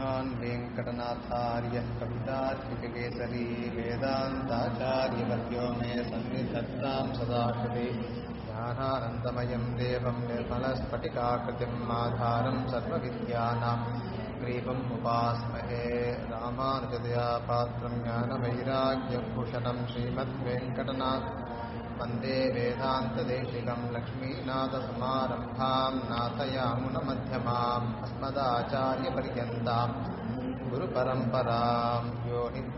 श्रीमान् वेङ्कटनाथार्यः कवितार्किककेसरी वेदान्ताचार्यवर्यो मे सन्निधत्तां सदा कृते ज्ञानानन्दमयं देवं निर्मलस्फटिकाकृतिम् आधारं सर्वविद्यानां ग्रीवम् उपास्महे रामानुजदया पात्रं ज्ञानवैराग्यभूषणं श्रीमद्वेङ्कटनाथ वन्दे वेदान्तदेशिकं लक्ष्मीनाथसमारम्भां नाथयामुनमध्यमाम् अस्मदाचार्यपर्यन्ताम् गुरुपरम्परां यो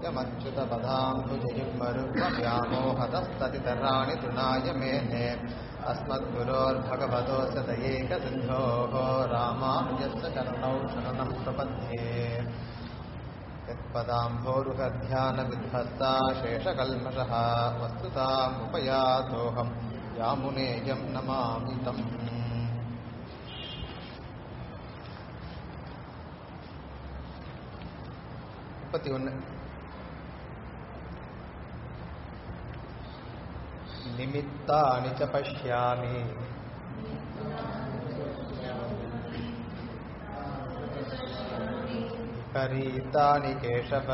नित्यमच्युतपदाम्बुजयुग्मरुग्मव्यामोहतस्ततितराणि तृणाय मेने अस्मद्गुरोर्भगवतोऽस्य दयैकसिन्धोः रामानुजस्य चरणौ शरणं प्रपद्ये यत्पदाम्भोरुहध्यानविध्वस्ता शेषकल्मषः वस्तुतामुपयातोऽहं यामुनेयं नमामि तम् முப்பத்தி ஒன்று நிமித்தானி ச பஷ்யாமி विपरीतानि केशव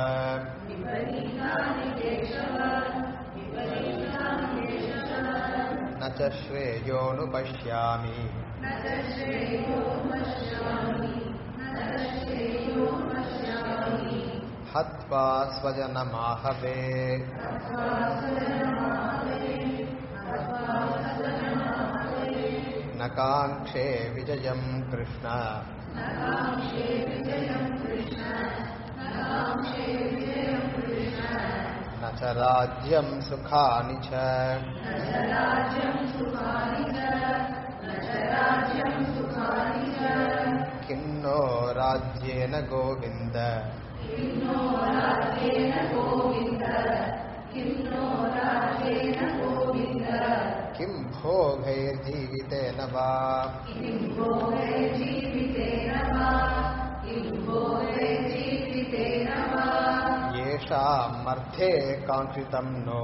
न च श्रेयोऽनुपश्यामि हत्वा स्वजनमाहवे न काङ्क्षे विजयं कृष्ण न च राज्यं सुखानि च किं नो राज्येन गोविन्द किं भोगैर्जीवितेन वा येषामर्थे काङ्क्षितं नो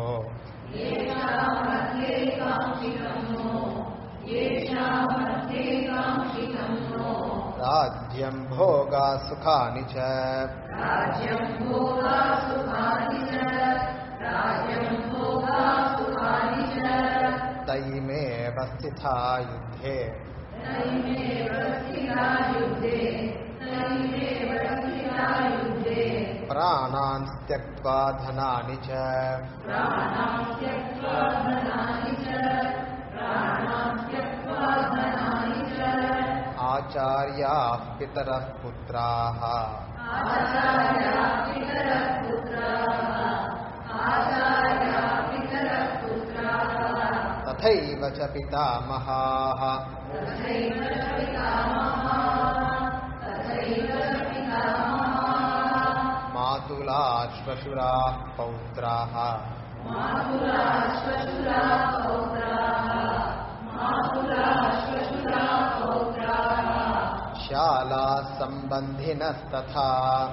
राज्यं भोगा सुखानि च तैमेव स्थिता युद्धे प्राणान् त्यक्त्वा धनानि च आचार्याः पितरः पुत्राः तथैव च पितामहाः मातुलाश्वशुराः पौत्राः शालासम्बन्धिनस्तथा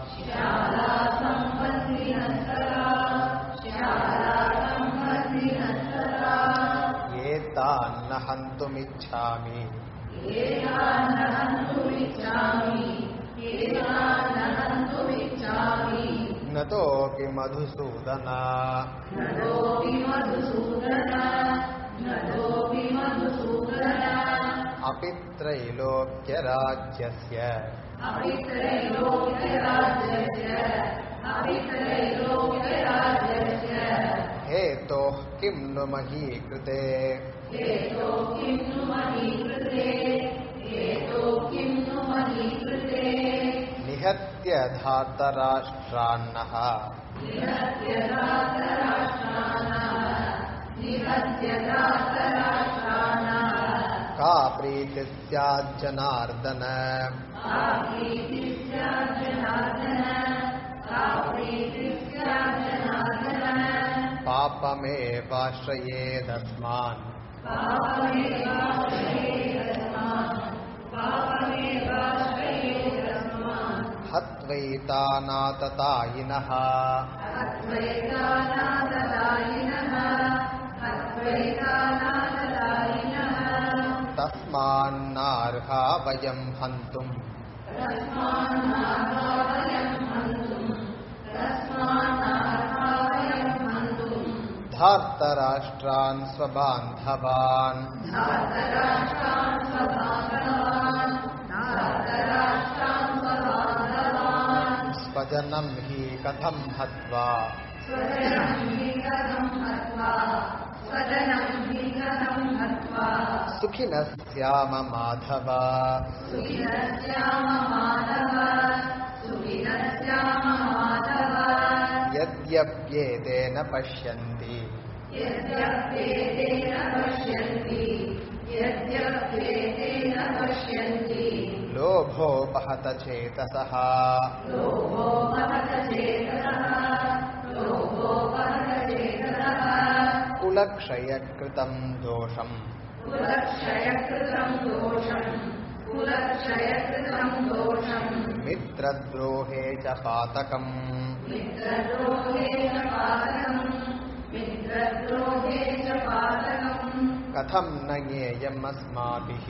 ये तान्न हन्तुमिच्छामि न तोऽपि मधुसूदन अपि त्रैलोक्यराज्यस्य हेतोः किं नु मही कृते निहत्य धातराष्ट्रान्नः का प्रीतिः स्याज्जनार्दन पापमेवाश्रयेदस्मान् हत्वैतानाततायिनः तस्मान्नार्हा वयं हन्तुम् धार्तराष्ट्रान् स्वबान्धवान् स्वजनं हि कथं हत्वा सुखिनः स्याम माधव यद्यप्येतेन पश्यन्ति लोभोपहत चेतसः कुलक्षयकृतं दोषम् मित्रद्रोहे च पातकम् कथं न ज्ञेयमस्माभिः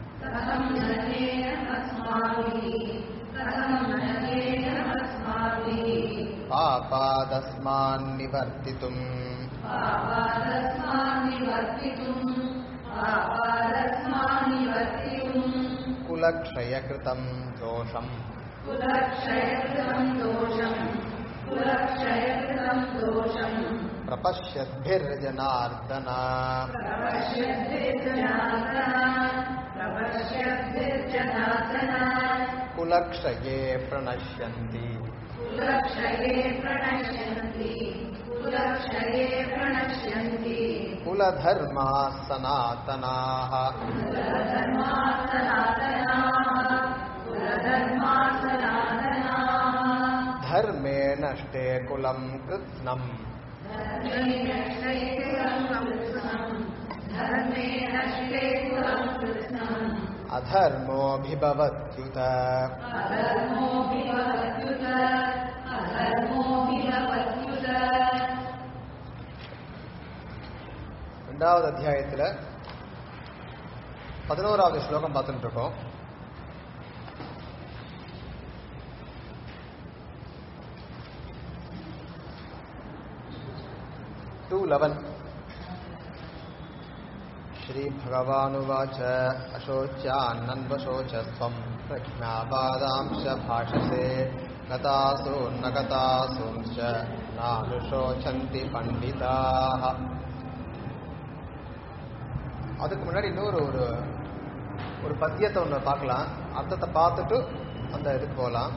पापादस्मान्निवर्तितुम् कुलक्षयकृतं दोषम् प्रपश्यद्भिर्जनार्दन कुलक्षये प्रणश्यन्ति कुलधर्माः सनातनाः धर्मे नष्टे कुलं कृत्स्नम् अधर्मोऽभिभवत्युत ரெண்டாவது அத்தியாயத்துல பதினோராவது ஸ்லோகம் பார்த்துட்டு இருக்கோம் टु लवन् श्रीभगवानुवाच अशोच्यान्नन्वशोचस्त्वं प्रज्ञावादांश भाषसे गतासून्न गतासूंश्च नानुशोचन्ति பண்டிதாக அதுக்கு முன்னாடி இன்னொரு ஒரு ஒரு பத்தியத்தை ஒன்று பார்க்கலாம் அர்த்தத்தை பார்த்துட்டு அந்த இதுக்கு போகலாம்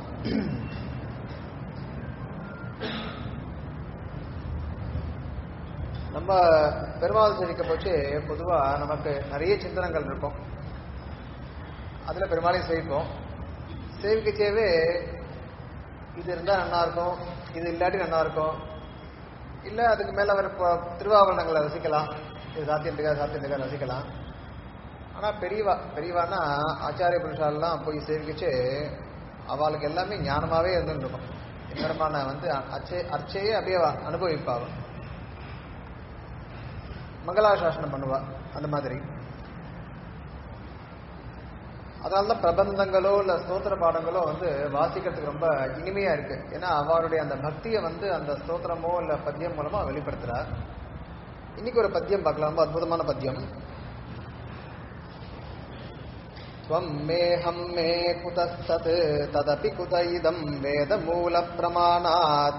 நம்ம பெருமாள் சேவிக்க போச்சு பொதுவா நமக்கு நிறைய சிந்தனங்கள் இருக்கும் அதுல பெருமாளையும் சேவிப்போம் சேவிக்கச்சேவே இது இருந்தா நல்லா இருக்கும் இது இல்லாட்டி நல்லா இருக்கும் இல்ல அதுக்கு மேல அவர் இப்போ திருவாபரணங்களை ரசிக்கலாம் இது சாத்தியம் இருக்கா சாத்தியம் இருக்கா ரசிக்கலாம் ஆனா பெரியவா பெரியவானா ஆச்சாரிய புருஷாலெல்லாம் போய் சேவிக்கச்சு அவளுக்கு எல்லாமே ஞானமாவே இருந்துட்டு இருக்கும் எம்பெருமான வந்து அச்சே அர்ச்சையே அப்படியே அவ அனுபவிப்பா அவ மங்களாசாசனம் பண்ணுவா அந்த மாதிரி அதனால தான் பிரபந்தங்களோ இல்ல ஸ்தோத்திர பாடங்களோ வந்து வாசிக்கிறதுக்கு ரொம்ப இனிமையா இருக்கு ஏன்னா அவருடைய அந்த பக்தியை வந்து அந்த ஸ்தோத்திரமோ இல்ல பத்தியம் மூலமா வெளிப்படுத்துறார் இன்னைக்கு ஒரு பத்தியம் பார்க்கலாம் ரொம்ப அற்புதமான பத்தியம் त्वं मेऽहं मे कुतस्तत् तदपि कुत इदं वेदमूलप्रमाणात्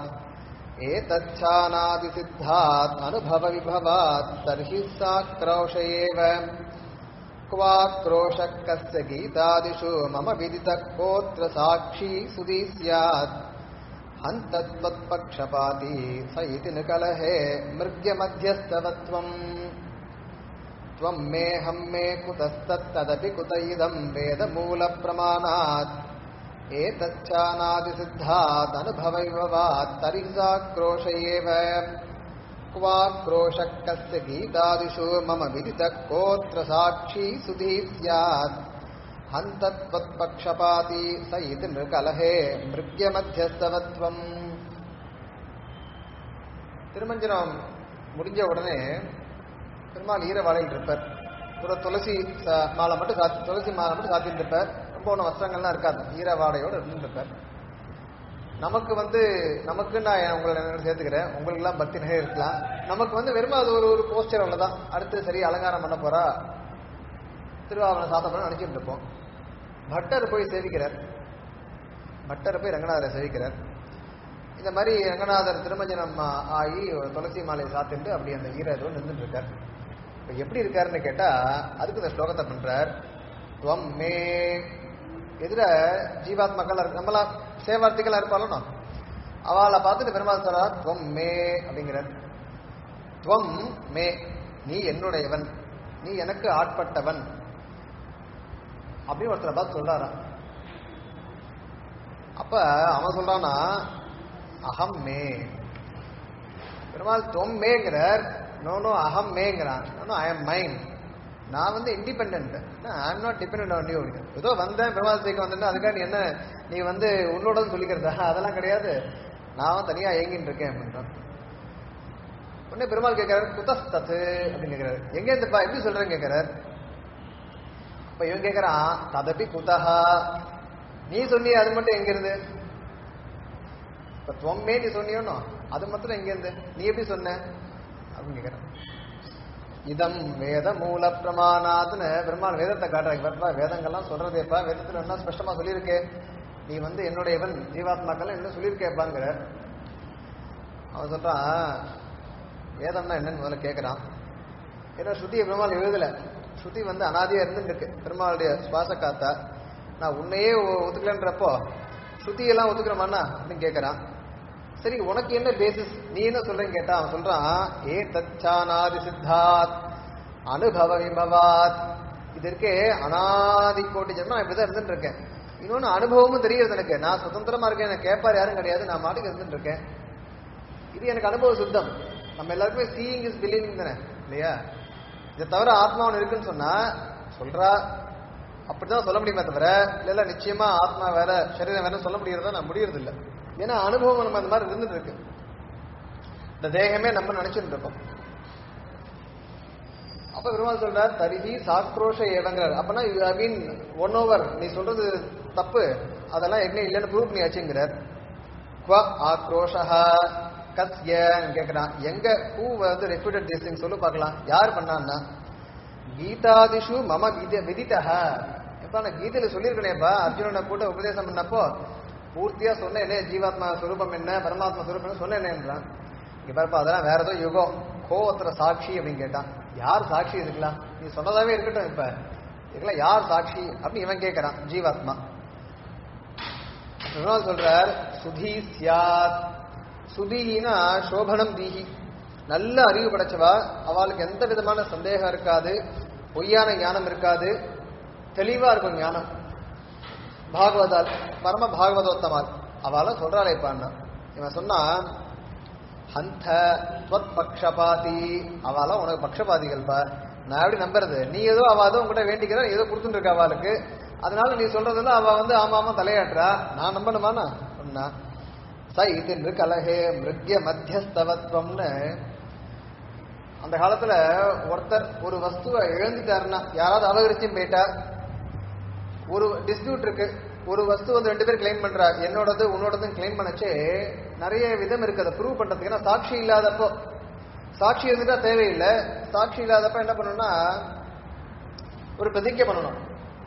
एतच्छानादिसिद्धात् अनुभवविभवात् तर्हि साक्रोश एव क्वाक्रोशः कस्य गीतादिषु मम विदितः कोऽत्र साक्षी सुधी स्यात् हन्तत्वत्पक्षपाती स इति न कलहे मृग्यमध्यस्तवत्वम् त्वं मेऽहं मे कुतस्तत्तदपि कुत इदं वेदमूलप्रमाणात् एतच्छानादिसिद्धात् अनुभवविभवात् तर्हि साक्रोश एव क्वाक्रोशः कस्य गीतादिषु मम विदितः कोऽत्र साक्षी सुधी स्यात् हन्तत्वत्पक्षपाती स इति नृकलहे मृग्यमध्यस्तवत्वम् திருமஞ்சனம் முடிஞ்ச உடனே பெருமாள் ஈரவாழையில் இருப்பார் ஒரு துளசி ச- மாலை மட்டும் சாத்தி துளசி மாலை மட்டும் சாத்திட்டு இருப்பார் ரொம்ப ஒன்றும் வஸ்திரங்கள்லாம் இருக்காது ஈரவாடையோடு இருந்துட்டு இருப்பார் நமக்கு வந்து நமக்கு நான் உங்களை நான் சேர்த்துக்கிறேன் உங்களுக்கு எல்லாம் பக்தி நிறைய இருக்கலாம் நமக்கு வந்து வெறும் அது ஒரு ஒரு போஸ்டர் அவ்வளவுதான் அடுத்து சரி அலங்காரம் பண்ண போறா திருவாவணம் சாத்த போறோம் நினைச்சிட்டு இருப்போம் பட்டர் போய் சேவிக்கிறார் பட்டர் போய் ரங்கநாதரை சேவிக்கிறார் இந்த மாதிரி ரங்கநாதர் திருமஞ்சனம் ஆகி ஒரு துளசி மாலையை சாத்திட்டு அப்படி அந்த ஈர ஏதோ நின்றுட்டு இருக்கார் இப்ப எப்படி இருக்காருன்னு கேட்டா அதுக்கு இந்த ஸ்லோகத்தை பண்றார் துவம் மே எதிர ஜீவாத்மாக்கள் இருக்கு நம்மளாம் சேவார்த்திகளா இருப்பாளோ அவளை பார்த்துட்டு பெருமாள் சொல்றா துவம் மே அப்படிங்கிறார் துவம் மே நீ என்னுடையவன் நீ எனக்கு ஆட்பட்டவன் அப்படின்னு ஒருத்தரை பார்த்து சொல்றாராம் அப்ப அவன் சொல்றானா அகம் மே பெருமாள் தொம் மேங்கிறார் நோ நோ அகம் மேங்கிறான் நோ ஐ எம் மைண்ட் நான் வந்து independent I am not depend on you ஏதோ வந்தேன் பெருமாள் சேக்கு வந்தேன் அதுக்காக நீ என்ன நீ வந்து உன்னோட சொல்லிக்கிறதா அதெல்லாம் கிடையாது நான் தனியா இயங்கிட்டு இருக்கேன் அப்படின்றான் உடனே பெருமாள் கேட்கிறாரு குதஸ்தத்து அப்படின்னு கேட்கிறாரு எங்க இருந்துப்பா எப்படி சொல்றேன்னு கேட்கிறார் அப்ப இவன் கேட்கறான் ததபி குதஹா நீ சொன்னியே அது மட்டும் எங்க இருந்து இப்ப துவம்மே நீ சொன்னியோனோ அது மாத்திரம் எங்க இருந்து நீ எப்படி சொன்ன அப்படின்னு கேட்கறான் இதம் வேத மூல பிரமாணாத்துன்னு பெருமாள் வேதத்தை காட்டுறாங்க வேதங்கள்லாம் சொல்றதேப்பா வேதத்துல என்ன ஸ்பஷ்டமா சொல்லியிருக்கே நீ வந்து என்னுடையவன் ஜீவாத்மாக்கள் என்ன சொல்லியிருக்கேப்பாங்கிற அவன் சொல்றான் வேதம்னா என்னன்னு முதல்ல கேட்கறான் ஏன்னா ஸ்ருதியை பெருமாள் எழுதல ஸ்ருதி வந்து அனாதியா இருந்துட்டு இருக்கு பெருமாளுடைய சுவாச காத்தா நான் உன்னையே ஒ- ஒத்துக்கலன்றப்போ ஸ்ருதியெல்லாம் ஒத்துக்கிறமாண்ணா அப்படின்னு கேட்கறான் சரி உனக்கு என்ன பேசிஸ் நீ என்ன சொல்றேன்னு கேட்டா அவன் சொல்றான் ஏ தச்சானாதி சித்தாத் அனுபவ விபவாத் இது இருக்கே அனாதி கோட்டி ஜென்மம் நான் இப்படிதான் இருந்துட்டு இருக்கேன் இன்னொன்னு அனுபவமும் தெரியுது எனக்கு நான் சுதந்திரமா இருக்கேன் எனக்கு கேட்பார் யாரும் கிடையாது நான் மாட்டுக்கு இருந்துட்டு இருக்கேன் இது எனக்கு அனுபவ சுத்தம் நம்ம எல்லாருக்குமே சீயிங் இஸ் பிலீவிங் தானே இல்லையா இதை தவிர ஆத்மா ஒன்று இருக்குன்னு சொன்னா சொல்றா அப்படிதான் சொல்ல முடியுமே தவிர இல்ல இல்ல நிச்சயமா ஆத்மா வேற சரீரம் வேற சொல்ல முடியறதா நான் முடியறது இல்ல ஏன்னா அனுபவம் நம்ம அந்த மாதிரி இருந்துட்டு இருக்கு இந்த தேகமே நம்ம நினைச்சிட்டு இருக்கோம் அப்ப பெருமாள் சொல்றார் தரிதி சாக்ரோஷ ஏவங்கிறார் அப்பனா ஐ மீன் ஒன் ஓவர் நீ சொல்றது தப்பு அதெல்லாம் என்ன இல்லைன்னு ப்ரூவ் பண்ணியாச்சுங்கிறார் குவ ஆக்ரோஷா கத்யன்னு கேட்கிறான் எங்க ஹூ வந்து ரெப்யூட்டட் திஸ் திங் சொல்லு பார்க்கலாம் யார் பண்ணான்னா கீதாதிஷு மம கீத விதித்தா எப்பா நான் கீதையில சொல்லியிருக்கேனேப்பா அர்ஜுனனை கூட உபதேசம் பண்ணப்போ பூர்த்தியா சொன்னேனே ஜீவாத்மா சுரூபம் என்ன பரமாத்மா சுரூபம் என்ன சொன்னேனேன்றான் இங்க பாருப்பா அதெல்லாம் வேற ஏதோ யுகம் கோவத்துல சாட்சி அப்படின்னு கேட்டான் யார் சாட்சி இதுக்கெல்லாம் நீ சொன்னதாவே இருக்கட்டும் இப்ப இதுக்கெல்லாம் யார் சாட்சி அப்படின்னு இவன் கேட்கறான் ஜீவாத்மா பெருமாள் சொல்றார் சுதி சியாத் சுதினா சோபனம் தீஹி நல்ல அறிவு படைச்சவா அவளுக்கு எந்த விதமான சந்தேகம் இருக்காது பொய்யான ஞானம் இருக்காது தெளிவா இருக்கும் ஞானம் பாகவதால் பரம பாகவதோத்தமால் அவள சொல்றாளே பாண்ணா இவன் சொன்னா ஹந்த துவத் பக்ஷபாதி அவளா உனக்கு பக்ஷபாதிகள்ப்பா நான் எப்படி நம்புறது நீ ஏதோ அவ ஏதோ உங்ககிட்ட வேண்டிக்கிற ஏதோ கொடுத்துட்டு இருக்க அவளுக்கு அதனால நீ சொல்றதுல அவ வந்து ஆமா ஆமா தலையாட்டுறா நான் நம்பணுமானா சொன்னா ச இது நிருகலகே மிருக்ய மத்தியஸ்தவத்வம்னு அந்த காலத்துல ஒருத்தர் ஒரு வஸ்துவை இழந்துட்டாருன்னா யாராவது அபகரிச்சும் போயிட்டா ஒரு டிஸ்பியூட் இருக்கு ஒரு வஸ்து வந்து ரெண்டு பேர் கிளைம் பண்றா என்னோடது உன்னோடதுன்னு கிளைம் பண்ணச்சே நிறைய விதம் இருக்கு அதை ப்ரூவ் பண்றதுக்கு ஏன்னா சாட்சி இல்லாதப்போ சாட்சி இருந்துட்டா தேவையில்லை சாட்சி இல்லாதப்ப என்ன பண்ணணும்னா ஒரு பிரதிஜை பண்ணணும்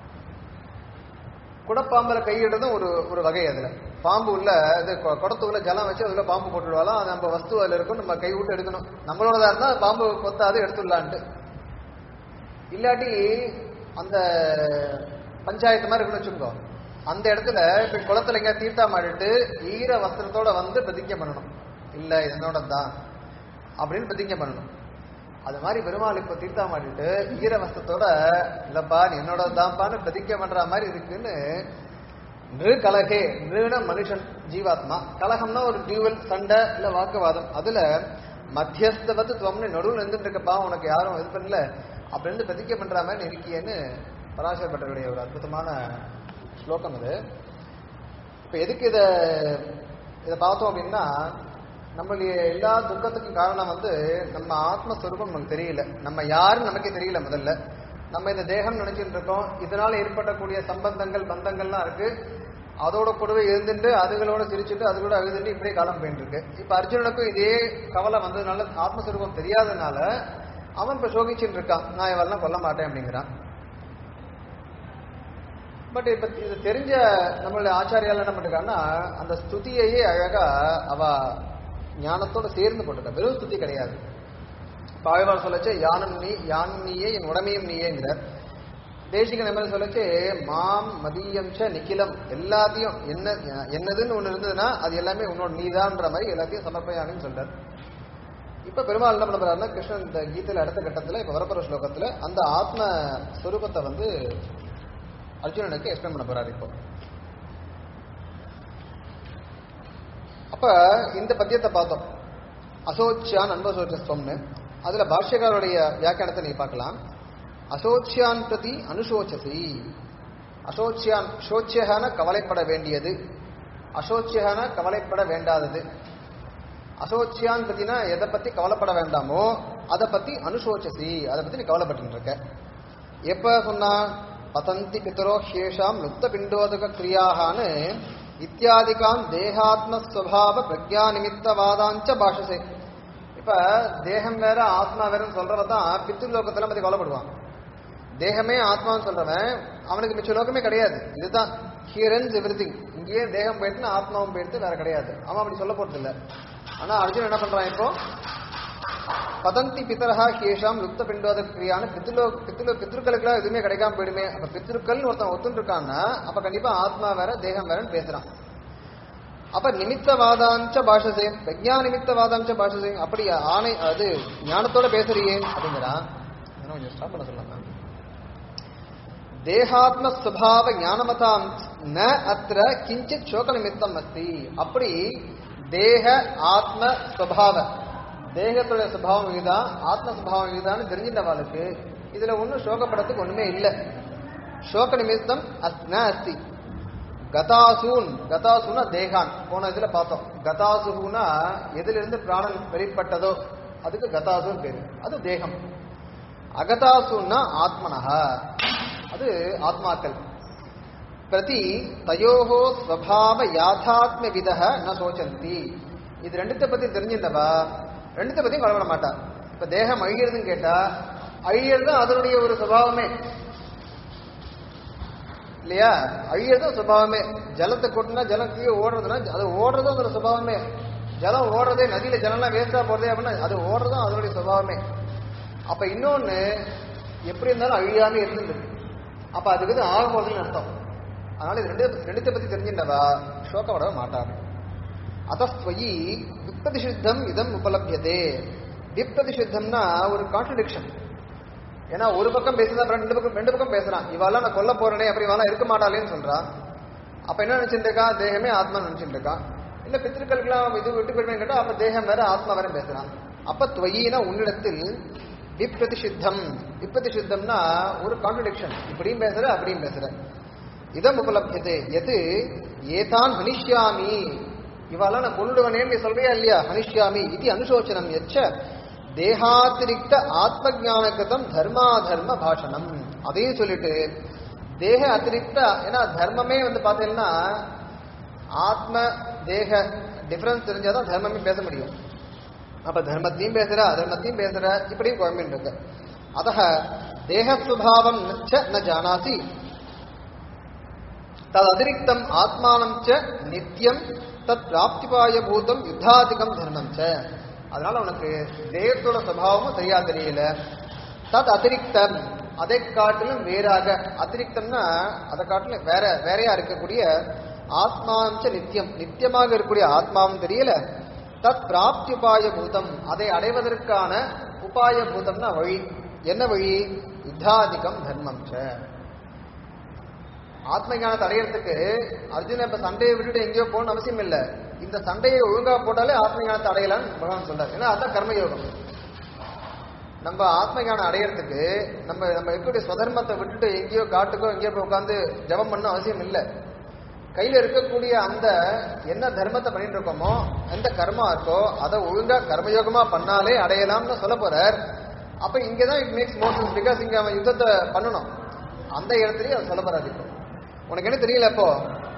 குடப்பாம்பல கையிடுறதும் ஒரு ஒரு வகை அதுல பாம்பு உள்ள இது கொ- குடத்து உள்ள ஜலம் வச்சு அதுல பாம்பு போட்டுடுவாலாம் அது நம்ம வஸ்து அதுல இருக்கும் நம்ம கை விட்டு எடுக்கணும் நம்மளோடதா இருந்தா பாம்பு கொத்தாது எடுத்துடலான்ட்டு இல்லாட்டி அந்த பஞ்சாயத்து மாதிரி இருக்குன்னு வச்சுக்கோ அந்த இடத்துல இப்ப குளத்துல எங்க தீர்த்தா மாடிட்டு ஈர வஸ்திரத்தோட வந்து பிரதிஜை பண்ணணும் இல்ல இது என்னோட தான் அப்படின்னு பிரதிஜை பண்ணணும் அது மாதிரி பெருமாள் இப்ப தீர்த்தா மாட்டிட்டு ஈர வஸ்திரத்தோட இல்லப்பா நீ என்னோட தான்ப்பான்னு பிரதிஜை பண்ற மாதிரி இருக்குன்னு நிரு கலகே நிருன மனுஷன் ஜீவாத்மா கலகம்னா ஒரு டியூவல் சண்டை இல்ல வாக்குவாதம் அதுல மத்தியஸ்தவத்து துவம்னு நடுவில் இருந்துட்டு இருக்கப்பா உனக்கு யாரும் இது பண்ணல அப்படின்னு பிரதிஜை பண்ற மாதிரி நீ இருக்கியேன்னு பராசர பட்டருடைய ஒரு அற்புதமான ஸ்லோகம் இது இப்ப எதுக்கு இத இதை பார்த்தோம் அப்படின்னா நம்மளுடைய எல்லா துக்கத்துக்கும் காரணம் வந்து நம்ம ஆத்மஸ்வரூபம் நமக்கு தெரியல நம்ம யாருன்னு நமக்கே தெரியல முதல்ல நம்ம இந்த தேகம் நினைச்சிட்டு இருக்கோம் இதனால ஏற்படக்கூடிய சம்பந்தங்கள் பந்தங்கள்லாம் இருக்கு அதோட கூடவே இருந்துட்டு அதுகளோட சிரிச்சுட்டு அது கூட அழுதுட்டு இப்படியே காலம் போயிட்டு இருக்கு இப்ப அர்ஜுனனுக்கும் இதே கவலை வந்ததுனால ஆத்மஸ்வரூபம் தெரியாதனால அவன் இப்ப சோகிச்சுட்டு இருக்கான் நான் இவெல்லாம் கொல்ல மாட்டேன் அப்படிங்கிறான் பட் இப்ப இது தெரிஞ்ச நம்மளுடைய ஆச்சாரியால் என்ன பண்ணிருக்காங்கன்னா அந்த ஸ்துதியையே அழகா அவ ஞானத்தோட சேர்ந்து போட்டிருக்கா வெறும் ஸ்துதி கிடையாது பாழ்வார் சொல்லச்சு யானும் நீ யான் நீயே என் உடமையும் நீயேங்கிறார் தேசிக நம்ம சொல்லச்சு மாம் மதியம் ச நிக்கிலம் எல்லாத்தையும் என்ன என்னதுன்னு ஒண்ணு இருந்ததுன்னா அது எல்லாமே உன்னோட நீதான்ற மாதிரி எல்லாத்தையும் சமர்ப்பயாமின்னு சொல்றார் இப்ப பெருமாள் என்ன பண்ண போறாருன்னா கிருஷ்ணன் இந்த கீதையில அடுத்த கட்டத்துல இப்ப வரப்போற ஸ்லோகத்துல அந்த ஆத்ம ஸ்வரூபத்தை வந்து அர்ஜுனனுக்கு எக்ஸ்பிளைன் பண்ண போறாரு இப்போ அப்ப இந்த பத்தியத்தை பார்த்தோம் அசோச்சியான் அன்பசோச்சஸ்வம்னு அதுல பாஷ்யக்காரருடைய வியாக்கியானத்தை நீ பார்க்கலாம் அசோச்சியான் பிரதி அனுசோச்சசி அசோச்சியான் சோச்சியகான கவலைப்பட வேண்டியது அசோச்சியகான கவலைப்பட வேண்டாதது அசோச்சியான் பத்தினா எதை பத்தி கவலைப்பட வேண்டாமோ அதை பத்தி அனுசோச்சசி அதை பத்தி நீ கவலைப்பட்டு இருக்க எப்ப சொன்னா பதந்தி பிதரோ ஹேஷாம் லுப்த பிண்டோதக கிரியாகான்னு இத்தியாதிகான் தேகாத்மஸ்வபாவ பிரக்ஞா நிமித்தவாதாஞ்ச பாஷசே இப்ப தேகம் வேற ஆத்மா வேறன்னு சொல்றவ தான் பித்ருலோகத்துல பத்தி கவலைப்படுவான் தேகமே ஆத்மான்னு சொல்றவன் அவனுக்கு மிச்ச லோகமே கிடையாது இதுதான் ஹியரன்ஸ் எவ்ரி திங் இங்கேயே தேகம் போயிட்டு ஆத்மாவும் போயிட்டு வேற கிடையாது அவன் அப்படி சொல்ல போறது இல்ல ஆனா அர்ஜுன் என்ன பண்றான் இப்போ பதந்தி பிதரஹா ஹேஷாம் லுப்த பிண்டோத கிரியான பித்ருலோ பித்ருலோ பித்ருக்களுக்குலாம் எதுவுமே கிடைக்காம போயிடுமே அப்ப பித்ருக்கள் ஒருத்தன் ஒத்துன்னு இருக்கான்னா அப்ப கண்டிப்பா ஆத்மா வேற தேகம் வேறன்னு பேசுறான் அப்ப நிமித்தவாதாஞ்ச பாஷசே பிரஜா நிமித்தவாதாஞ்ச பாஷசே அப்படி ஆணை அது ஞானத்தோட பேசுறியே அப்படிங்கிறான் இன்னும் கொஞ்சம் ஸ்டாப் பண்ண சொல்லலாம் தேகாத்ம சுபாவ ஞானமதாம் ந அத்திர கிஞ்சித் சோக நிமித்தம் அஸ்தி அப்படி தேக ஆத்ம சுபாவ தேகத்துடைய சுபாவம் இதுதான் ஆத்ம சுபாவம் இதுதான் தெரிஞ்சின்றவாளுக்கு இதுல ஒன்றும் சோகப்படத்துக்கு ஒண்ணுமே இல்லை சோக நிமித்தம் அஸ்- ந அஸ்தி கதாசூன் கதாசுனா தேகான் போன இதுல பார்த்தோம் கதாசுனா எதிலிருந்து பிராணன் வெளிப்பட்டதோ அதுக்கு கதாசுன்னு பேரு அது தேகம் அகதாசுன்னா ஆத்மனஹா அது ஆத்மாக்கள் பிரதி தயோகோ ஸ்வபாவ யாதாத்ம விதக ந சோச்சந்தி இது ரெண்டுத்தை பத்தி தெரிஞ்சிருந்தவா ரெண்டுத்தை பத்தியும் கவலைப்பட மாட்டா இப்ப தேகம் அழியறதுன்னு கேட்டா அழியறது அதனுடைய ஒரு சுபாவமே இல்லையா அழியறதும் சுபாவமே ஜலத்தை கொட்டினா ஜலம் கீழே ஓடுறதுன்னா அது ஓடுறதும் அதோட சுபாவமே ஜலம் ஓடுறதே நதியில ஜலம்லாம் வேஸ்டா போறதே அப்படின்னா அது ஓடுறதும் அதனுடைய சுபாவமே அப்ப இன்னொன்னு எப்படி இருந்தாலும் அழியாம இருந்தது அப்ப அதுக்கு வந்து ஆக போகுதுன்னு அர்த்தம் அதனால இது ரெண்டு ரெண்டுத்தை பத்தி தெரிஞ்சின்றவா சோகப்பட மாட்டாங்க அதஸ்வயி விப்ரதிஷித்தம் இதம் உபலபியதே விப்ரதிஷித்தம்னா ஒரு கான்ட்ரடிக்ஷன் ஏன்னா ஒரு பக்கம் பேசுறதா அப்புறம் ரெண்டு பக்கம் ரெண்டு பக்கம் பேசுறான் இவாளெல்லாம் நான் கொல்ல போறேனே அப்படி இவாளெல்லாம் இருக்க மாட்டாளேன்னு சொல்றான் அப்ப என்ன நினைச்சிட்டு இருக்கா தேகமே ஆத்மா நினைச்சிட்டு இருக்கான் இல்ல பித்திருக்களுக்கெல்லாம் இது விட்டு போயிடுவேன் கேட்டா அப்ப தேகம் வேற ஆத்மா வேற பேசுறான் அப்ப துவயின உன்னிடத்தில் விப்ரதிஷித்தம் விப்ரதிஷித்தம்னா ஒரு கான்ட்ரடிக்ஷன் இப்படியும் பேசுற அப்படியும் பேசுற இதம் உபலபியதே எது ஏதான் ஹனிஷ்யாமி இவாள நான் கொண்டுடுவனேன்னு நீ சொல்றியா இல்லையா ஹனிஷ்யாமி இது அனுசோச்சனம் எச்ச தேகாத்திரிக்த ஆத்ம ஞானகிருதம் தர்மாதர்ம பாஷணம் அதையும் சொல்லிட்டு தேக அத்திரிக்த ஏன்னா தர்மமே வந்து பார்த்தீங்கன்னா ஆத்ம தேக டிஃபரன்ஸ் தெரிஞ்சாதான் தர்மமே பேச முடியும் அப்ப தர்மத்தையும் பேசுற அதர்மத்தையும் பேசுற இப்படியும் குழம்பின்னு இருக்கு அத தேகஸ்வபாவம் ச ந ஜானாசி தது அதிரிக்தம் ஆத்மானம் ச நித்தியம் தத் பிராப்திபாய பூதம் யுத்தாதிகம் தர்மம் ச அதனால உனக்கு தேகத்தோட சுபாவமும் சரியா தெரியல தத் அதிரிக்தம் அதை காட்டிலும் வேறாக அதிரிக்தம்னா அதை காட்டிலும் வேற வேறையா இருக்கக்கூடிய ஆத்மாம்ச நித்தியம் நித்தியமாக இருக்கக்கூடிய ஆத்மாவும் தெரியல தத் பிராப்தி உபாய பூதம் அதை அடைவதற்கான உபாய பூதம்னா வழி என்ன வழி யுத்தாதிகம் தர்மம் ச ஆத்ம ஞானத்தை அடையறதுக்கு அர்ஜுன இப்ப சண்டையை விட்டுட்டு எங்கேயோ போகணும்னு அவசியம் இல்லை இந்த சண்டையை ஒழுங்கா போட்டாலே ஆத்ம ஞானத்தை அடையலாம்னு பகவான் சொல்றாரு ஏன்னா அதான் கர்மயோகம் நம்ம ஆத்ம ஞானம் அடையறதுக்கு நம்ம நம்ம இருக்கக்கூடிய ஸ்வதர்மத்தை விட்டுட்டு எங்கேயோ காட்டுக்கோ எங்கேயோ போய் உட்காந்து ஜெபம் பண்ண அவசியம் இல்லை கையில இருக்கக்கூடிய அந்த என்ன தர்மத்தை பண்ணிட்டு இருக்கோமோ எந்த கர்மா இருக்கோ அதை ஒழுங்கா கர்மயோகமா பண்ணாலே அடையலாம்னு சொல்ல போறார் அப்ப இங்கதான் it makes more sense because இங்க அவன் யுத்தத்தை பண்ணணும் அந்த இடத்துலயும் அவர் சொல்ல போறாரு இப்போ உனக்கு என்ன தெரியல இப்போ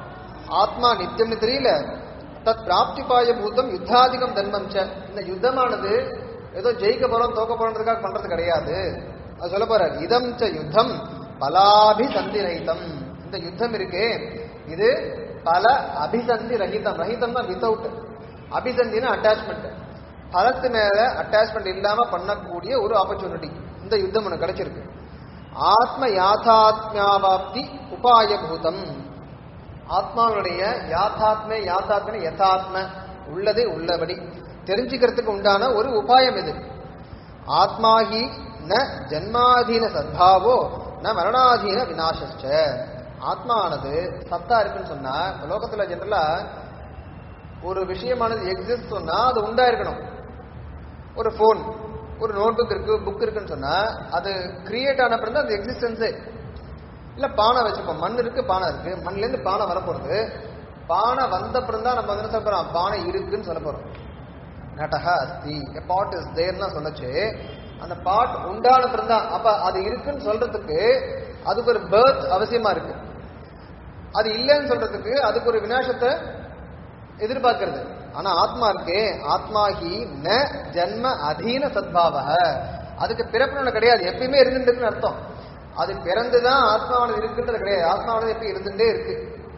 ஆத்மா நித்தியம்னு தெரியல தத் பிராப்திபாய பூதம் யுத்தாதிகம் தர்மம் ச இந்த யுத்தமானது ஏதோ ஜெயிக்க போறோம் தோக்க போறதுக்காக பண்றது கிடையாது அது சொல்ல போறார் இதம் ச யுத்தம் பலாபிசந்தி ரஹிதம் இந்த யுத்தம் இருக்கே இது பல அபிசந்தி ரஹிதம் ரஹிதம்னா வித்தவுட் அபிசந்தினா அட்டாச்மெண்ட் பலத்து மேல அட்டாச்மெண்ட் இல்லாம பண்ணக்கூடிய ஒரு ஆப்பர்ச்சுனிட்டி இந்த யுத்தம் உனக்கு கிடைச்சிருக்கு ஆத்ம யாதாத்மியாவாப்தி உபாய பூதம் ஆத்மாவுடைய யாத்தாத்ம யாத்தாத்ம யதாத்ம உள்ளதே உள்ளபடி தெரிஞ்சுக்கிறதுக்கு உண்டான ஒரு உபாயம் இது ஆத்மாஹி ந ஜன்மாதீன சத்பாவோ ந மரணாதீன விநாசஸ்ச ஆத்மானது சத்தா இருக்குன்னு சொன்னா இப்ப லோகத்துல ஜெனரலா ஒரு விஷயமானது எக்ஸிஸ்ட் சொன்னா அது உண்டா இருக்கணும் ஒரு ஃபோன் ஒரு நோட்புக் இருக்கு புக் இருக்குன்னு சொன்னா அது கிரியேட் ஆன பிறகு அது எக்ஸிஸ்டன்ஸே இல்ல பானை வச்சுப்போம் மண் இருக்கு பானை இருக்கு மண்ணுல இருந்து பானை வரப்போறது பானை வந்த பிறகு தான் நம்ம வந்து என்ன சொல்ல போறோம் பானை இருக்குன்னு சொல்ல போறோம் நடகா அஸ்தி எ பாட் இஸ் தேர்னா சொல்லச்சு அந்த பாட் உண்டான பிறகு தான் அப்ப அது இருக்குன்னு சொல்றதுக்கு அதுக்கு ஒரு பேர்த் அவசியமா இருக்கு அது இல்லைன்னு சொல்றதுக்கு அதுக்கு ஒரு விநாசத்தை எதிர்பார்க்கிறது ஆனா ஆத்மா இருக்கே ஆத்மாஹி ந ஜன்ம அதீன சத்பாவ அதுக்கு பிறப்புன்னு கிடையாது எப்பயுமே இருந்துட்டுன்னு அர்த்தம் அது பிறந்துதான் ஆத்மாவானது இருக்குன்றது கிடையாது ஆத்மாவானது எப்பயும் இருந்துட்டே இருக்கு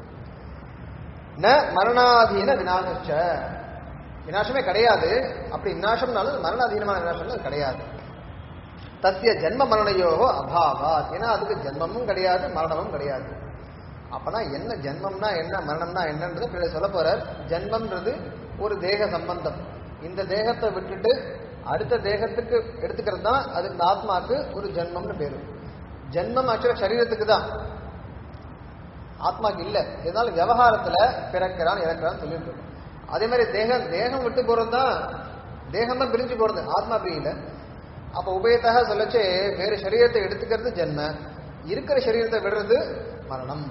ந மரணாதீன விநாசச்ச விநாசமே கிடையாது அப்படி விநாசம்னாலும் மரணாதீனமான விநாசம் அது கிடையாது தத்திய ஜென்ம மரணயோகோ அபாவா ஏன்னா அதுக்கு ஜென்மமும் கிடையாது மரணமும் கிடையாது அப்பனா என்ன ஜென்மம்னா என்ன மரணம்னா என்னன்றது பின்னாடி சொல்ல போறார் ஜென்மம்ன்றது ஒரு தேக சம்பந்தம் இந்த தேகத்தை விட்டுட்டு அடுத்த தேகத்துக்கு எடுத்துக்கிறது தான் அது இந்த ஆத்மாக்கு ஒரு ஜென்மம்னு பேரு ஜென்மம் ஆக்சுவலா சரீரத்துக்கு தான் ஆத்மாக்கு இல்ல இதனால விவகாரத்துல பிறக்கிறான் இறக்கிறான்னு சொல்லிட்டு இருக்கோம் அதே மாதிரி தேகம் தேகம் விட்டு போறது தான் தேகம் தான் பிரிஞ்சு போறது ஆத்மா பிரியல அப்ப உபயத்தாக சொல்லச்சு வேறு சரீரத்தை எடுத்துக்கிறது ஜென்ம இருக்கிற சரீரத்தை விடுறது மரணம்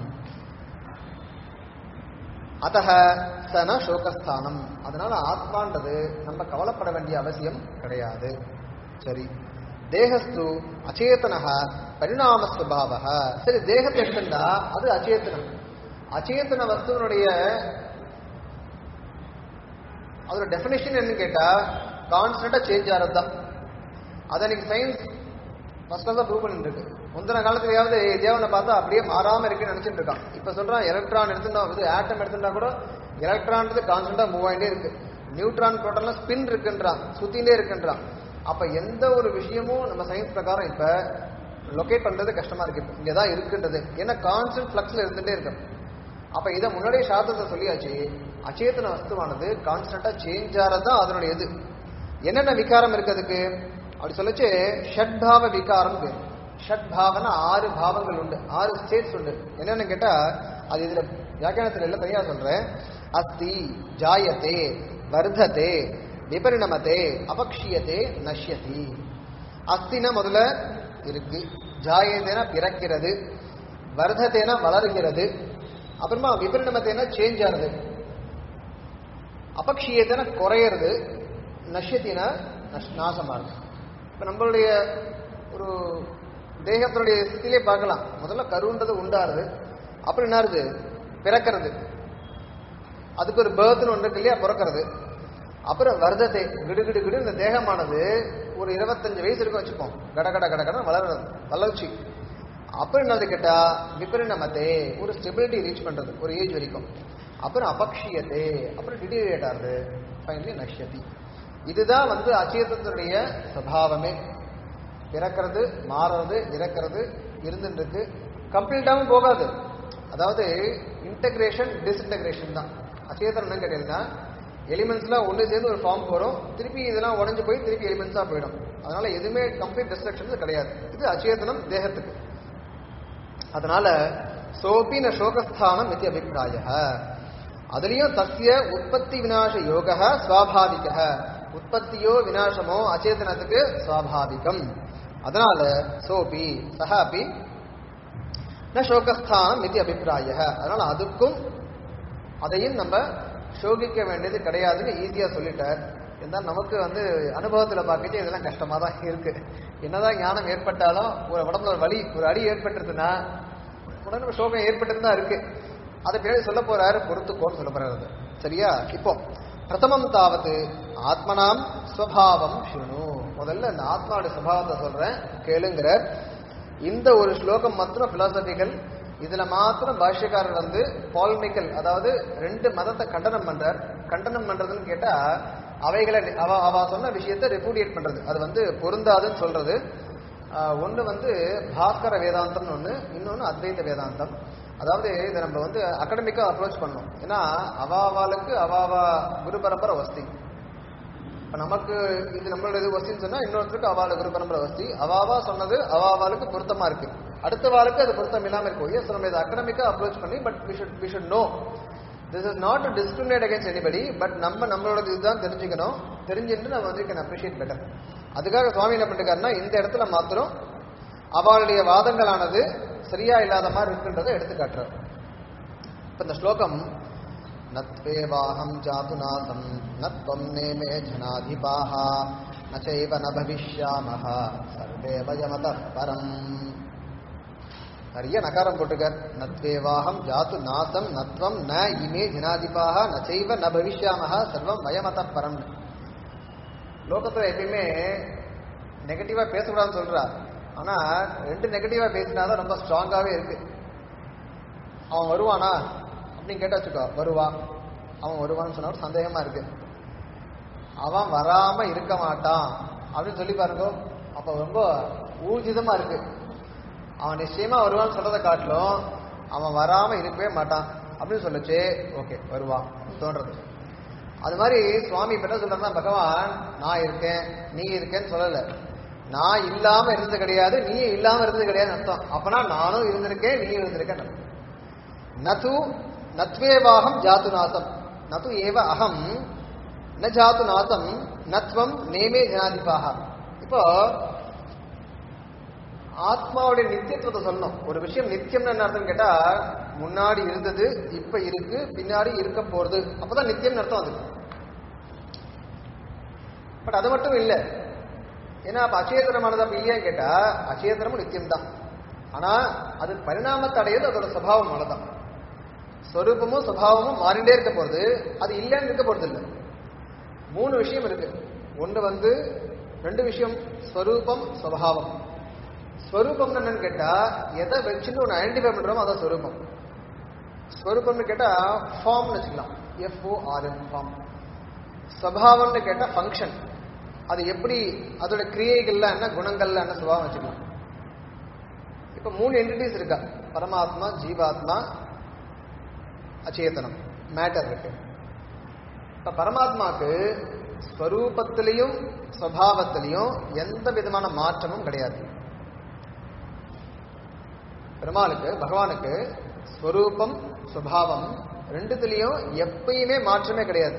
அத்தக சன சோகஸ்தானம் அதனால ஆத்மான்றது நம்ம கவலைப்பட வேண்டிய அவசியம் கிடையாது சரி தேகஸ்து அச்சேதனக பரிணாம சுபாவக சரி தேகத்தை எடுத்துட்டா அது அச்சேதனம் அச்சேதன வஸ்துவனுடைய அதோட டெபினேஷன் என்னன்னு கேட்டா கான்ஸ்டன்டா சேஞ்ச் ஆகிறது தான் அதை இன்னைக்கு சயின்ஸ் ஃபர்ஸ்ட் தான் ப்ரூவ் பண்ணிட்டு இருக்கு முந்தின காலத்துலயாவது தேவனை பார்த்தா அப்படியே மாறாம இருக்குன்னு நினைச்சிட்டு இருக்கான் இப்ப சொல்றான் எலக்ட்ரான் எடுத்துட்டா இது ஆட்டம் எடுத்துட்டா கூட எலக்ட்ரான்றது கான்ஸ்டன்டா மூவ் ஆகிட்டே இருக்கு நியூட்ரான் புரோட்டான்ல ஸ்பின் இருக்குன்றான் சுத்திட்டே இருக்குன்றான் அப்ப எந்த ஒரு விஷயமும் நம்ம சயின்ஸ் பிரகாரம் இப்ப லொகேட் பண்றது கஷ்டமா இருக்கு இப்ப இங்கதான் இருக்குன்றது ஏன்னா கான்ஸ்டன்ட் ஃபிளக்ஸ்ல இருந்துட்டே இருக்கு அப்ப இதை முன்னாடியே சாஸ்திரத்தை சொல்லியாச்சு அச்சேதன வஸ்துவானது கான்ஸ்டன்டா சேஞ்ச் ஆறதுதான் அதனுடைய இது என்னென்ன விகாரம் இருக்கு அதுக்கு அப்படி சொல்லச்சு ஷட்பாவ விகாரம் பேர் ஷட்பாவன ஆறு பாவங்கள் உண்டு ஆறு ஸ்டேட்ஸ் உண்டு என்னன்னு கேட்டா அது இதுல வியாக்கியானத்துல இல்ல தனியா சொல்றேன் அஸ்தி ஜாயத்தே வர்த்ததே விபரிணமத்தே அபக்ஷியத்தே நஷ்யதி அஸ்தினா முதல்ல இருக்கு ஜாயத்தேனா பிறக்கிறது வர்த்ததேனா வளர்கிறது அப்புறமா விபரிணமத்தேனா சேஞ்ச் ஆகுது அபக்ஷியத்தேனா குறையிறது நஷ்யத்தினா நஷ்- நாசமாகுது இப்ப நம்மளுடைய ஒரு தேகத்தினுடைய ஸ்திதியிலே பார்க்கலாம் முதல்ல கருன்றது உண்டாருது அப்புறம் என்னாருது பிறக்கிறது அதுக்கு ஒரு பேர்த்னு ஒன்று இருக்கு இல்லையா பிறக்கிறது அப்புறம் வர்த்தத்தை கிடு கிடு இந்த தேகமானது ஒரு இருபத்தஞ்சு வயசு இருக்கும் வச்சுப்போம் கட கட கட கட வளர்றது வளர்ச்சி அப்புறம் என்னது கேட்டா விபரிணமத்தே ஒரு ஸ்டெபிலிட்டி ரீச் பண்றது ஒரு ஏஜ் வரைக்கும் அப்புறம் அபக்ஷியத்தே அப்புறம் டிடீரியேட் ஆகுது ஃபைனலி நஷ்யதி இதுதான் வந்து அச்சேதத்தினுடைய சபாவமே பிறக்கிறது மாறுறது இறக்கிறது இருந்துட்டு இருக்கு கம்ப்ளீட்டாவும் போகாது அதாவது இன்டகிரேஷன் டிஸ்இன்டகிரேஷன் தான் அச்சேதனம் கேட்டீங்கன்னா எலிமெண்ட்ஸ்லாம் ஒன்று சேர்ந்து ஒரு ஃபார்ம் வரும் திருப்பி இதெல்லாம் உடஞ்சு போய் திருப்பி எலிமெண்ட்ஸாக போயிடும் அதனால எதுவுமே கம்ப்ளீட் டிஸ்ட்ரக்ஷன் கிடையாது இது அச்சேதனம் தேகத்துக்கு அதனால சோபி ந சோகஸ்தானம் இது அபிப்பிராய அதுலயும் தஸ்ய உற்பத்தி விநாச யோக சுவாபாவிக உற்பத்தியோ விநாசமோ அச்சேதனத்துக்கு சுவாபாவிகம் அதனால சோபி சஹ அப்பி ந சோகஸ்தானம் இது அபிப்பிராய அதனால அதுக்கும் அதையும் நம்ம சோகிக்க வேண்டியது கிடையாதுன்னு ஈஸியா சொல்லிட்டார் இருந்தாலும் நமக்கு வந்து அனுபவத்துல பார்க்கச்சு இதெல்லாம் கஷ்டமா தான் இருக்கு என்னதான் ஞானம் ஏற்பட்டாலும் ஒரு உடம்புல ஒரு வலி ஒரு அடி ஏற்பட்டுருதுன்னா உடனே நம்ம சோகம் ஏற்பட்டு தான் இருக்கு அதை பின்னாடி சொல்ல போறாரு பொறுத்துக்கோன்னு சொல்ல போறாரு அது. சரியா இப்போ பிரதமம் தாவது ஆத்மனாம் ஸ்வபாவம் சுணு முதல்ல இந்த ஆத்மாவோட சுபாவத்தை சொல்றேன் கேளுங்கிறார் இந்த ஒரு ஸ்லோகம் மாத்திரம் பிலாசபிக்கல் இதுல மாத்திரம் பாஷ்யக்காரர் வந்து பால்மிக்கல் அதாவது ரெண்டு மதத்தை கண்டனம் பண்றார் கண்டனம் பண்றதுன்னு கேட்டா அவைகளை அவ அவ சொன்ன விஷயத்தை ரெப்புடியேட் பண்றது அது வந்து பொருந்தாதுன்னு சொல்றது ஆஹ் ஒண்ணு வந்து பாஸ்கர வேதாந்தம்னு ஒண்ணு இன்னொன்னு அத்வைத வேதாந்தம் அதாவது இதை நம்ம வந்து அகடமிக்கா அப்ரோச் பண்ணணும் ஏன்னா அவாவாளுக்கு அவாவா குரு பரம்பரை வஸ்தி இப்ப நமக்கு இது நம்மளோட இது வஸ்தின்னு சொன்னா இன்னொருத்தருக்கு அவாளு குரு பரம்பரை வஸ்தி அவாவா சொன்னது அவாவாளுக்கு பொருத்தமா இருக்கு அடுத்த வாளுக்கு அது பொருத்தம் இல்லாம இருக்கும் எஸ் நம்ம இதை அகடமிக்கா அப்ரோச் பண்ணி but we should we should no this is not to discriminate against anybody but நம்ம நம்மளோட இதுதான் தெரிஞ்சுக்கணும் தெரிஞ்சுட்டு நம்ம வந்து கேன் அப்ரிஷியேட் பெட்டர் அதுக்காக சுவாமி என்ன பண்ணிருக்காருன்னா இந்த இடத்துல மாத்திரம் அவளுடைய வாதங்களானது சரியா இல்லாத மாதிரி இருக்குன்றதை எடுத்து காட்டுறார் இப்ப இந்த ஸ்லோகம் நத்வேவாஹம் ஜாது நாசம் நத்வம் நேமே ஜனாதிபாஹ நச்சைவ ந பவிஷ்யாமஹ சர்வே வயமத பரம் நிறைய நகாரம் போட்டுக்கார் நத்வேவாஹம் ஜாத்து நாசம் நத்வம் ந இமே ஜனாதிபாக நச்சைவ ந பவிஷ்யாமஹ சர்வம் வயமத பரம் லோகத்துல எப்பயுமே நெகட்டிவா பேசக்கூடாதுன்னு சொல்றா ஆனா ரெண்டு நெகட்டிவா பேசினாதான் ரொம்ப ஸ்ட்ராங்காவே இருக்கு அவன் வருவானா அப்படின்னு கேட்டா வச்சுக்கோ வருவான் அவன் வருவான்னு சொன்னா ஒரு சந்தேகமா இருக்கு அவன் வராம இருக்க மாட்டான் அப்படின்னு சொல்லி பாருங்க அப்ப ரொம்ப ஊர்ஜிதமா இருக்கு அவன் நிச்சயமா வருவான்னு சொல்றதை காட்டிலும் அவன் வராம இருக்கவே மாட்டான் அப்படின்னு சொல்லுச்சு ஓகே வருவான் தோன்றது அது மாதிரி சுவாமி இப்ப என்ன சொல்றாருன்னா பகவான் நான் இருக்கேன் நீ இருக்கேன்னு சொல்லல நான் இல்லாம இருந்தது கிடையாது நீ இல்லாம இருந்தது கிடையாது அர்த்தம் அப்பனா நானும் இருந்திருக்கேன் நீ இருந்திருக்கேன் அர்த்தம். நது நத்வேவாகம் ஜாத்து நாசம் நது ஏவ அகம் ந ஜாத்து நாசம் நத்வம் நேமே ஜனாதிபாக இப்போ ஆத்மாவுடைய நித்தியத்துவத்தை சொல்லணும் ஒரு விஷயம் நித்தியம்னு என்ன அர்த்தம் கேட்டா முன்னாடி இருந்தது இப்ப இருக்கு பின்னாடி இருக்க போறது அப்பதான் நித்தியம்னு அர்த்தம் அதுக்கு பட் அது மட்டும் இல்ல ஏன்னா அப்ப அச்சேதனமானது அப்ப இல்லையான்னு கேட்டா அச்சேதனமும் நித்தியம் தான் ஆனா அது பரிணாமத்தை அடையுது அதோட சுபாவம் அவ்வளவுதான் ஸ்வரூபமும் சுபாவமும் மாறிண்டே இருக்க போறது அது இல்லைன்னு இருக்க போறது இல்லை மூணு விஷயம் இருக்கு ஒன்று வந்து ரெண்டு விஷயம் ஸ்வரூபம் சுபாவம் ஸ்வரூபம் என்னன்னு கேட்டா எதை வச்சுன்னு ஒன்று ஐடென்டிஃபை பண்றோமோ அதான் ஸ்வரூபம் ஸ்வரூபம்னு கேட்டா ஃபார்ம்னு வச்சுக்கலாம் எஃப்ஓ ஆர்எம் ஃபார்ம் ஸ்வபாவம்னு கேட்டா ஃபங்க்ஷன் அது எப்படி அதோட கிரியைகள்ல என்ன குணங்கள்ல என்ன சுபாவம் வச்சுக்கலாம் இப்ப மூணு என்டிட்டிஸ் இருக்கா பரமாத்மா ஜீவாத்மா அச்சேதனம் மேட்டர் இருக்கு இப்ப பரமாத்மாக்கு ஸ்வரூபத்திலையும் ஸ்வபாவத்திலையும் எந்த விதமான மாற்றமும் கிடையாது பெருமாளுக்கு பகவானுக்கு ஸ்வரூபம் சுபாவம் ரெண்டுத்துலயும் எப்பயுமே மாற்றமே கிடையாது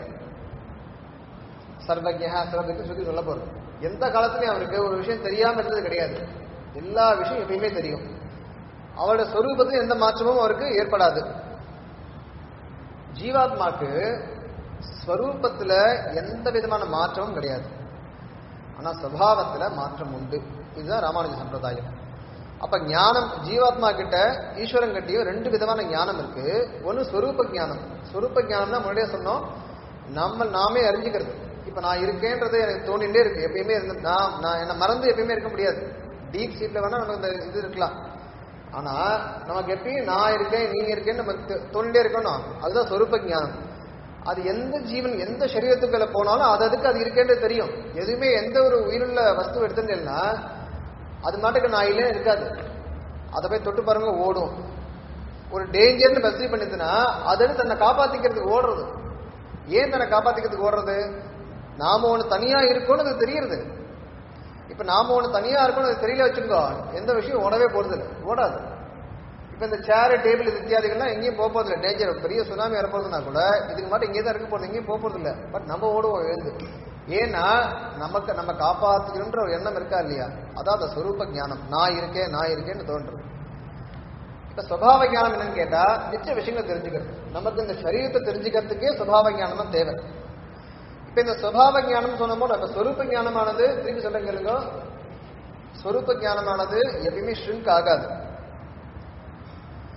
சர்வஜா சர்வத்துக்கு சொல்லி சொல்ல போறது எந்த காலத்துலயும் அவருக்கு ஒரு விஷயம் தெரியாம இருந்தது கிடையாது எல்லா விஷயம் எப்பயுமே தெரியும் அவரோட ஸ்வரூபத்திலும் எந்த மாற்றமும் அவருக்கு ஏற்படாது ஜீவாத்மாக்கு ஸ்வரூபத்துல எந்த விதமான மாற்றமும் கிடையாது ஆனா சுபாவத்துல மாற்றம் உண்டு இதுதான் ராமானுஜ சம்பிரதாயம் அப்ப ஞானம் ஜீவாத்மா கிட்ட ஈஸ்வரன் கிட்டயும் ரெண்டு விதமான ஞானம் இருக்கு ஒன்னு ஸ்வரூப ஞானம் ஸ்வரூப ஞானம்னா முன்னாடியே சொன்னோம் நம்ம நாமே அறிஞ்சுக்கிறது இப்ப நான் இருக்கேன்றது எனக்கு தோணிட்டே இருக்கு எப்பயுமே இருந்து நான் நான் என்ன மறந்து எப்பயுமே இருக்க முடியாது டீப் சீட்ல வேணா நமக்கு இந்த இது இருக்கலாம் ஆனா நமக்கு எப்பயும் நான் இருக்கேன் நீங்க இருக்கேன்னு நமக்கு தோணிட்டே இருக்கணும் அதுதான் சொரூப ஞானம் அது எந்த ஜீவன் எந்த சரீரத்துக்குள்ள போனாலும் அது அதுக்கு அது இருக்கேன்றது தெரியும் எதுவுமே எந்த ஒரு உயிருள்ள வஸ்து எடுத்துட்டேன்னா அது மாட்டுக்கு நான் இல்லைன்னு இருக்காது அதை போய் தொட்டு பாருங்க ஓடும் ஒரு டேஞ்சர்னு பெர்சீவ் பண்ணிதுன்னா அது தன்னை காப்பாத்திக்கிறதுக்கு ஓடுறது ஏன் தன்னை காப்பாத்திக்கிறதுக்கு ஓடுறது நாம ஒண்ணு தனியா இருக்கோம்னு அது தெரியுது இப்ப நாம ஒண்ணு தனியா இருக்கோம்னு அது தெரியல வச்சுக்கோ எந்த விஷயம் ஓடவே போறது இல்லை ஓடாது இப்ப இந்த சேர் டேபிள் இது இத்தியாதிகள்லாம் எங்கேயும் போக போறது இல்லை டேஞ்சர் பெரிய சுனாமி வரப்போறதுனா கூட இதுக்கு மட்டும் இங்கே தான் இருக்க போறது எங்கேயும் போக போறது இல்லை பட் நம்ம ஓடுவோம் எழுந்து ஏன்னா நமக்கு நம்ம காப்பாத்துக்கின்ற ஒரு எண்ணம் இருக்கா இல்லையா அதான் அந்த சொரூப ஞானம் நான் இருக்கேன் நான் இருக்கேன்னு தோன்றது இப்ப சுபாவ ஞானம் என்னன்னு கேட்டா நிச்சய விஷயங்கள் தெரிஞ்சுக்கிறது நமக்கு இந்த சரீரத்தை தெரிஞ்சுக்கிறதுக்கே சுபாவ ஞானம் தான் தேவை இப்ப இந்த சுபாவ ஞானம் சொன்னமோ நம்ம சொரூப ஞானமானது திருப்பி சொல்ல கேளுங்க சொரூப ஞானமானது எப்பயுமே ஷ்ரிங்க் ஆகாது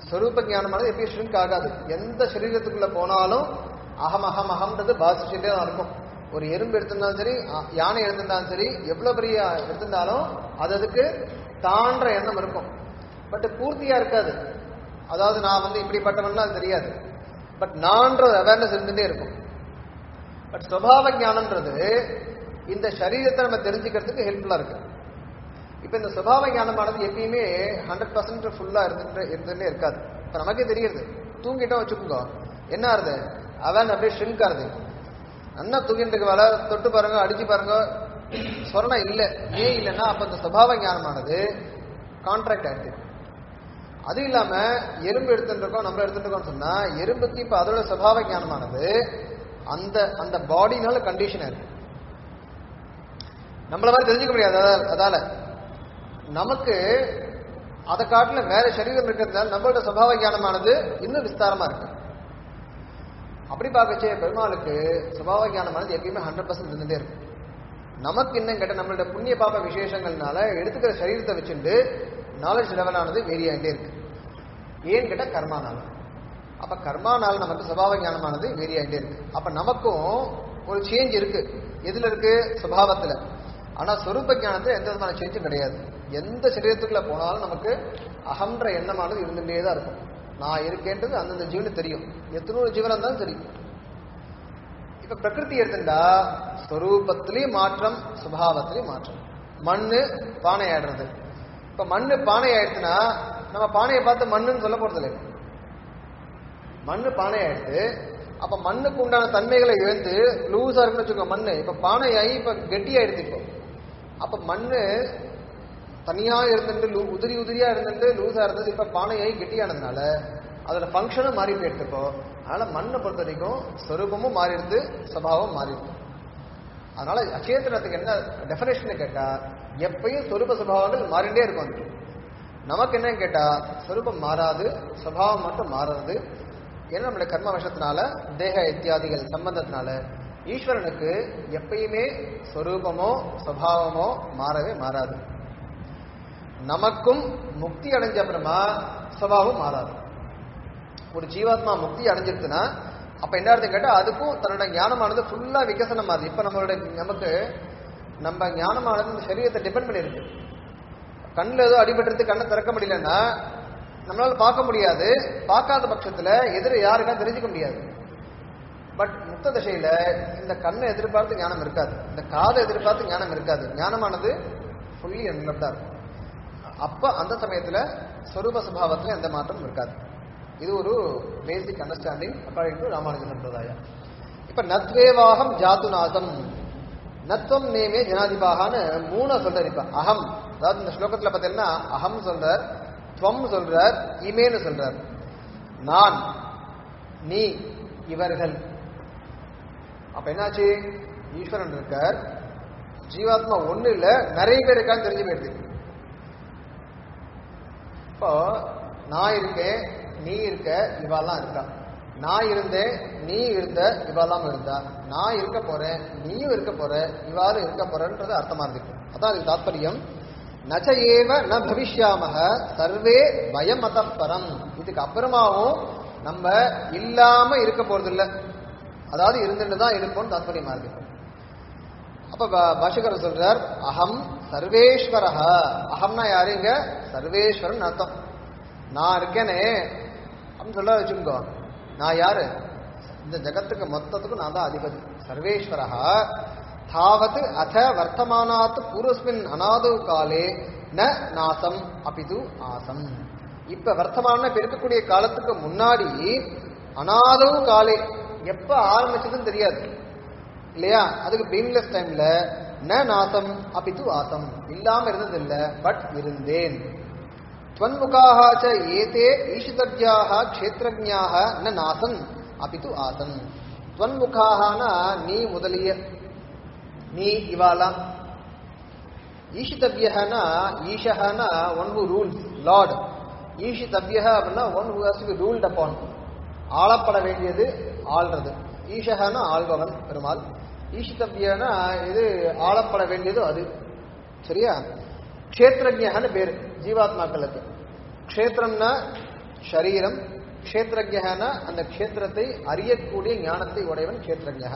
ஸ்வரூப ஞானமானது எப்பயும் ஷ்ரிங்க் ஆகாது எந்த சரீரத்துக்குள்ள போனாலும் அகம் அகம் அகம்ன்றது பாதிச்சுட்டே தான் இருக்கும் ஒரு எறும்பு எடுத்திருந்தாலும் சரி அ- யானை எடுத்திருந்தாலும் சரி எவ்வளவு பெரிய எடுத்திருந்தாலும் அது அதுக்கு தான்ற எண்ணம் இருக்கும் பட் பூர்த்தியா இருக்காது அதாவது நான் வந்து இப்படிப்பட்டவன்லாம் அது தெரியாது பட் நான்ற அவேர்னஸ் இருந்துட்டே இருக்கும் பட் சுவாவ ஞானம்ன்றது இந்த சரீரத்தை நம்ம தெரிஞ்சுக்கிறதுக்கு ஹெல்ப்ஃபுல்லா இருக்கு இப்ப இந்த சுபாவ ஞானமானது எப்பயுமே ஹண்ட்ரட் பர்சன்ட் ஃபுல்லா இருந்துட்டு இருந்துட்டே இருக்காது இப்ப நமக்கே தெரியுது தூங்கிட்டோம் வச்சுக்கோங்க என்ன ஆறுது அவன் அப்படியே ஷ்ரிங்க் ஆறுது நல்லா தூங்கிட்டு இருக்கு வேலை தொட்டு பாருங்க அடிச்சு பாருங்க சொரணம் இல்ல ஏன் இல்லைன்னா அப்ப இந்த சுபாவ ஞானமானது கான்ட்ராக்ட் ஆயிடுது அது இல்லாம எறும்பு எடுத்துட்டு இருக்கோம் நம்ம எடுத்துட்டு இருக்கோம்னு சொன்னா எறும்புக்கு இப்ப அதோட சுபாவ ஞானமானது அந்த அந்த பாடினால கண்டிஷன் இருக்கு நம்மள மாதிரி தெரிஞ்சுக்க முடியாது அதால- அதால நமக்கு அதை காட்டுல வேற சரீரம் இருக்கிறதுனால நம்மளோட சுபாவ ஞானமானது இன்னும் விஸ்தாரமா இருக்கு அப்படி பார்க்கச்சே பெருமாளுக்கு சுபாவ ஞானமானது எப்பயுமே ஹண்ட்ரட் பர்சன்ட் இருந்துட்டே இருக்கும் நமக்கு இன்னும் கேட்ட நம்மளோட புண்ணிய பாப விசேஷங்கள்னால எடுத்துக்கிற சரீரத்தை வச்சுட்டு நாலேஜ் லெவலானது வேரி ஆகிட்டே இருக்கு ஏன்னு கேட்டா கர்மானால அப்ப கர்மானால நமக்கு சுபாவ ஞானமானது வேரி ஆகிட்டே இருக்கு அப்ப நமக்கும் ஒரு சேஞ்ச் இருக்கு எதுல இருக்கு சுபாவத்துல ஆனா சொரூப ஞானத்துல எந்த விதமான சேஞ்சும் கிடையாது எந்த சரீரத்துக்குள்ள போனாலும் நமக்கு அகன்ற எண்ணமானது இருந்துட்டே தான் இருக்கும் நான் இருக்கேன்றது அந்தந்த ஜீவனுக்கு தெரியும் எத்தனோரு ஜீவனா இருந்தாலும் சரி இப்ப பிரகிருதி எடுத்துட்டா ஸ்வரூபத்திலையும் மாற்றம் சுபாவத்திலையும் மாற்றம் மண்ணு பானை ஆயிடுறது இப்ப மண்ணு பானை ஆயிடுச்சுன்னா நம்ம பானையை பார்த்து மண்ணுன்னு சொல்ல போறது இல்லை மண்ணு பானை ஆயிடுது அப்ப மண்ணுக்கு உண்டான தன்மைகளை இழந்து லூஸா இருக்குன்னு வச்சுக்கோங்க மண்ணு இப்ப பானை ஆகி இப்ப கெட்டி ஆயிடுது இப்போ அப்ப மண்ணு தனியா இருந்துட்டு லூ- உதிரி உதிரியா இருந்துட்டு லூஸா இருந்தது இப்ப பானை ஆகி கெட்டியானதுனால அதோட ஃபங்க்ஷனும் மாறி போயிடுது இப்போ அதனால மண்ணை பொறுத்த வரைக்கும் ஸ்வரூபமும் மாறிடுது சுபாவம் மாறிடுது அதனால அச்சேதனத்துக்கு என்ன டெஃபினேஷன் கேட்டா எப்பயும் சொரூப சுபாவங்கள் மாறிண்டே இருக்கும் அது நமக்கு என்னன்னு கேட்டா சொரூபம் மாறாது சுபாவம் மட்டும் மாறாது ஏன்னா நம்மளுடைய கர்ம வசத்தினால தேக இத்தியாதிகள் சம்பந்தத்தினால ஈஸ்வரனுக்கு எப்பயுமே சொரூபமோ சுபாவமோ மாறவே மாறாது நமக்கும் முக்தி அடைஞ்ச அப்புறமா சுபாவம் மாறாது ஒரு ஜீவாத்மா முக்தி அடைஞ்சிருச்சுன்னா அப்ப என்ன அர்த்தம் கேட்டா அதுக்கும் தன்னோட ஞானமானது ஃபுல்லா விகசனம் ஆகுது இப்ப நம்மளோட நமக்கு நம்ம ஞானமானது இந்த சரீரத்தை டிபெண்ட் பண்ணிருக்கு கண்ணில் ஏதோ அடிபட்டுறது கண்ணை திறக்க முடியலன்னா நம்மளால பார்க்க முடியாது பார்க்காத பட்சத்துல எதிர யாருக்கா தெரிஞ்சுக்க முடியாது பட் முக்த தசையில இந்த கண்ணை எதிர்பார்த்து ஞானம் இருக்காது இந்த காதை எதிர்பார்த்து ஞானம் இருக்காது ஞானமானது ஃபுல்லி என்லப்டா இருக்கும் அப்ப அந்த சமயத்துல ஸ்வரூப சுபாவத்துல எந்த மாற்றமும் இருக்காது இது ஒரு basic understanding according to Ramanuja சம்பிரதாயம் இப்ப நத்வேவாகம் ஜாது நாசம் நத்வம் நேமே ஜனாதிபாகான்னு மூணு சொல்றாரு இப்ப அகம் அதாவது இந்த ஸ்லோகத்துல பார்த்தீங்கன்னா அகம் சொல்றார் துவம் சொல்றார் இமேன்னு சொல்றார் நான் நீ இவர்கள் அப்ப என்னாச்சு ஈஸ்வரன் இருக்கார் ஜீவாத்மா ஒண்ணு இல்ல நிறைய பேர் இருக்கான்னு தெரிஞ்சு போயிடுது இப்போ நான் இருக்கேன் நீ இருக்க இவாலாம் இருக்கா நான் இருந்தேன் நீ இருந்த இவாலாம் இருந்தா நான் இருக்க போறேன் நீயும் இருக்க போற இவாறு இருக்க போறன்றது அர்த்தமா இருக்கு அதான் அதுக்கு தாத்பரியம் நச்ச ஏவ ந பவிஷ்யாமக சர்வே பயமத பரம் இதுக்கு அப்புறமாவும் நம்ம இல்லாம இருக்க போறது இல்ல அதாவது இருந்துட்டு தான் இருப்போம்னு தாத்பரியமா இருக்கு அப்ப பா- பாஷகர் சொல்றார் அகம் சர்வேஸ்வரஹ அகம்னா யாருங்க சர்வேஸ்வரன் அர்த்தம் நான் இருக்கேனே அப்படின்னு சொல்ல வச்சுக்கோ நான் யாரு இந்த ஜகத்துக்கு மொத்தத்துக்கும் நான் தான் அதிபதி சர்வேஸ்வரஹ தாவத் அத வர்த்தமானாத் பூர்வஸ்மின் அநாது காலே ந நாசம் அபிது ஆசம் இப்ப வர்த்தமான இப்ப இருக்கக்கூடிய காலத்துக்கு முன்னாடி அநாதவு காலே எப்ப ஆரம்பிச்சதுன்னு தெரியாது இல்லையா அதுக்கு பீம்லெஸ் டைம்ல ந நாசம் அபித்து ஆசம் இல்லாம இருந்தது இல்ல பட் இருந்தேன் त्वन्मुखाः च एते ईशितव्याः क्षेत्रज्ञाः न नासन् அபித்து ஆசன் துவன்முகாகனா நீ முதலிய நீ இவாலாம் ஈஷிதவ்யனா ஈஷஹனா ஒன் ஹூ ரூல்ஸ் லார்ட் ஈஷிதவ்ய அப்படின்னா one who has to be ruled upon ஆளப்பட வேண்டியது ஆள்றது ஈஷஹனா ஆள்பவன் பெருமாள் ஈஷிதவ்யனா இது ஆளப்பட வேண்டியது அது சரியா க்ஷேத்ரஜன்னு பேரு ஜீவாத்மாக்களுக்கு க்ஷேத்திரம்னா ஷரீரம் க்ஷேத்திரஜன அந்த க்ஷேத்திரத்தை அறியக்கூடிய ஞானத்தை உடையவன் க்ஷேத்திரஜ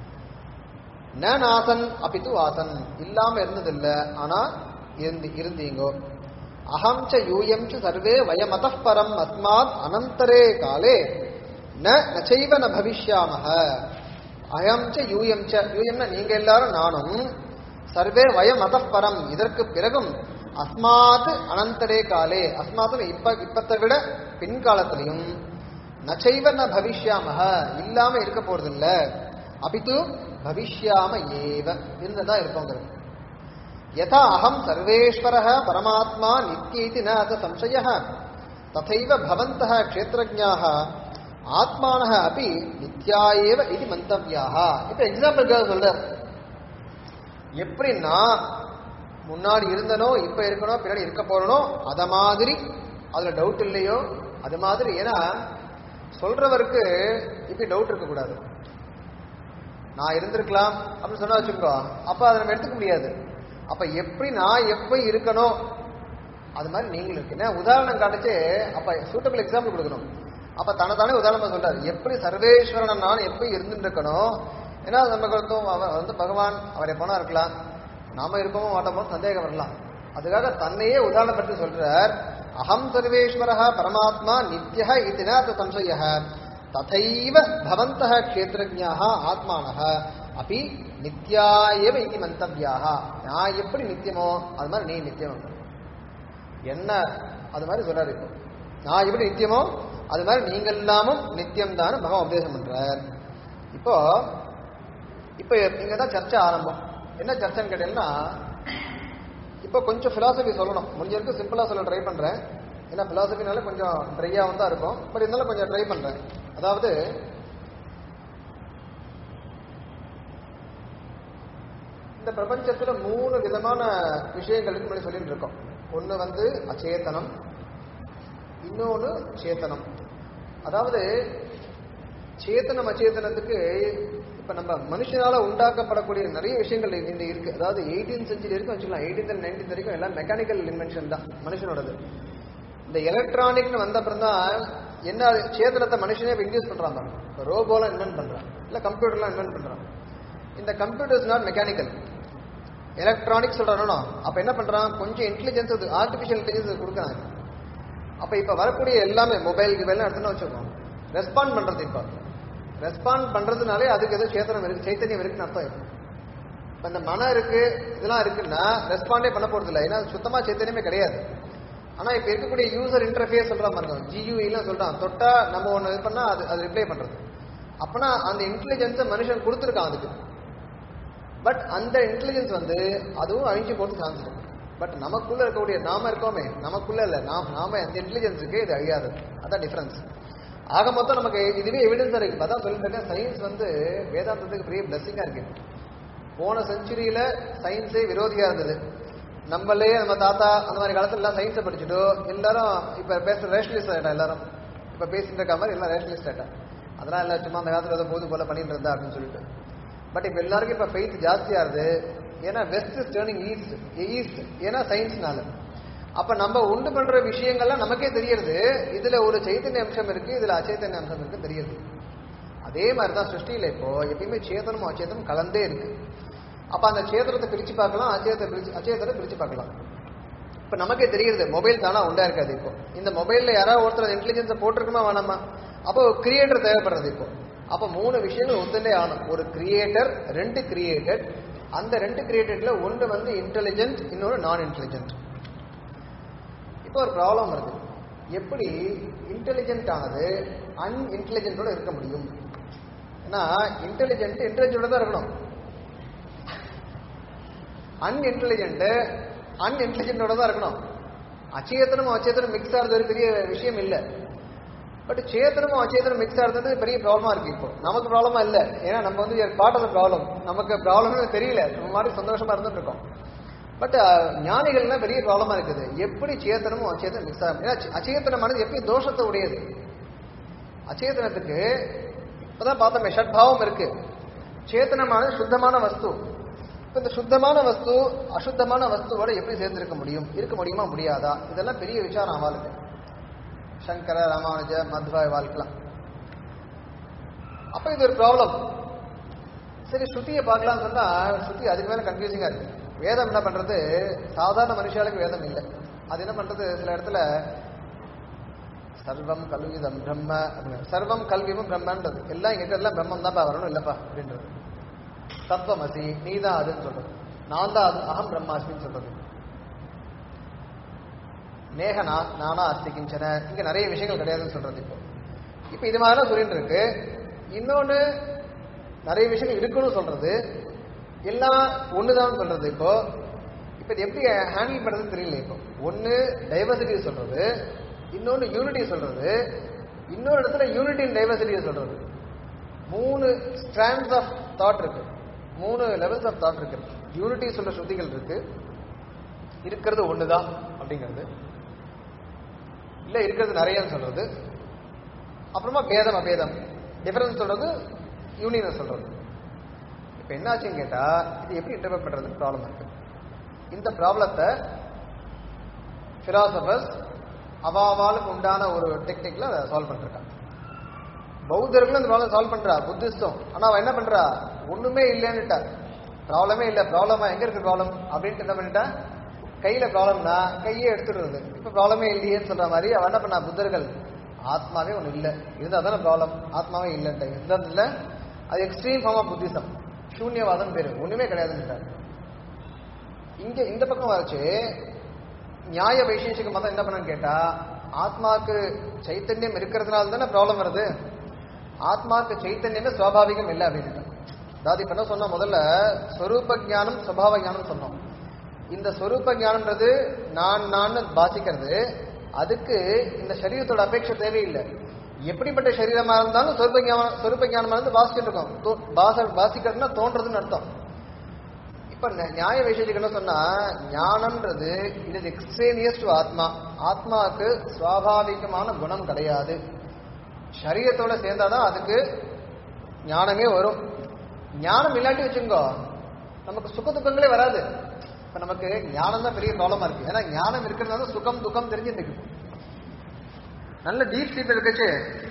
ந நாசன் அபித்து ஆசன் இல்லாம இருந்ததில்ல ஆனா இருந்து இருந்தீங்கோ அகம் ச யூயம் ச சர்வே வயமத பரம் அஸ்மாத் அனந்தரே காலே ந நச்சைவ ந பவிஷ்யாமஹ அயம் ச யூயம் ச யூயம்னா நீங்க எல்லாரும் நானும் சர்வே வயம் அத பரம் இதற்கு பிறகும் அஸ்மாத் அனந்தரே காலே அஸ்மாத் இப்ப இப்பத்தை விட பின்காலத்திலையும் நச்சைவ ந பவிஷ்யாமஹ இல்லாம இருக்க போறதில்ல அபித்து பவிஷ்யாம ஏவ இருந்ததா இருப்போங்கிறது யதா அகம் சர்வேஸ்வரः பரமாத்மா நித்யேதி ந அத சம்சயः ததைவ பவந்தः க்ஷேத்ரஜ்ஞாः ஆத்மானः அப்படி நித்யா ஏவ இது மந்தவியாக இப்ப எக்ஸாம்பிளுக்காக சொல்றார் எப்படி நான் முன்னாடி இருந்தனோ இப்ப இருக்கனோ பின்னாடி இருக்க போறனோ அத மாதிரி அதுல டவுட் இல்லையோ அது மாதிரி ஏன்னா சொல்றவருக்கு இப்படி டவுட் இருக்க கூடாது நான் இருந்திருக்கலாம் அப்படின்னு சொன்னா வச்சுக்கோ அப்ப அதை நம்ம எடுத்துக்க முடியாது அப்ப எப்படி நான் எப்ப இருக்கணும் அது மாதிரி நீங்களும் இருக்கு ஏன்னா உதாரணம் காட்டுச்சு அப்ப சூட்டபிள் எக்ஸாம்பிள் கொடுக்கணும் அப்ப தனத்தானே உதாரணமா சொல்றாரு எப்படி சர்வேஸ்வரன் நான் எப்ப இருந்துட்டு இருக்கணும் ஏன்னா நமக்கு வந்து அவர் வந்து பகவான் அவர் எப்போனா இருக்கலாம் நாம இருக்கோமோ மாட்டோமோ சந்தேகம் வரலாம் அதுக்காக தன்னையே உதாரணப்படுத்தி சொல்றார் அகம் சர்வேஸ்வரः பரமாத்மா நித்யः இது ந சம்சயः ததைவ பவந்தः க்ஷேத்திரஜ்ஞாः ஆத்மானः அப்படி நித்யா ஏவ இது மந்தவியாக நான் எப்படி நித்தியமோ அது மாதிரி நீ நித்தியம் என்ன அது மாதிரி சொல்றாரு இப்போ நான் எப்படி நித்தியமோ அது மாதிரி நீங்க எல்லாமும் நித்தியம் தான் பகவான் உபதேசம் பண்றார் இப்போ இப்போ இங்க தான் சர்ச்சை ஆரம்பம் என்ன சர்ச்சைன்னு கேட்டீங்கன்னா இப்போ கொஞ்சம் பிலாசபி சொல்லணும் முடிஞ்ச வரைக்கும் சிம்பிளா சொல்ல ட்ரை பண்றேன் ஏன்னா பிலாசபினால கொஞ்சம் ட்ரையாகவும் தான் இருக்கும் பட் இருந்தாலும் கொஞ்சம் ட்ரை பண்றேன் அதாவது இந்த பிரபஞ்சத்துல மூணு விதமான விஷயங்களுக்கு முன்னாடி சொல்லிட்டு இருக்கோம் ஒண்ணு வந்து அச்சேதனம் இன்னொன்னு சேத்தனம் அதாவது சேத்தனம் அச்சேதனத்துக்கு இப்ப நம்ம மனுஷனால உண்டாக்கப்படக்கூடிய நிறைய விஷயங்கள் இந்த இருக்கு அதாவது எயிட்டீன் செஞ்சுரி வரைக்கும் வச்சுக்கலாம் எயிட்டீன் அண்ட் நைன்டீன் வரைக்கும் எல்லாம் மெக்கானிக்கல் இன்வென்ஷன் தான் மனுஷனோடது இந்த எலக்ட்ரானிக்னு வந்த அப்புறம் தான் என்ன அது சேதனத்தை மனுஷனே இப்போ இன்டியூஸ் பண்றாங்க இப்போ ரோபோலாம் இன்வென்ட் பண்றான் இல்ல கம்ப்யூட்டர்லாம் இன்வென்ட் பண்றான் இந்த கம்ப்யூட்டர்ஸ் நாட் மெக்கானிக்கல் எலக்ட்ரானிக் சொல்றானோ அப்ப என்ன பண்றான் கொஞ்சம் இன்டெலிஜென்ஸ் ஆர்டிபிஷியல் இன்டெலிஜென்ஸ் கொடுக்குறாங்க அப்ப இப்ப வரக்கூடிய எல்லாமே மொபைல் கிபைல் எடுத்துன்னு வச்சுக்கோம் ரெஸ்பாண்ட் பண்றது இப்ப ரெஸ்பாண்ட் பண்றதுனாலே அதுக்கு ஏதோ சேத்தனம் இருக்கு சைத்தன்யம் இருக்குன்னு அர்த்தம் இருக்கு இப்ப இந்த மனம் இருக்கு இதெல்லாம் இருக்குன்னா ரெஸ்பாண்டே பண்ண போறது இல்லை ஏன்னா சுத்தமா சைத்தன்யமே கிடையாது ஆனா இப்ப இருக்கக்கூடிய யூசர் இன்டர்ஃபேஸ் சொல்ற மாதிரி ஜியூஇ எல்லாம் சொல்றான் தொட்டா நம்ம ஒண்ணு இது பண்ணா அது அது ரிப்ளை பண்றது அப்பனா அந்த இன்டெலிஜென்ஸை மனுஷன் கொடுத்துருக்கான் அதுக்கு பட் அந்த இன்டெலிஜென்ஸ் வந்து அதுவும் அழிஞ்சு போட்டு சான்ஸ் இருக்கு பட் நமக்குள்ள இருக்கக்கூடிய நாம இருக்கோமே நமக்குள்ள இல்ல நாம் நாம அந்த இன்டெலிஜென்ஸ் இருக்கு இது அழியாது அதான் டிஃபரன்ஸ் ஆக மொத்தம் நமக்கு இதுவே எவிடன்ஸ் இருக்கு அதான் சொல்லிட்டு இருக்கேன் சயின்ஸ் வந்து வேதாந்தத்துக்கு பெரிய பிளஸிங்கா இருக்கு போன செஞ்சுரியில சயின்ஸே விரோதியா இருந்தது நம்மளே நம்ம தாத்தா அந்த மாதிரி காலத்துல எல்லாம் சயின்ஸை படிச்சுட்டோ எல்லாரும் இப்ப பேசுற ரேஷனலிஸ்ட் ஆயிட்டா எல்லாரும் இப்ப பேசிட்டு இருக்க மாதிரி எல்லாம் ரேஷனலிஸ்ட் ஆயிட்டா அதெல்லாம் இல்ல சும்மா அந்த காலத்துல ஏதோ போது போல பண்ணிட்டு இருந்தா அப்படின்னு சொல்லிட்டு பட் இப்ப எல்லாருக்கும் இப்ப ஃபெய்த் ஜாஸ்தியா இருது ஏன்னா west is turning east east ஏன்னா சயின்ஸ்னால அப்ப நம்ம உண்டு பண்ற விஷயங்கள்லாம் நமக்கே தெரியறது இதுல ஒரு சைத்தன்ய அம்சம் இருக்கு இதுல அச்சைத்தன்ய அம்சம் இருக்கு தெரியுது அதே மாதிரி தான் சிருஷ்டியில இப்போ எப்பயுமே சேதனமும் அச்சேதனம் கலந்தே இருக்கு அப்ப அந்த சேதனத்தை பிரிச்சு பார்க்கலாம் அச்சேதத்தை பிரிச்சு அச்சேதத்தை பிரிச்சு பார்க்கலாம் இப்ப நமக்கே தெரியுது மொபைல் தானா உண்டா இருக்காது இப்போ இந்த மொபைல்ல யாராவது ஒருத்தர் இன்டெலிஜென்ஸை போட்டிருக்குமா வேணாமா அப்போ கிரியேட்டர் தேவைப்படுறது இப்போ அப்ப மூணு விஷயங்கள் ஒத்துண்டே ஆகணும் ஒரு கிரியேட்டர் ரெண்டு கிரியேட்டட் அந்த ரெண்டு கிரியேட்டட்ல ஒன்று வந்து இன்டெலிஜென்ட் இன்னொரு நான் இன்டெலிஜென்ட் இப்போ ஒரு ப்ராப்ளம் இருக்கு எப்படி இன்டெலிஜென்ட் ஆனது அன்இன்டெலிஜென்ட்டோட இருக்க முடியும் ஏன்னா இன்டெலிஜென்ட் இன்டெலிஜென்ட்டோட தான் இருக்கணும் அன்இன்டெலிஜென்ட் அன்இன்டெலிஜென்ட்டோட தான் இருக்கணும் அச்சேதனமும் அச்சேதனம் மிக்ஸ் ஆகிறது ஒரு பெரிய விஷயம் இல்லை பட் சேத்தனமும் அச்சேதனம் மிக்ஸ் ஆகிறது பெரிய ப்ராப்ளமா இருக்கு இப்போ நமக்கு ப்ராப்ளமா இல்ல ஏன்னா நம்ம வந்து பார்ட் ஆஃப் ப்ராப்ளம் நமக்கு ப்ராப்ளமே தெரியல நம்ம மாதிரி சந்தோஷமா இருந்துட்டு இருக்கோம் பட் ஞானிகள்லாம் பெரிய ப்ராப்ளமா இருக்குது எப்படி சேத்தனமும் அச்சேதனம் மிக்ஸ் ஆகும் ஏன்னா அச்சேதனமானது எப்படி தோஷத்தை உடையது அச்சேதனத்துக்கு இப்பதான் பார்த்தோமே ஷட்பாவம் இருக்கு சேத்தனமானது சுத்தமான வஸ்து இப்ப இந்த சுத்தமான வஸ்து அசுத்தமான வஸ்துவோட எப்படி சேர்ந்திருக்க முடியும் இருக்க முடியுமா முடியாதா இதெல்லாம் பெரிய விசாரம் அவளுக்கு சங்கர ராமானுஜ மத்வா வாழ்க்கலாம் அப்ப இது ஒரு ப்ராப்ளம் சரி ஸ்ருதியை பார்க்கலாம்னு சொன்னா ஸ்ருதி அதுக்கு மேல கன்ஃபியூசிங்கா இருக்கு வேதம் என்ன பண்றது சாதாரண மனுஷாளுக்கு வேதம் இல்லை அது என்ன பண்றது சில இடத்துல சர்வம் கல்விதம் பிரம்ம அப்படின்னு சர்வம் கல்வியும் பிரம்மன்றது எல்லாம் இங்க இருக்கிறதுலாம் பிரம்மம் தான்ப்பா வரணும் இல்லப்பா அப்படின்றது தத்துவமசி நீ தான் அதுன்னு சொல்றது நான் தான் அது அகம் பிரம்மாஸ்மின்னு சொல்றது நேக நா- நானா அஸ்தி கிஞ்சன இங்க நிறைய விஷயங்கள் கிடையாதுன்னு சொல்றது இப்போ இப்போ இது மாதிரிலாம் சொல்லிட்டு இருக்கு இன்னொன்னு நிறைய விஷயங்கள் இருக்குன்னு சொல்றது எல்லாம் ஒண்ணுதான் சொல்றது இப்போ இப்போ இது எப்படி ஹேண்டில் பண்றது தெரியல இப்போ ஒன்னு டைவர்சிட்டி சொல்றது இன்னொன்னு யூனிட்டி சொல்றது இன்னொரு இடத்துல யூனிட்டி அண்ட் டைவர்சிட்டியை சொல்றது மூணு ஸ்ட்ராண்ட்ஸ் ஆஃப் தாட் இருக்கு மூணு லெவல்ஸ் ஆஃப் தாட் இருக்கு யூனிட்டி சொல்ற ஸ்ருதிகள் இருக்கு இருக்கிறது ஒண்ணுதான் அப்படிங்கிறது இல்ல இருக்கிறது நிறையன்னு சொல்றது அப்புறமா பேதம் அபேதம் டிஃபரன்ஸ் சொல்றது யூனியன் சொல்றது இப்ப என்னாச்சுன்னு கேட்டா இது எப்படி இன்டர்பிரட் பண்றது ப்ராப்ளம் இருக்கு இந்த ப்ராப்ளத்தை பிலாசபர்ஸ் அவாவாளுக்கு உண்டான ஒரு டெக்னிக்ல அதை சால்வ் பண்ணிருக்காங்க பௌத்தர்களும் இந்த ப்ராப்ளம் சால்வ் பண்றா புத்திஸ்டும் ஆனா அவ என்ன பண்றா ஒண்ணுமே இல்லைன்னுட்டா ப்ராப்ளமே இல்ல ப்ராப்ளமா எங்க இருக்கு ப்ராப்ளம் அப்படின்ட்டு என்ன பண்ணிட்டா கையில ப்ராப்ளம்னா கையே எடுத்துடுறது இப்ப ப்ராப்ளமே இல்லையேன்னு சொல்ற மாதிரி அவ என்ன பண்ணா புத்தர்கள் ஆத்மாவே ஒண்ணு இல்ல இருந்தா தானே ப்ராப்ளம் ஆத்மாவே இல்லைன்ட்டு இருந்தா இல்ல அது எக்ஸ்ட்ரீம் ஃபார்ம் ஆஃப் புத்திசம் சூன்யவாதம் பேரு ஒண்ணுமே கிடையாதுன்னுட்டாங்க இங்க இந்த பக்கம் வச்சு நியாய வைசேஷிக மதம் என்ன பண்ணன்னு கேட்டா ஆத்மாக்கு சைத்தன்யம் இருக்கிறதுனால தானே ப்ராப்ளம் வருது ஆத்மாக்கு சைத்தன்யமே சுவாபாவிகம் இல்லை அப்படின்னு அதாவது இப்ப என்ன சொன்னோம் முதல்ல ஸ்வரூப ஞானம் சுபாவ ஞானம் சொன்னோம் இந்த ஸ்வரூப ஞானம்ன்றது நான் நான் பாசிக்கிறது அதுக்கு இந்த சரீரத்தோட அபேட்சை தேவையில்லை எப்படிப்பட்ட சரீரமா இருந்தாலும் சொரூப ஞானம் சொரூப ஞானமா இருந்து பாசிச்சுட்டு இருக்கோம் தோ- பாச பாசிக்கிறதுனா தோன்றதுன்னு அர்த்தம் இப்ப ந- நியாய விசேஷத்துக்கு என்ன சொன்னா ஞானம்ன்றது it is extraneous to atma ஆத்மாவுக்கு சுவாபாவிகமான குணம் கிடையாது சரீரத்தோட சேர்ந்தாதான் அதுக்கு ஞானமே வரும் ஞானம் இல்லாட்டி வச்சுங்கோ நமக்கு சுக துக்கங்களே வராது இப்ப நமக்கு ஞானம் தான் பெரிய ப்ராப்ளமா இருக்கு ஏன்னா ஞானம் இருக்கிறதுனால சுகம் துக்கம் தெரிஞ்சுட்டு இருக்கு நல்ல டீப் ஸ்லீப் இருக்குச்சு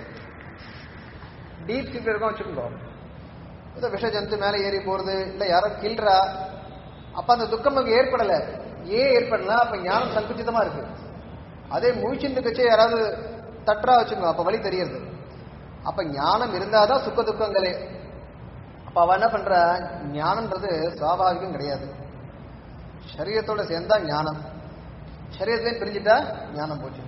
டீப் ஸ்லீப் இருக்கும் வச்சுக்கோங்க ஏதோ விஷ ஜந்து மேல ஏறி போறது இல்ல யாரோ கில்றா அப்ப அந்த துக்கம் நமக்கு ஏற்படல ஏன் ஏற்படல அப்ப ஞானம் சங்குச்சிதமா இருக்கு அதே முழிச்சுட்டு கட்சி யாராவது தட்டுறா வச்சுக்கோங்க அப்ப வழி தெரியுது அப்ப ஞானம் இருந்தாதான் சுக்க துக்கங்களே அப்ப அவ என்ன பண்ற ஞானம்ன்றது சுவாபாவிகம் கிடையாது சரீரத்தோட சேர்ந்தா ஞானம் சரீரத்திலே பிரிஞ்சுட்டா ஞானம் போச்சு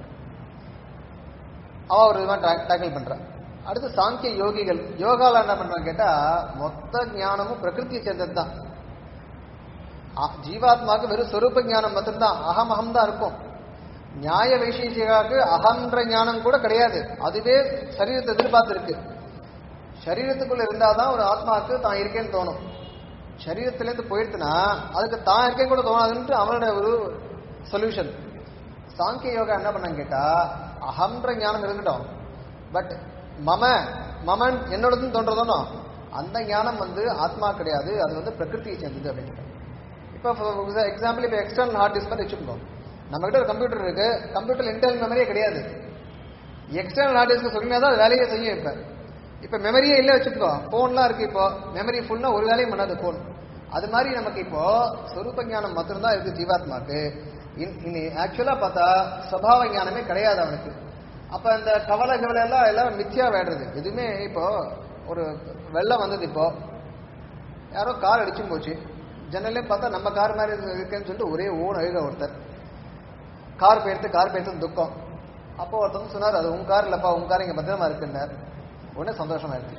அவ ஒரு விதமா டேக்கிள் பண்றா அடுத்து சாங்கிய யோகிகள் யோகால என்ன பண்றாங்க கேட்டா மொத்த ஞானமும் பிரகிருதியை சேர்ந்தது தான் ஜீவாத்மாவுக்கு வெறும் சொரூப ஞானம் மட்டும்தான் அகம் அகம் தான் இருக்கும் நியாய வைசேஷிகாவுக்கு அகன்ற ஞானம் கூட கிடையாது அதுவே சரீரத்தை எதிர்பார்த்து இருக்கு சரீரத்துக்குள்ள இருந்தாதான் ஒரு ஆத்மாவுக்கு தான் இருக்கேன்னு தோணும் சரீரத்திலேருந்து போயிடுத்துனா அதுக்கு தான் இருக்கேன் கூட தோணாதுன்ட்டு அவனோட ஒரு சொல்யூஷன் சாங்கிய யோகா என்ன பண்ணாங்க கேட்டா அகன்ற ஞானம் இருக்கட்டும் பட் மம மமன் என்னோடதுன்னு தோன்றதானோ அந்த ஞானம் வந்து ஆத்மா கிடையாது அது வந்து பிரகிருதியை சேர்ந்தது அப்படின்னு இப்போ எக்ஸாம்பிள் இப்போ எக்ஸ்டர்னல் ஹார்ட் டிஸ்க் மாதிரி வச்சுக்கோங்க நம்ம கிட்ட ஒரு கம்ப்யூட்டர் இருக்கு கம்ப்யூட்டர் இன்டர்னல் மெமரியே கிடையாது எக்ஸ்டர்னல் ஹார்ட் டிஸ்க் சொல்லினா தான் அது வேலையே செய்யும் இப்போ இப்போ மெமரியே இல்லை வச்சுக்கோ ஃபோன்லாம் இருக்கு இப்போ மெமரி ஃபுல்னா ஒரு வேலையும் பண்ணாது ஃபோன் அது மாதிரி நமக்கு இப்போ சொரூப ஞானம் மட்டும்தான் இருக்கு ஜீவாத்மாக்கு இனி ஆக்சுவலா பார்த்தா சுபாவ ஞானமே கிடையாது அவனுக்கு அப்ப இந்த கவலை கவலை எல்லாம் எல்லாம் மித்தியா வேடுறது எதுவுமே இப்போ ஒரு வெள்ளம் வந்தது இப்போ யாரோ கார் அடிச்சும் போச்சு ஜன்னலே பார்த்தா நம்ம கார் மாதிரி இருக்குன்னு சொல்லிட்டு ஒரே ஓன் அழுக ஒருத்தர் கார் போயிடுத்து கார் போயிடுத்து துக்கம் அப்போ ஒருத்தவங்க சொன்னார் அது உன் கார் இல்லப்பா உன் கார் இங்க பத்திரமா இருக்குன்னார் உடனே சந்தோஷமா இருக்கு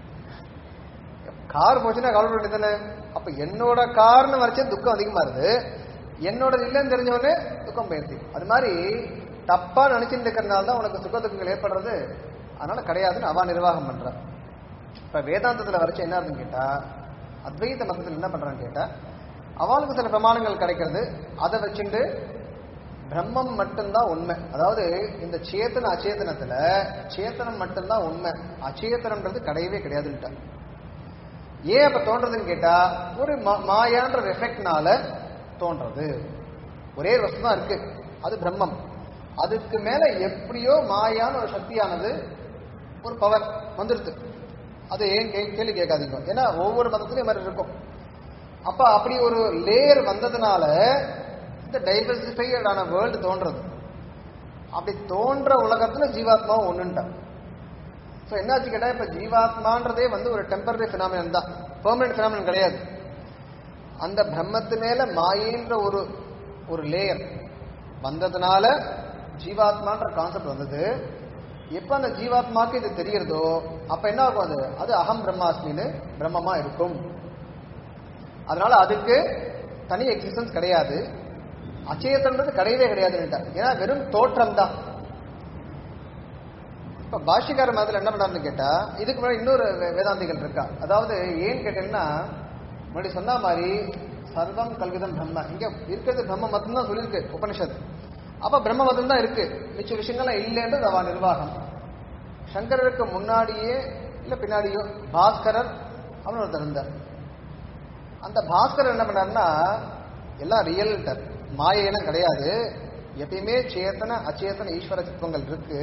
கார் போச்சுன்னா கவலை வேண்டியதானே அப்ப என்னோட கார்னு வரைச்சே துக்கம் அதிகமா இருக்கு என்னோட இல்லைன்னு தெரிஞ்ச உடனே துக்கம் போயிடுது அது மாதிரி தப்பா நினைச்சிட்டு இருக்கிறதுனால தான் உனக்கு சுக துக்கங்கள் ஏற்படுறது அதனால கிடையாதுன்னு அவா நிர்வாகம் பண்ற இப்ப வேதாந்தத்துல வரைச்ச என்ன ஆகுதுன்னு கேட்டா அத்வைத மதத்தில் என்ன பண்றான்னு கேட்டா அவளுக்கு சில பிரமாணங்கள் கிடைக்கிறது அதை வச்சுட்டு பிரம்மம் மட்டும்தான் உண்மை அதாவது இந்த சேத்தன அச்சேதனத்துல சேத்தனம் மட்டும்தான் உண்மை அச்சேதனம்ன்றது கிடையவே கிடையாதுன்ட்டா ஏன் அப்ப தோன்றதுன்னு கேட்டா ஒரு மா- மாயான்ற எஃபெக்ட்னால தோன்றது ஒரே வஸ்து தான் இருக்கு அது பிரம்மம் அதுக்கு மேல எப்படியோ மாயான ஒரு சக்தியானது ஒரு பவர் வந்துருது அது ஏன் கே- கேள்வி கேட்காதீங்க ஏன்னா ஒவ்வொரு மதத்துலயும் இது மாதிரி இருக்கும் அப்ப அப்படி ஒரு லேயர் வந்ததுனால இந்த டைவர்சிஃபைடான வேர்ல்டு தோன்றது அப்படி தோன்ற உலகத்துல ஜீவாத்மாவும் ஒண்ணுன்ட்டான் ஸோ என்னாச்சு கேட்டா இப்ப ஜீவாத்மான்றதே வந்து ஒரு டெம்பரரி பினாமினன் தான் பெர்மனன்ட் பினாமினன் கிடையாது அந்த பிரம்மத்து மேல மாயின்ற ஒரு ஒரு லேயர் வந்ததுனால ஜீவாத்மான்ற கான்செப்ட் வந்தது எப்ப அந்த ஜீவாத்மாக்கு இது தெரியறதோ அப்ப என்ன ஆகும் அது அது அகம் பிரம்மாஸ்மின்னு பிரம்மமா இருக்கும் அதனால அதுக்கு தனி எக்ஸிஸ்டன்ஸ் கிடையாது அச்சேதன்றது கிடையவே கிடையாதுன்னுட்டா ஏன்னா வெறும் தோற்றம் தான் இப்ப பாஷ்யக்கார மாதிரி என்ன பண்ணாருன்னு கேட்டா இதுக்கு முன்னாடி இன்னொரு வே- வேதாந்திகள் இருக்கா அதாவது ஏன்னு கேட்டீங்கன்னா முன்னாடி சொன்ன மாதிரி சர்வம் கல்விதம் பிரம்ம இங்க இருக்கிறது பிரம்ம மட்டும்தான் சொல்லியிருக்கு உபனிஷத் அப்ப பிரம்ம மதம் தான் இருக்கு மிச்ச விஷயங்கள்லாம் இல்லைன்றது அவ நிர்வாகம் சங்கரருக்கு முன்னாடியே இல்ல பின்னாடியோ பாஸ்கரர் அவனு ஒருத்தர் இருந்தார் அந்த பாஸ்கரர் என்ன பண்ணாருன்னா எல்லாம் ரியல்டர் மாயையெல்லாம் கிடையாது எப்பயுமே சேத்தன அச்சேதன ஈஸ்வர தத்துவங்கள் இருக்கு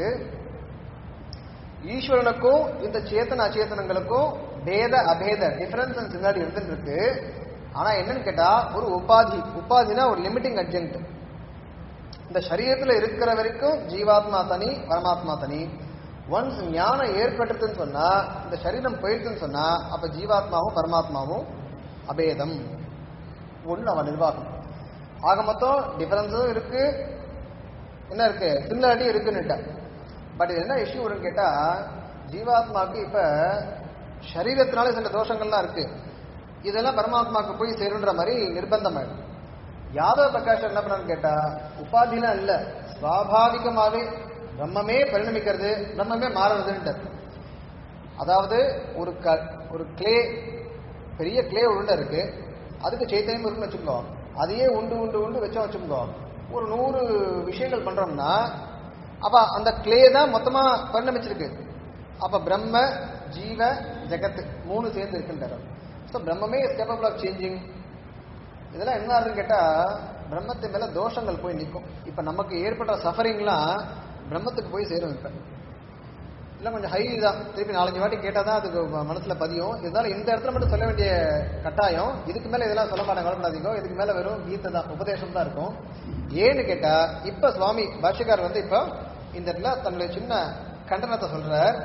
ஈஸ்வரனுக்கும் இந்த சேத்தன அச்சேதனங்களுக்கும் பேத அபேத டிஃபரன்ஸ் அண்ட் சிமிலாரிட்டி இருந்துட்டு இருக்கு ஆனா என்னன்னு கேட்டா ஒரு உபாதி உபாதினா ஒரு லிமிட்டிங் அட்ஜென்ட் இந்த சரீரத்துல இருக்கிற வரைக்கும் ஜீவாத்மா தனி பரமாத்மா தனி ஒன்ஸ் ஞானம் ஏற்பட்டுதுன்னு சொன்னா இந்த சரீரம் போயிடுச்சுன்னு சொன்னா அப்ப ஜீவாத்மாவும் பரமாத்மாவும் அபேதம் ஒன்று அவன் நிர்வாகம் ஆக மொத்தம் டிஃபரன்ஸும் இருக்கு என்ன இருக்கு சிமிலாரிட்டி இருக்குன்னுட்டா பட் இது என்ன இஷ்யூ வரும்னு கேட்டா ஜீவாத்மாவுக்கு இப்ப சரீரத்தினால சில தோஷங்கள்லாம் இருக்கு இதெல்லாம் பரமாத்மாவுக்கு போய் சேருன்ற மாதிரி நிர்பந்தம் ஆயிடும் யாதவ பிரகாஷ் என்ன பண்ணான்னு கேட்டா உபாதிலாம் இல்ல சுவாபாவிகமாவே பிரம்மமே பரிணமிக்கிறது பிரம்மமே மாறுறதுன்ட்டு அதாவது ஒரு க ஒரு கிளே பெரிய கிளே உருண்டை இருக்கு அதுக்கு சைத்தன்யம் இருக்குன்னு வச்சுக்கோ அதையே உண்டு உண்டு உண்டு வச்சோம் வச்சுக்கோ ஒரு நூறு விஷயங்கள் பண்றோம்னா அப்ப அந்த கிளே தான் மொத்தமா பரிணமிச்சிருக்கு அப்ப பிரம்ம ஜீவ ஜெகத் மூணு சேர்ந்து இருக்குன்றார் ஸோ பிரம்மமே இஸ் கேப்பபிள் ஆஃப் சேஞ்சிங் இதெல்லாம் என்ன ஆகுதுன்னு கேட்டா பிரம்மத்து மேல தோஷங்கள் போய் நிற்கும் இப்ப நமக்கு ஏற்பட்ட சஃபரிங்லாம் பிரம்மத்துக்கு போய் சேரும் இப்ப இல்லை கொஞ்சம் ஹை தான் திருப்பி நாலஞ்சு வாட்டி கேட்டால் தான் அதுக்கு ம- மனசுல பதியும் இருந்தாலும் இந்த இடத்துல மட்டும் சொல்ல வேண்டிய கட்டாயம் இதுக்கு மேல இதெல்லாம் சொல்ல மாட்டாங்க கவலைப்படாதீங்க இதுக்கு மேல வெறும் கீதை தான் உபதேசம் தான் இருக்கும் ஏன்னு கேட்டா இப்ப சுவாமி பாஷ்யக்கார் வந்து இப்போ இந்த இடத்துல தன்னுடைய சின்ன கண்டனத்தை சொல்றார்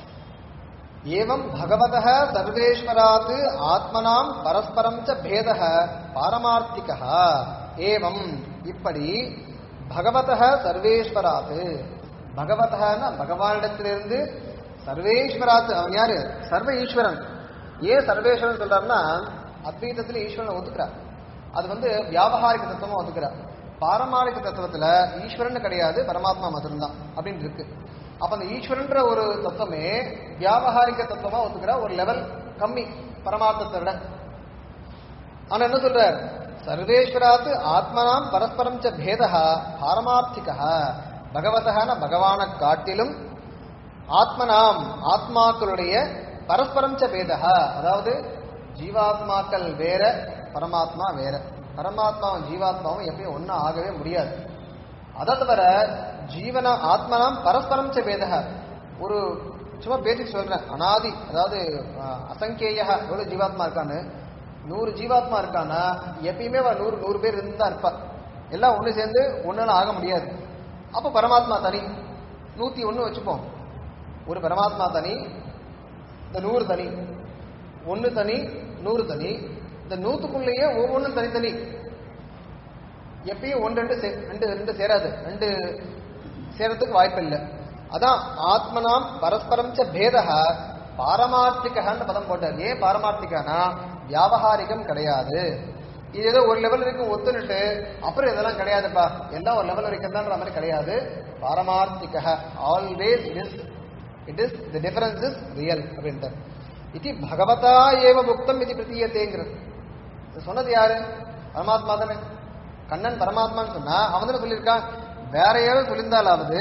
ஏவம் பகவதः சர்வேஸ்வராத் ஆத்மனாம் பரஸ்பரம் ச பேதः பாரமார்த்திகः ஏவம் இப்படி பகவதः சர்வேஸ்வராத் பகவதனா பகவானிடத்திலிருந்து சர்வேஸ்வராத் அவன் யாரு சர்வ ஈஸ்வரன் ஏன் சர்வேஸ்வரன் சொல்றாருன்னா அத்வைதத்துல ஈஸ்வரனை ஒத்துக்கிறார் அது வந்து வியாபகாரிக தத்துவமா ஒத்துக்கிறார் பாரமாரிக தத்துவத்துல ஈஸ்வரன் கிடையாது பரமாத்மா மட்டும்தான் அப்படின்னு இருக்கு அப்ப அந்த ஈஸ்வரன்ற ஒரு தத்துவமே வியாபகாரிக தத்துவமா ஒத்துக்கிற ஒரு லெவல் கம்மி பரமார்த்தத்தை விட ஆனா என்ன சொல்ற சர்வேஸ்வராத் ஆத்மனாம் பரஸ்பரம் ச பேதா பாரமார்த்திகா பகவதன பகவானை காட்டிலும் ஆத்மனாம் ஆத்மாக்களுடைய பரஸ்பரம் ச பேதா அதாவது ஜீவாத்மாக்கள் வேற பரமாத்மா வேற பரமாத்மாவும் ஜீவாத்மாவும் எப்பயும் ஒண்ணா ஆகவே முடியாது அதை தவிர ஜீவன ஆத்மனாம் பரஸ்பரம் ச பேதக ஒரு சும்மா பேசிக் சொல்றேன் அனாதி அதாவது அஹ், அசங்கேய எவ்வளவு ஜீவாத்மா இருக்கான்னு நூறு ஜீவாத்மா இருக்கான்னா எப்பயுமே அவ நூறு நூறு பேர் இருந்து தான் இருப்பா எல்லாம் ஒண்ணு சேர்ந்து ஒண்ணுல ஆக முடியாது அப்ப பரமாத்மா தனி நூத்தி ஒண்ணு வச்சுப்போம் ஒரு பரமாத்மா தனி இந்த நூறு தனி ஒண்ணு தனி நூறு தனி இந்த நூத்துக்குள்ளேயே ஒவ்வொன்றும் தனித்தனி எப்பயும் ஒன்று ரெண்டு சே- ரெண்டு ரெண்டு சேராது ரெண்டு சேரத்துக்கு வாய்ப்பு இல்லை அதான் ஆத்மனாம் பரஸ்பரம் ச பேதக பாரமார்த்திகன்னு பதம் போட்டார் ஏன் பாரமார்த்திகனா வியாபகாரிகம் கிடையாது இது ஏதோ ஒரு லெவல் வரைக்கும் ஒத்துனுட்டு அப்புறம் இதெல்லாம் கிடையாதுப்பா எல்லாம் ஒரு லெவல் வரைக்கும் தான்ற மாதிரி கிடையாது பாரமார்த்திக always it is it is the difference is real அப்படின்ட்டு இது பகவதா ஏவ முக்தம் இது பிரதீயத்தேங்கிறது இது சொன்னது யாரு பரமாத்மா தானே கண்ணன் பரமாத்மான்னு சொன்னா அவன் தானே சொல்லியிருக்கான் வேற யாரும் சொல்லியிருந்தாலாவது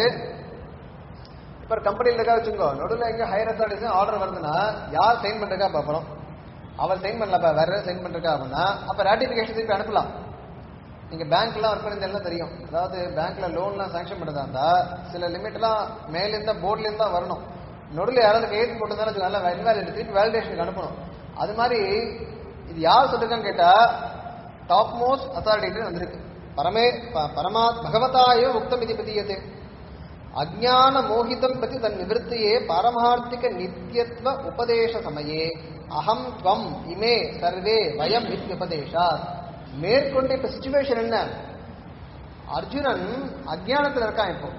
இப்ப ஒரு கம்பெனியில் இருக்கா வச்சுக்கோ நடுவில் எங்க ஹையர் அத்தாரிட்டிஸ் ஆர்டர் வருதுன்னா யார் சைன் பண்றக்கா பார்ப்போம் அவர் சைன் பண்ணலப்பா வேற யாரும் சைன் பண்றக்கா அப்படின்னா அப்ப ராட்டிபிகேஷன் திருப்பி அனுப்பலாம் நீங்க பேங்க்லாம் ஒர்க் பண்ணிருந்தா தெரியும் அதாவது பேங்க்ல லோன்லாம் சாங்ஷன் பண்ணதா இருந்தா சில லிமிட்லாம் மேல இருந்தா போர்ட்ல இருந்தா வரணும் நடுவில் யாராவது கையெழுத்து போட்டு நல்லா இன்வாலிட் திருப்பி வேலிடேஷனுக்கு அனுப்பணும் அது மாதிரி இது யார் சொல்லிருக்கான்னு கேட்டா டாப் மோஸ்ட் அத்தாரிட்டி வந்திருக்கு பரமே ப- பரமா பகவதாயோ உக்தம் இது பத்தியது அஜான மோகிதம் பத்தி தன் நிவர்த்தியே பாரமார்த்திக நித்தியத்துவ உபதேச சமயே அகம் துவம் இமே சர்வே வயம் நித்யுபதேஷா மேற்கொண்டு இப்ப சுச்சுவேஷன் என்ன அர்ஜுனன் அஜ்ஞானத்துல இருக்கான் இப்போ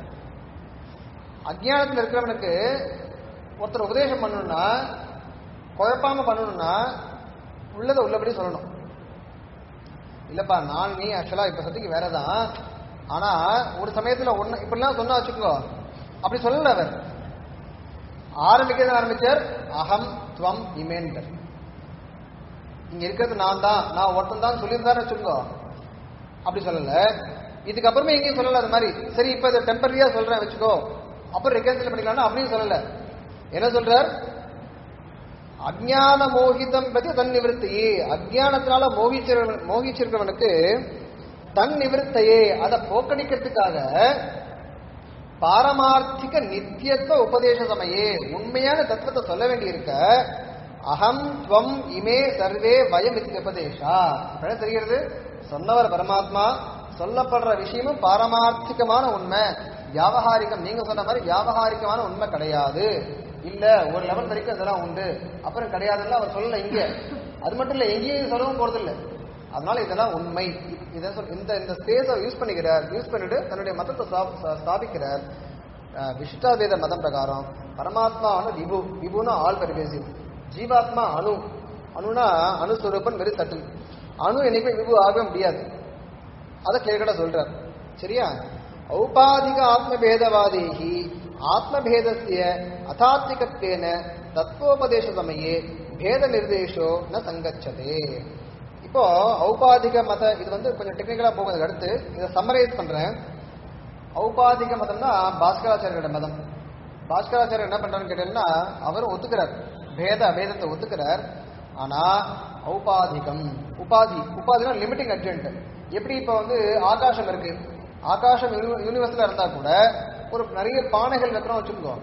அஜ்ஞானத்துல இருக்கிறவனுக்கு ஒருத்தர் உபதேசம் பண்ணணும்னா குழப்பாம பண்ணணும்னா உள்ளதை உள்ளபடி சொல்லணும் இல்லப்பா நான் நீ ஆக்சுவலா இப்ப சத்திக்கு வேறதான் ஆனா ஒரு சமயத்துல ஒண்ணு இப்படிலாம் சொன்னா வச்சுக்கோ அப்படி சொல்லல அவர் ஆரம்பிக்கிறது ஆரம்பிச்சார் அகம் துவம் இமேன்டர் இங்க இருக்கிறது நான் தான் நான் ஒருத்தன் தான் சொல்லியிருந்தாரு வச்சுக்கோ அப்படி சொல்லல இதுக்கப்புறமே எங்கேயும் சொல்லல அது மாதிரி சரி இப்ப இதை டெம்பரரியா சொல்றேன் வச்சுக்கோ அப்புறம் ரெக்கன்சில் பண்ணிக்கலாம்னா அப்படியும் சொல்லல என்ன சொல்றார் அஜ்ஞான மோகிதம் பத்தி தன் நிவர்த்தியே அஜ்ஞானத்தினால மோகிச்சிருவன் மோகிச்சிருக்கிறவனுக்கு தன் நிவர்த்தையே அதை போக்கடிக்கிறதுக்காக பாரமார்த்திக நித்தியத்துவ உபதேச சமயே உண்மையான தத்துவத்தை சொல்ல வேண்டியிருக்க அகம் துவம் இமே சர்வே வயம் இது உபதேசா இப்ப தெரிகிறது சொன்னவர் பரமாத்மா சொல்லப்படுற விஷயமும் பாரமார்த்திகமான உண்மை வியாபகாரிகம் நீங்க சொன்ன மாதிரி வியாபகாரிகமான உண்மை கிடையாது இல்ல ஒரு லெவல் வரைக்கும் இதெல்லாம் உண்டு அப்புறம் கிடையாதுல்ல அவர் சொல்லல இங்க அது மட்டும் இல்ல எங்கேயும் சொல்லவும் போறதில்ல அதனால இதெல்லாம் உண்மை இதை சொல் இந்த இந்த ஸ்பேஸை யூஸ் பண்ணிக்கிறார் யூஸ் பண்ணிட்டு தன்னுடைய மதத்தை ஸ்தா- ஸ்தா- ஸ்தாபிக்கிறார் அஹ் விசிஷ்டாத்வைத மதம் பிரகாரம் பரமாத்மா வந்து விபு விபுனா ஆல் பெர்வேசிவ் ஜீவாத்மா அணு அணுனா அணுஸ்வரூபன் வெரி சட்டில் அணு என்னைக்குமே விபு ஆகவே முடியாது அதை கிளியர்கடா சொல்றார் சரியா ஔபாதிக ஆத்மபேதவாதேகி ஆத்மபேதஸ்ய அதாத்மிகத்வேன தத்துவோபதேச சமயே பேத நிர்தேஷோ ந சங்கச்சதே இப்போ ஔபாதிக மத இது வந்து கொஞ்சம் டெக்னிக்கலா போகிறதுக்கு அடுத்து இதை சம்மரைஸ் பண்றேன் ஔபாதிக மதம்னா பாஸ்கராச்சாரியோட மதம் பாஸ்கராச்சாரியர் என்ன பண்றாருன்னு கேட்டீங்கன்னா அவரும் ஒத்துக்கிறார் பேத அபேதத்தை ஒத்துக்கிறார் ஆனா ஔபாதிகம் உபாதி உபாதினா லிமிட்டிங் அட்ஜென்ட் எப்படி இப்போ வந்து ஆகாசம் இருக்கு ஆகாசம் யூனிவர்ஸ்ல இருந்தா கூட ஒரு நிறைய பானைகள் வைக்கிறோம் வச்சுக்கோ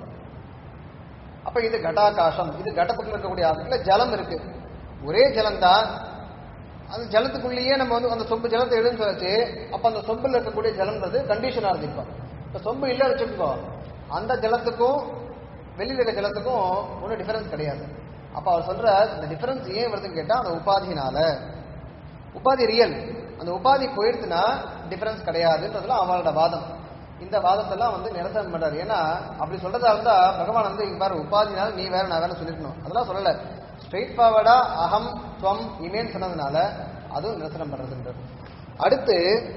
அப்ப இது கடாகாசம் இது கடத்துக்குள்ள இருக்கக்கூடிய ஆகுல ஜலம் இருக்கு ஒரே ஜலம் தான் அந்த ஜலத்துக்குள்ளேயே நம்ம வந்து அந்த சொம்பு ஜலத்தை எடுன்னு சொல்லச்சு அப்ப அந்த சொம்புல இருக்கக்கூடிய ஜலம்ன்றது கண்டிஷனா இருக்கு இப்போ இப்ப சொம்பு இல்ல வச்சுக்கோ அந்த ஜலத்துக்கும் வெளியில இருக்க ஜலத்துக்கும் ஒன்றும் டிஃபரன்ஸ் கிடையாது அப்ப அவர் சொல்ற இந்த டிஃபரன்ஸ் ஏன் வருதுன்னு கேட்டா அந்த உபாதினால உபாதி ரியல் அந்த உபாதி போயிடுச்சுன்னா டிஃபரன்ஸ் கிடையாதுன்றதுல அவனோட வாதம் இந்த வாதத்தெல்லாம் வந்து நிரசனம் பண்றாரு ஏன்னா அப்படி சொல்றதா இருந்தா பகவான் வந்து இங்க பாரு உபாதினால நீ வேற நான் வேற சொல்லிருக்கணும் அதெல்லாம் சொல்லல ஸ்ட்ரெயிட் ஃபார்வர்டா அகம் துவம் இமேன்னு சொன்னதுனால அதுவும் நிரசனம் பண்றதுன்றது அடுத்து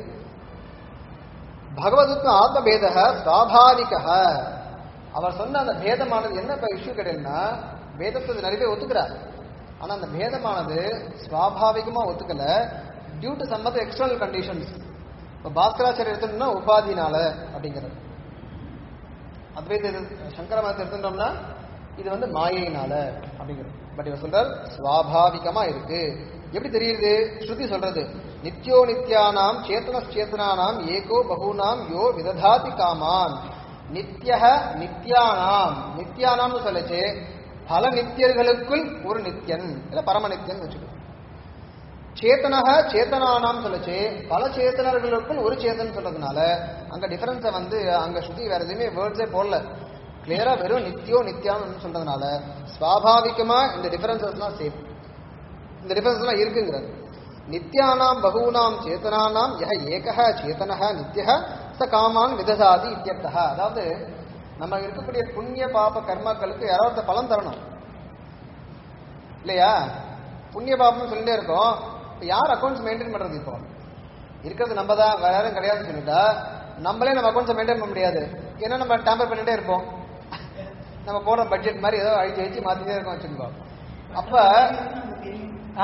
பகவதுக்கு ஆத்மபேத சுவாபாவிக அவர் சொன்ன அந்த பேதமானது என்ன இப்ப இஷ்யூ கேட்டீங்கன்னா பேதத்தை நிறைய பேர் ஒத்துக்கிறார் ஆனா அந்த பேதமானது சுவாபாவிகமா ஒத்துக்கல due to some of external conditions இப்ப பாஸ்கராச்சாரியர் எடுத்துட்டோம்னா உபாதினால அப்படிங்கிறது அத்வைத இது- சங்கர மதத்தை எடுத்துட்டோம்னா இது வந்து மாயையினால அப்படிங்கிறது பட் இவர் சொல்றார் சுவாபாவிகமா இருக்கு எப்படி தெரியுது ஸ்ருதி சொல்றது நித்யோ நித்யானாம் சேத்தன சேத்தனானாம் ஏகோ பகூனாம் யோ விததாதி காமான் நித்ய நித்யானாம் நித்யானாம்னு சொல்லுச்சு பல நித்தியர்களுக்குள் ஒரு நித்யன் இல்ல பரம நித்யன் வச்சுக்கோ சேத்தனக சேத்தனானாம் சொல்லுச்சு பல சேத்தனர்களுக்குள் ஒரு சேத்தன் சொல்றதுனால அங்க டிஃபரன்ஸை வந்து அங்க ஸ்ருதி வேற எதுவுமே வேர்ட்ஸே போடல கிளியரா வெறும் நித்யோ நித்யான்னு சொல்றதுனால ஸ்வாபாவிகமா இந்த டிஃபரன்சஸ்லாம் சேம் இந்த டிஃபரன்ஸ்லாம் இருக்குங்கிறது நித்யானாம் பகூனாம் சேத்தனானாம் யஹ ஏகஹ சேதனஹ நித்யஹ ச காமான் விதசாதி இத்தியர்த்தः அதாவது நம்ம இருக்கக்கூடிய புண்ணிய பாப கர்மாக்களுக்கு யாராவது பலன் தரணும் இல்லையா புண்ணிய பாபம்னு சொல்லிட்டே இருக்கோம் இப்ப யார் அக்கௌண்ட்ஸ் மெயின்டைன் பண்றது இப்போ இருக்கிறது நம்ம தான் வேற யாரும் கிடையாதுன்னு சொல்லிட்டா நம்மளே நம்ம அக்கௌண்ட்ஸை மெயின்டைன் பண்ண முடியாது ஏன்னா நம்ம டேம்பர் பண்ணிட்டே இருப்போம் நம்ம போடுற பட்ஜெட் மாதிரி ஏதோ அழிச்சு அழிச்சு மாத்திட்டே இருக்கோம் வச்சுக்கோ அப்ப ஆ?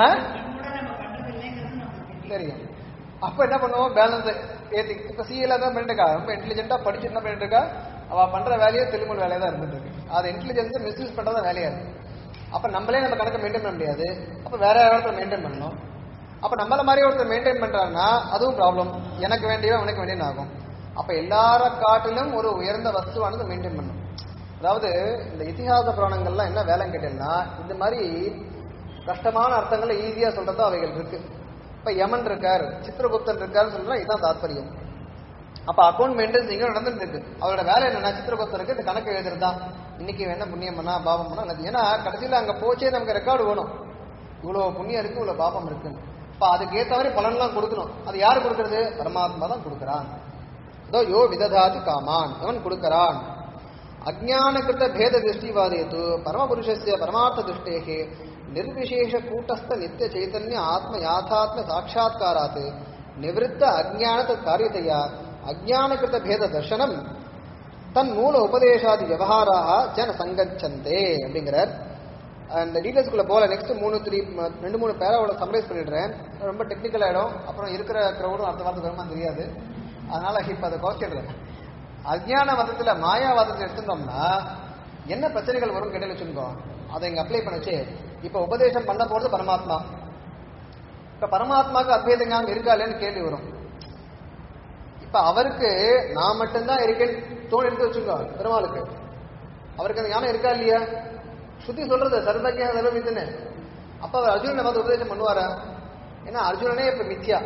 தெரியும் அப்ப என்ன பண்ணுவோம் பேலன்ஸ் ஏத்தி இப்ப சிஎல தான் பண்ணிட்டு இருக்கா ரொம்ப இன்டெலிஜென்ட்டா படிச்சு என்ன பண்ணிட்டு இருக்கா அவ பண்ற வேலையே தெலுங்கு வேலையா தான் இருந்துட்டு இருக்கு அது இன்டெலிஜென்ஸ் மிஸ்யூஸ் பண்றதா வேலையா இருக்கு அப்ப நம்மளே நம்ம கணக்கை மெயின்டைன் பண்ண முடியாது அப்ப வேற இடத்துல மெயின்டைன் பண்ணணும் அப்ப நம்மள மாதிரி ஒருத்தர் மெயின்டைன் பண்றாருன்னா அதுவும் ப்ராப்ளம் எனக்கு வேண்டியவன் உனக்கு வேண்டியது ஆகும் அப்ப எல்லார காட்டிலும் ஒரு உயர்ந்த வஸ்துவானது மெயின்டைன் பண்ணும் அதாவது இந்த இதிகாச புராணங்கள்லாம் என்ன வேலைன்னு கேட்டீங்கன்னா இந்த மாதிரி கஷ்டமான அர்த்தங்களை ஈஸியா சொல்றது அவைகள் இருக்கு இப்ப யமன் இருக்கார் சித்திரகுப்தன் இருக்காருன்னு சொல்றா இதுதான் தாத்பரியம் அப்ப அக்கௌண்ட் மெயின்டெனன்ஸ் இங்க நடந்துட்டு இருக்கு அவரோட வேலை என்னன்னா சித்திரகுப்தருக்கு இந்த கணக்கு எழுதுறது தான் இன்னைக்கு என்ன புண்ணியம் பண்ணா பாபம் பண்ணா நல்லது ஏன்னா கடைசியில அங்க போச்சே நமக்கு ரெக்கார்டு வேணும் இவ்வளவு புண்ணியம் இருக்கு இவ்வளவு பாபம் இருக்கு அப்ப அதுக்கு ஏத்த மாதிரி பலன்லாம் கொடுக்கணும் அது யாரு கொடுக்கறது பரமாத்மா தான் கொடுக்கறான் அதோ யோ விததாதி காமான் அவன் கொடுக்கறான் அஜானகிருத பேத திருஷ்டிவாதேது பரமபுருஷஸ்ய பரமார்த்த திருஷ்டேகே நிர்விசேஷ கூட்டஸ்த நித்திய சைதன்ய ஆத்ம யாதாத்ம சாட்சா்காராத் நிவೃತ್ತ அஜானத காரியத்தையா அஜானகிருத பேத தர்சனம் தன் மூல உபதேசாதி விவகாராக ஜன சங்கச்சந்தே அப்படிங்கிறார் அந்த டீடைல்ஸ்குள்ள போல நெக்ஸ்ட் மூணு த்ரீ ரெண்டு மூணு பேராவோட சம்மரைஸ் பண்ணிடுறேன் ரொம்ப டெக்னிக்கல் ஆயிடும் அப்புறம் இருக்கிற க்ரௌடும் அடுத்த வாரத்துக்கு வருமா தெரியாது அதனால இப்ப அதை குறைச்சிடுறேன் அஜ்ஞான மதத்துல மாயாவாதத்தை எடுத்துட்டோம்னா என்ன பிரச்சனைகள் வரும் கேட்டு வச்சுக்கோ அதை இங்க அப்ளை பண்ணச்சு இப்ப உபதேசம் பண்ண போறது பரமாத்மா இப்ப பரமாத்மாக்கு அத்வைத ஞானம் இருக்கா இல்லைன்னு கேள்வி வரும் இப்ப அவருக்கு நான் மட்டும்தான் இருக்கேன்னு தோணி எடுத்து வச்சுக்கோ பெருமாளுக்கு அவருக்கு அந்த ஞானம் இருக்கா இல்லையா ஸ்ருதி சொல்றது சர்வஜா சர்வவித்துன்னு அப்ப அவர் அர்ஜுனனை பார்த்து உபதேசம் பண்ணுவாரா ஏன்னா அர்ஜுனனே இப்ப மித்யா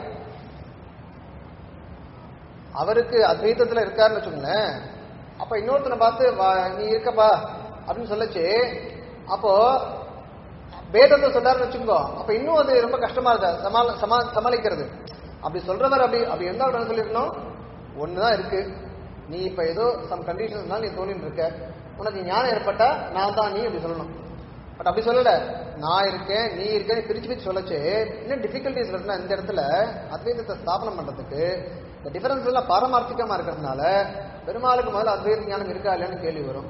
அவருக்கு அத்வைத்தத்துல இருக்காருன்னு வச்சுக்கோங்களேன் அப்ப இன்னொருத்தனை பார்த்து வா- நீ இருக்கப்பா அப்படின்னு சொல்லச்சு அப்போ வேதத்தை சொல்றாருன்னு வச்சுக்கோ அப்ப இன்னும் அது ரொம்ப கஷ்டமா இருக்கு சமாள சமா சமாளிக்கிறது அப்படி சொல்றவர் அப்படி அப்படி எந்த ஒரு சொல்லிருக்கணும் ஒண்ணுதான் இருக்கு நீ இப்ப ஏதோ சம் கண்டிஷன்ஸ்னால நீ தோணிட்டு இருக்க உனக்கு ஞானம் ஏற்பட்டா நான் தான் நீ அப்படி சொல்லணும் பட் அப்படி சொல்லல நான் இருக்கேன் நீ இருக்கேன்னு பிரிச்சு பிரிச்சு சொல்லச்சு இன்னும் டிஃபிகல்டிஸ் வருதுன்னா இந்த இடத்துல அத்வைதத்தை ஸ்தாபனம் பண்றதுக்கு இந்த டிஃபரன்ஸ் எல்லாம் பாரமார்த்திகமா இருக்கிறதுனால பெருமாளுக்கு முதல்ல அத்வைத ஞானம் இருக்கா இல்லையான்னு கேள்வி வரும்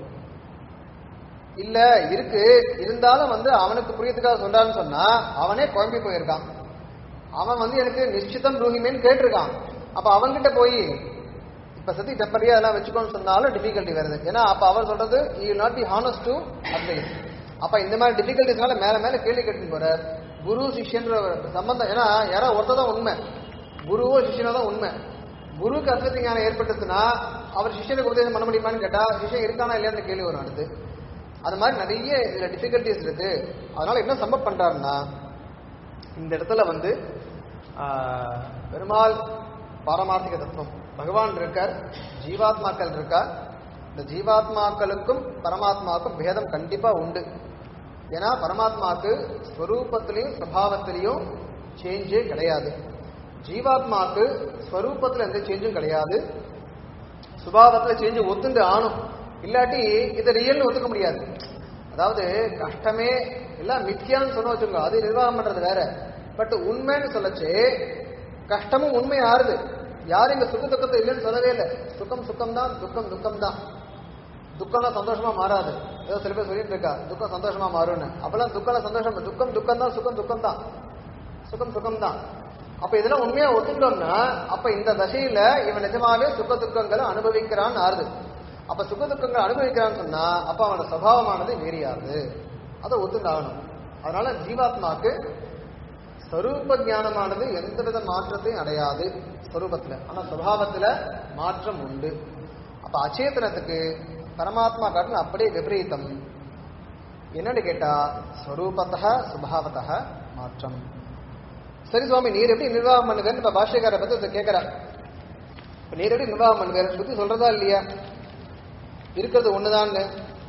இல்ல இருக்கு இருந்தாலும் வந்து அவனுக்கு புரியத்துக்காக சொல்றான்னு சொன்னா அவனே குழம்பி போயிருக்கான் அவன் வந்து எனக்கு நிச்சிதம் ரூஹிமேன்னு கேட்டிருக்கான் அப்ப அவன்கிட்ட போய் இப்ப சத்தி டெம்பரியா அதெல்லாம் வச்சுக்கோன்னு சொன்னாலும் டிஃபிகல்ட்டி வருது ஏன்னா அப்ப அவர் சொல்றது you not be honest to advise அப்ப இந்த மாதிரி டிஃபிகல்ட்டிஸ்னால மேல மேல கேள்வி கேட்டு போறார் குரு சிஷ்யன்ற ஒரு சம்பந்தம் ஏன்னா யாரோ ஒருத்தர் தான் உண்மை குருவோ சிஷ்யனோ தான் உண்மை குருவுக்கு அத்வைத ஞானம் ஏற்பட்டுச்சுன்னா அவர் சிஷ்யனுக்கு உபதேசம் பண்ண முடியுமான்னு கேட்டா சிஷ்யன் இருக்கானா இல்லையான்னு கேள்வி வரும் அடுத்து அது மாதிரி நிறைய இதுல டிஃபிகல்ட்டிஸ் இருக்கு அதனால என்ன சம்பவம் பண்றாருன்னா இந்த இடத்துல வந்து ஆஹ், பெருமாள் பாரமார்த்திக தத்துவம் பகவான் இருக்கார் ஜீவாத்மாக்கள் இருக்கார் இந்த ஜீவாத்மாக்களுக்கும் பரமாத்மாவுக்கும் பேதம் கண்டிப்பா உண்டு ஏன்னா பரமாத்மாவுக்கு ஸ்வரூபத்திலையும் சுபாவத்திலையும் சேஞ்சே கிடையாது ஜீவாத்மாவுக்கு ஸ்வரூபத்துல எந்த சேஞ்சும் கிடையாது சுபாவத்துல சேஞ்சு ஒத்துண்டு ஆணும் இல்லாட்டி இதை ரியல்னு ஒத்துக்க முடியாது அதாவது கஷ்டமே எல்லாம் மித்தியான்னு சொன்ன வச்சுக்கோங்க அது நிர்வாகம் பண்றது வேற பட் உண்மைன்னு சொல்லச்சு கஷ்டமும் உண்மை ஆறுது யாரும் இங்க சுக துக்கத்தை இல்லைன்னு சொல்லவே இல்லை சுகம் சுகம் தான் துக்கம் துக்கம் தான் துக்கம்லாம் சந்தோஷமா மாறாது ஏதோ சில பேர் சொல்லிட்டு இருக்கா துக்கம் சந்தோஷமா மாறும்னு அப்பெல்லாம் துக்கம் சந்தோஷம் இல்ல. துக்கம் துக்கம் தான் சுகம் துக்கம் தான் சுகம் சுகம் தான் அப்ப இதெல்லாம் உண்மையா ஒத்துக்கிட்டோம்னா அப்ப இந்த தசையில இவன் நிஜமாவே சுக துக்கங்களை அனுபவிக்கிறான்னு ஆறுது அப்ப சுக துக்கங்களை அனுபவிக்கிறான்னு சொன்னா அப்ப அவனோட சுபாவமானது மீறியாது அதை ஒத்துண்டாகணும் அதனால ஜீவாத்மாக்கு ஸ்வரூப ஞானமானது எந்தவித மாற்றத்தையும் அடையாது ஸ்வரூபத்துல ஆனா சுபாவத்துல மாற்றம் உண்டு அப்ப அச்சேதனத்துக்கு பரமாத்மா காட்டின அப்படியே விபரீதம் என்னன்னு கேட்டா ஸ்வரூபத்தக சுபாவத்தக மாற்றம் சரி சுவாமி நீர் எப்படி நிர்வாகம் பண்ணுவேன்னு இப்ப பாஷ்யக்கார பத்தி ஒருத்தர் கேட்கிறார் இப்ப நீர் எப்படி நிர்வாகம் பண்ணுவேன் சுத்தி சொல்றதா இல்லையா இருக்கிறது ஒண்ணுதான்னு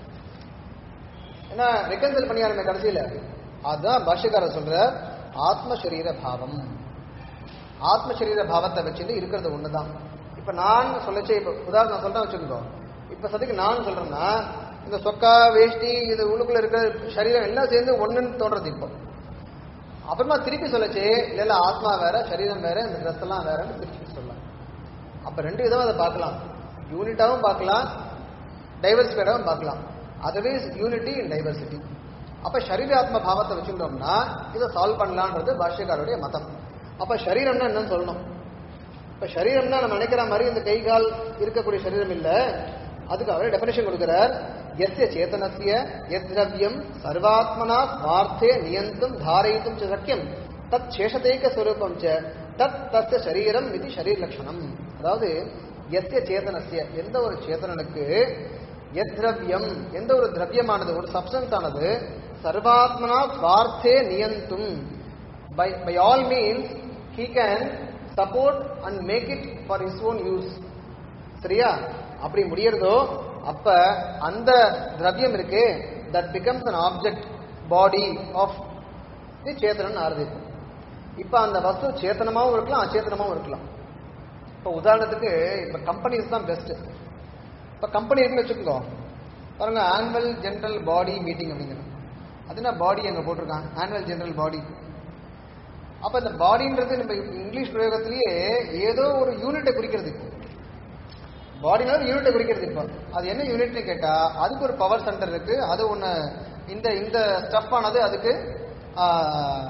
ஏன்னா ரெக்கன்சல் பண்ணியாருமே கடைசியில அதுதான் பாஷ்யக்காரர் சொல்ற ஆத்ம சரீர பாவம் ஆத்ம சரீர பாவத்தை வச்சுட்டு இருக்கிறது ஒண்ணுதான் இப்ப நான் சொல்லச்சே இப்ப உதாரணம் சொல்றேன் வச்சுக்கோ இப்ப சதிக்கு நான் சொல்றேன்னா இந்த சொக்கா வேஷ்டி இது உள்ளுக்குள்ள இருக்கிற சரீரம் எல்லாம் சேர்ந்து ஒண்ணுன்னு தோன்றது இப்போ அப்புறமா திருப்பி சொல்லச்சே இல்ல இல்ல ஆத்மா வேற சரீரம் வேற இந்த ட்ரெஸ் எல்லாம் வேறன்னு திருப்பி சொல்லலாம் அப்ப ரெண்டு விதமா அதை பார்க்கலாம் யூனிட்டாவும் பார்க்கலாம் டைவர்சிஃபைடாவும் பார்க்கலாம் அதர்வைஸ் யூனிட்டி இன் டைவர்சிட்டி அப்ப சரீராத்ம பாவத்தை வச்சுட்டோம்னா இதை சால்வ் பண்ணலான்றது பாஷ்யக்காரருடைய மதம் அப்ப சரீரம்னா என்னன்னு சொல்லணும் இப்ப சரீரம்னா நம்ம நினைக்கிற மாதிரி இந்த கை கால் இருக்கக்கூடிய சரீரம் இல்ல அதுக்கு அவரே டெபினேஷன் கொடுக்கிறார் எஸ்ய சேதனஸ்ய எத் திரவியம் சர்வாத்மனா ஸ்வார்த்தே நியந்தும் தாரயித்தும் ச சக்கியம் தத் சேஷதேக ஸ்வரூபம் ச தத் தஸ்ய சரீரம் இது சரீர லட்சணம் அதாவது எஸ்ய சேதனஸ்ய எந்த ஒரு சேதனனுக்கு எத் திரவியம் எந்த ஒரு திரவியமானது ஒரு சப்ஸ்டன்ஸ் ஆனது சர்வாத்மனா ஸ்வார்த்தே நியந்தும் by by all means he can support and make it for his own use சரியா அப்படி முடியறதோ அப்ப அந்த திரவியம் இருக்கு that becomes an object body of the சேத்தனன் ஆறுது இப்ப அந்த வஸ்து சேத்தனமாவும் இருக்கலாம் அச்சேத்தனமாவும் இருக்கலாம் இப்ப உதாரணத்துக்கு இப்ப கம்பெனிஸ் தான் பெஸ்ட் இப்ப கம்பெனி இருக்குன்னு வச்சுக்கோங்க பாருங்க ஆனுவல் ஜெனரல் பாடி மீட்டிங் அப்படிங்கிறது அது என்ன பாடி அங்க போட்டிருக்காங்க ஆனுவல் ஜெனரல் பாடி அப்ப இந்த பாடின்றது நம்ம இங்கிலீஷ் பிரயோகத்திலேயே ஏதோ ஒரு யூனிட்டை குறிக்கிறது இப்போ பாடினால யூனிட்டை குறிக்கிறது இப்போ அது என்ன யூனிட்னு கேட்டா அதுக்கு ஒரு பவர் சென்டர் இருக்கு அது ஒண்ணு இந்த இந்த ஸ்டஃப் ஆனது அதுக்கு ஆஹ்,